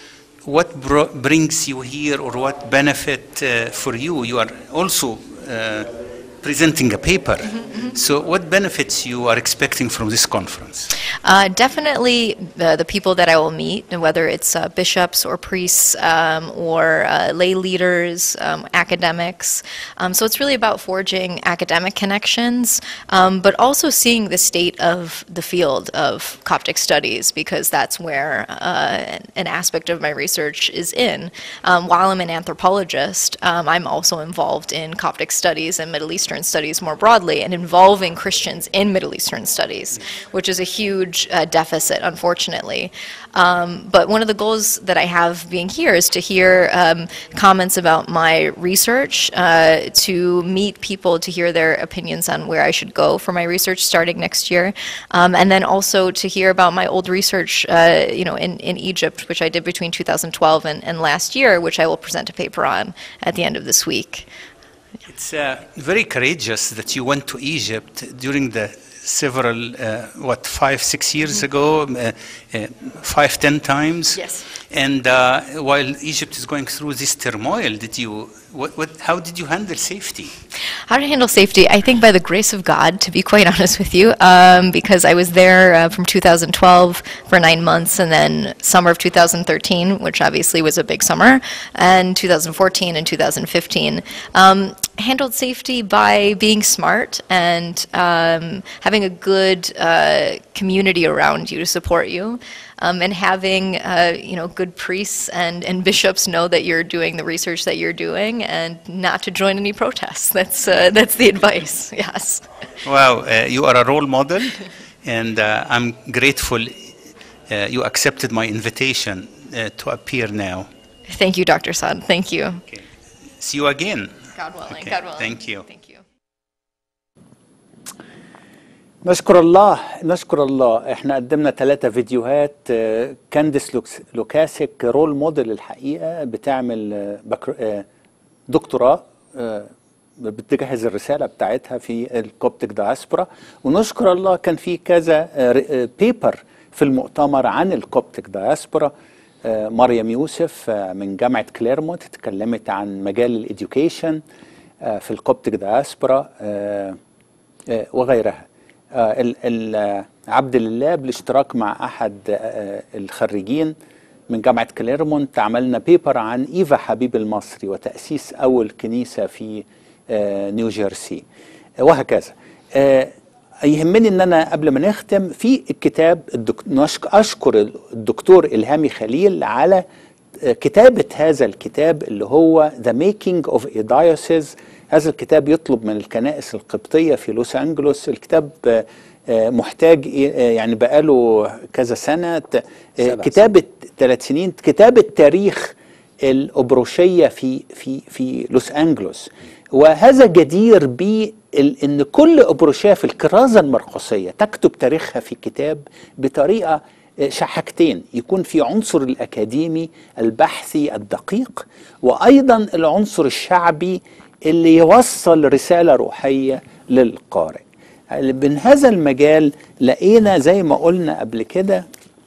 what bro- brings you here or what benefit uh, for you? You are also uh, presenting a paper. So, what benefits you are expecting from this conference? Uh, definitely the, the people that I will meet, and whether it's uh, bishops or priests um, or uh, lay leaders, um, academics. Um, so it's really about forging academic connections, um, but also seeing the state of the field of Coptic studies, because that's where uh, an aspect of my research is in. Um, while I'm an anthropologist, um, I'm also involved in Coptic studies and Middle Eastern studies more broadly, and involving Christians in Middle Eastern studies, which is a huge uh, deficit, unfortunately. Um, but one of the goals that I have being here is to hear um, comments about my research, uh, to meet people, to hear their opinions on where I should go for my research starting next year, um, and then also to hear about my old research, uh, you know, in, in Egypt, which I did between 2012 and, and last year, which I will present a paper on at the end of this week. It's uh, very courageous that you went to Egypt during the several, uh, what, five, six years ago, uh, uh, five, ten times. Yes. And uh, while Egypt is going through this turmoil, did you, what, what, how did you handle safety? How to handle safety? I think by the grace of God, to be quite honest with you, um, because I was there uh, from 2012 for nine months, and then summer of 2013, which obviously was a big summer, and 2014 and 2015. Um, handled safety by being smart and um, having a good uh, community around you to support you. Um, and having uh, you know good priests and, and bishops know that you're doing the research that you're doing and not to join any protests. That's uh, that's the advice. Yes. Wow, uh, you are a role model, and uh, I'm grateful uh, uh, you accepted my invitation uh, to appear now. Thank you, Dr. Saad. Thank you. Okay. See you again. God willing. Okay, God willing. thank you. Thank you. نشكر الله نشكر الله احنا قدمنا ثلاثة فيديوهات آه، كانديس لوكس- لوكاسيك رول موديل الحقيقة بتعمل آه، بكر- آه، دكتوراه آه، بتجهز الرسالة بتاعتها في الكوبتك دايسبورا ونشكر الله كان في كذا بيبر في المؤتمر عن الكوبتك دايسبورا آه، مريم يوسف آه، من جامعة كليرمونت اتكلمت عن مجال الإديوكيشن آه، في الكوبتك دايسبورا آه، آه، وغيرها آه، ال- ال- آه، عبد لله بالاشتراك مع احد آه، الخريجين من جامعه كليرمونت عملنا بيبر عن ايفا حبيب المصري وتاسيس اول كنيسه في آه، نيو جيرسي آه، وهكذا آه، يهمني ان انا قبل ما نختم في الكتاب الدك... نشك- اشكر الدكتور الهامي خليل على كتابة هذا الكتاب اللي هو The Making of a Diocese هذا الكتاب يطلب من الكنائس القبطية في لوس أنجلوس الكتاب آه، آه، محتاج إيه- آه، يعني بقاله كذا سنة ت- آه، سبع كتابة ثلاث سنين كتابة تاريخ الأبروشية في في في لوس أنجلوس وهذا جدير ب ان كل أبروشية في الكرازة المرقسية تكتب تاريخها في كتاب بطريقة حاجتين يكون في عنصر الأكاديمي البحثي الدقيق وأيضا العنصر الشعبي اللي يوصل رسالة روحية للقارئ من هذا المجال لقينا زي ما قلنا قبل كده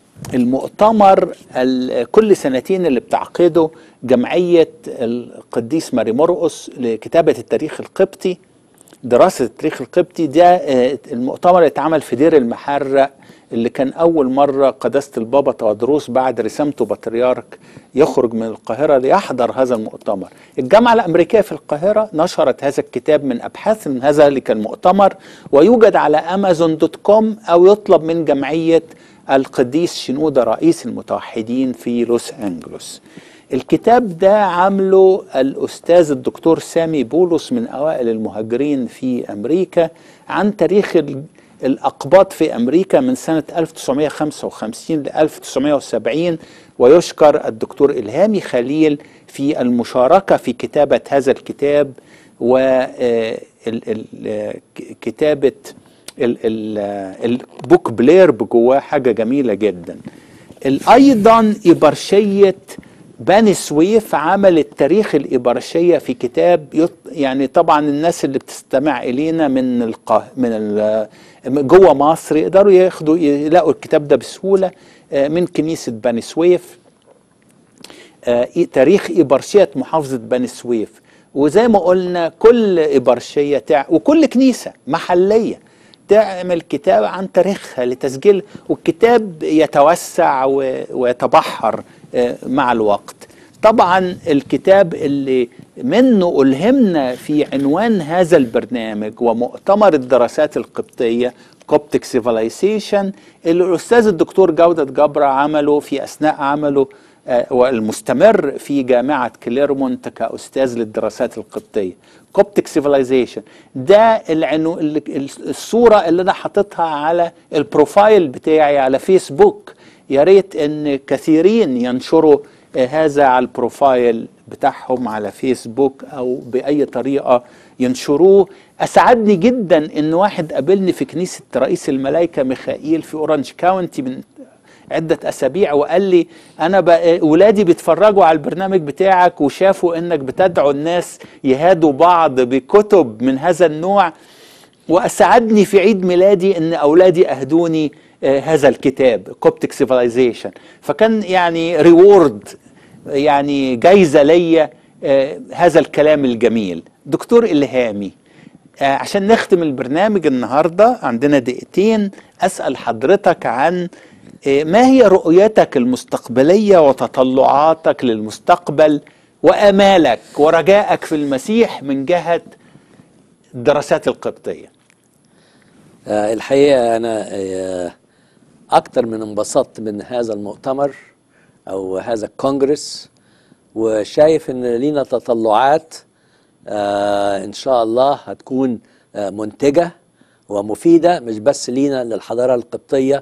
المؤتمر ال- كل سنتين اللي بتعقده جمعية القديس ماري مرقس لكتابة التاريخ القبطي دراسة التاريخ القبطي ده آه، المؤتمر اللي اتعمل في دير المحرق اللي كان أول مرة قداسة البابا تودروس بعد رسامته بطريرك يخرج من القاهرة ليحضر هذا المؤتمر الجامعة الأمريكية في القاهرة نشرت هذا الكتاب من أبحاث من هذا اللي كان مؤتمر ويوجد على أمازون دوت كوم أو يطلب من جمعية القديس شنودة رئيس المتوحدين في لوس أنجلوس الكتاب ده عامله الأستاذ الدكتور سامي بولس من أوائل المهاجرين في أمريكا عن تاريخ ال- الأقباط في أمريكا من سنة 1955 ل 1970 ويشكر الدكتور إلهامي خليل في المشاركة في كتابة هذا الكتاب وكتابة البوك بلير بجواه حاجة جميلة جدا ال- أيضا إبرشية بني سويف عملت تاريخ الإبرشية في كتاب يط... يعني طبعا الناس اللي بتستمع إلينا من القا... من ال... جوه مصر يقدروا ياخدوا يلاقوا الكتاب ده بسهولة آه، من كنيسة بني سويف آه، إيه- تاريخ إبرشية محافظة بني سويف وزي ما قلنا كل إبرشية تع... وكل كنيسة محلية تعمل كتاب عن تاريخها لتسجيل والكتاب يتوسع و... ويتبحر آه، مع الوقت طبعا الكتاب اللي منه ألهمنا في عنوان هذا البرنامج ومؤتمر الدراسات القبطية كوبتك سيفيلايزيشن اللي الأستاذ الدكتور جودة جبرة عمله في أثناء عمله آه، والمستمر في جامعة كليرمونت كأستاذ للدراسات القبطية كوبتك سيفيلايزيشن ده العنو... ال- الصورة اللي أنا حاططها على البروفايل بتاعي على فيسبوك يا ريت ان كثيرين ينشروا آه، هذا على البروفايل بتاعهم على فيسبوك او باي طريقه ينشروه اسعدني جدا ان واحد قابلني في كنيسه رئيس الملائكه ميخائيل في اورنج كاونتي من عدة أسابيع وقال لي أنا بقى ولادي بيتفرجوا على البرنامج بتاعك وشافوا إنك بتدعو الناس يهادوا بعض بكتب من هذا النوع وأسعدني في عيد ميلادي إن أولادي أهدوني آه، هذا الكتاب كوبتك سيفيلايزيشن فكان يعني ريورد يعني جايزة ليا آه، هذا الكلام الجميل دكتور إلهامي آه، عشان نختم البرنامج النهاردة عندنا دقيقتين أسأل حضرتك عن آه، ما هي رؤيتك المستقبلية وتطلعاتك للمستقبل وآمالك ورجائك في المسيح من جهة الدراسات القبطية آه، الحقيقة أنا آه، أكتر من انبسطت من هذا المؤتمر أو هذا الكونجرس وشايف إن لينا تطلعات آه، إن شاء الله هتكون آه، منتجة ومفيدة مش بس لينا للحضارة القبطية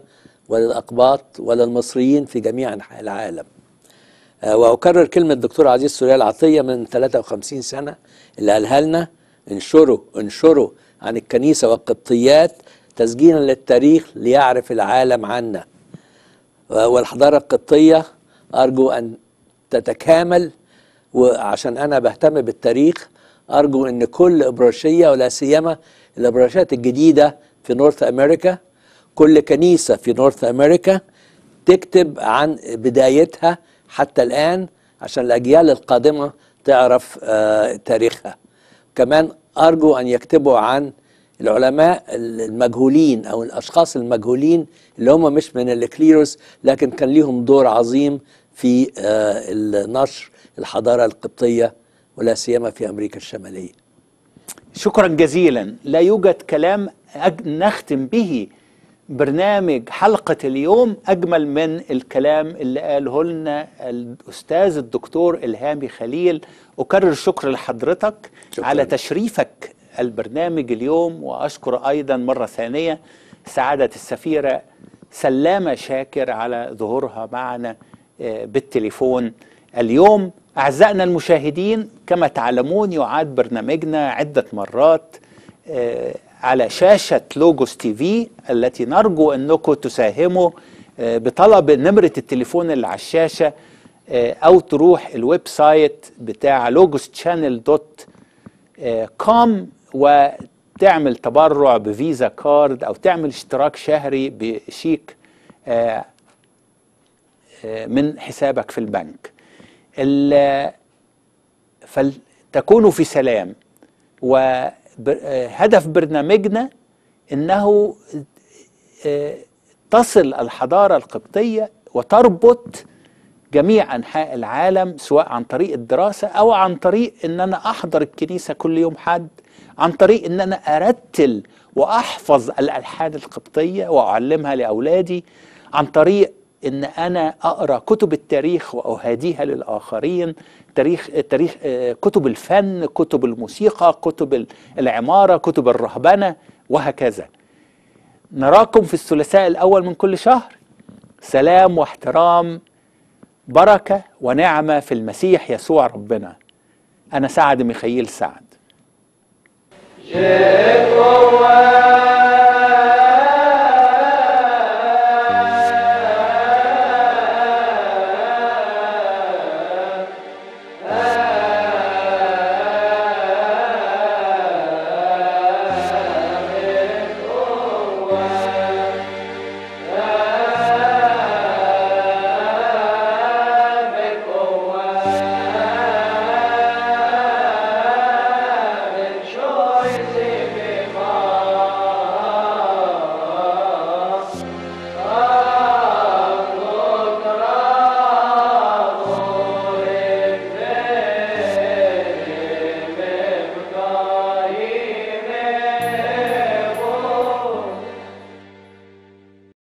وللأقباط وللمصريين في جميع أنحاء العالم آه، وأكرر كلمة الدكتور عزيز سوريال عطية من 53 سنة اللي قالها لنا انشروا انشروا عن الكنيسة والقبطيات تسجيلا للتاريخ ليعرف العالم عنا والحضارة القبطية أرجو أن تتكامل وعشان أنا بهتم بالتاريخ أرجو أن كل إبراشية ولا سيما الإبراشات الجديدة في نورث أمريكا كل كنيسة في نورث أمريكا تكتب عن بدايتها حتى الآن عشان الأجيال القادمة تعرف آه، تاريخها كمان أرجو أن يكتبوا عن العلماء المجهولين أو الأشخاص المجهولين اللي هم مش من الكليروس لكن كان ليهم دور عظيم في آه، النشر الحضارة القبطية ولا سيما في أمريكا الشمالية شكرا جزيلا لا يوجد كلام أج... نختم به برنامج حلقة اليوم أجمل من الكلام اللي قاله لنا الأستاذ الدكتور إلهامي خليل أكرر الشكر لحضرتك شكراً. على تشريفك البرنامج اليوم وأشكر أيضا مرة ثانية سعادة السفيرة سلامة شاكر على ظهورها معنا آه، بالتليفون اليوم أعزائنا المشاهدين كما تعلمون يعاد برنامجنا عدة مرات آه، على شاشة لوجوس تي في التي نرجو أنكم تساهموا آه، بطلب نمرة التليفون اللي على الشاشة آه، أو تروح الويب سايت بتاع لوجوس تشانل دوت كوم وتعمل تبرع بفيزا كارد أو تعمل اشتراك شهري بشيك آه، آه، من حسابك في البنك ال- فلتكونوا في سلام وهدف برنامجنا انه آه، تصل الحضاره القبطيه وتربط جميع انحاء العالم سواء عن طريق الدراسه او عن طريق ان انا احضر الكنيسه كل يوم حد عن طريق ان انا ارتل واحفظ الالحان القبطيه واعلمها لاولادي عن طريق ان انا اقرا كتب التاريخ واهاديها للاخرين تاريخ تاريخ آه، كتب الفن كتب الموسيقى كتب ال- العماره كتب الرهبنه وهكذا نراكم في الثلاثاء الاول من كل شهر سلام واحترام بركه ونعمه في المسيح يسوع ربنا انا سعد ميخائيل سعد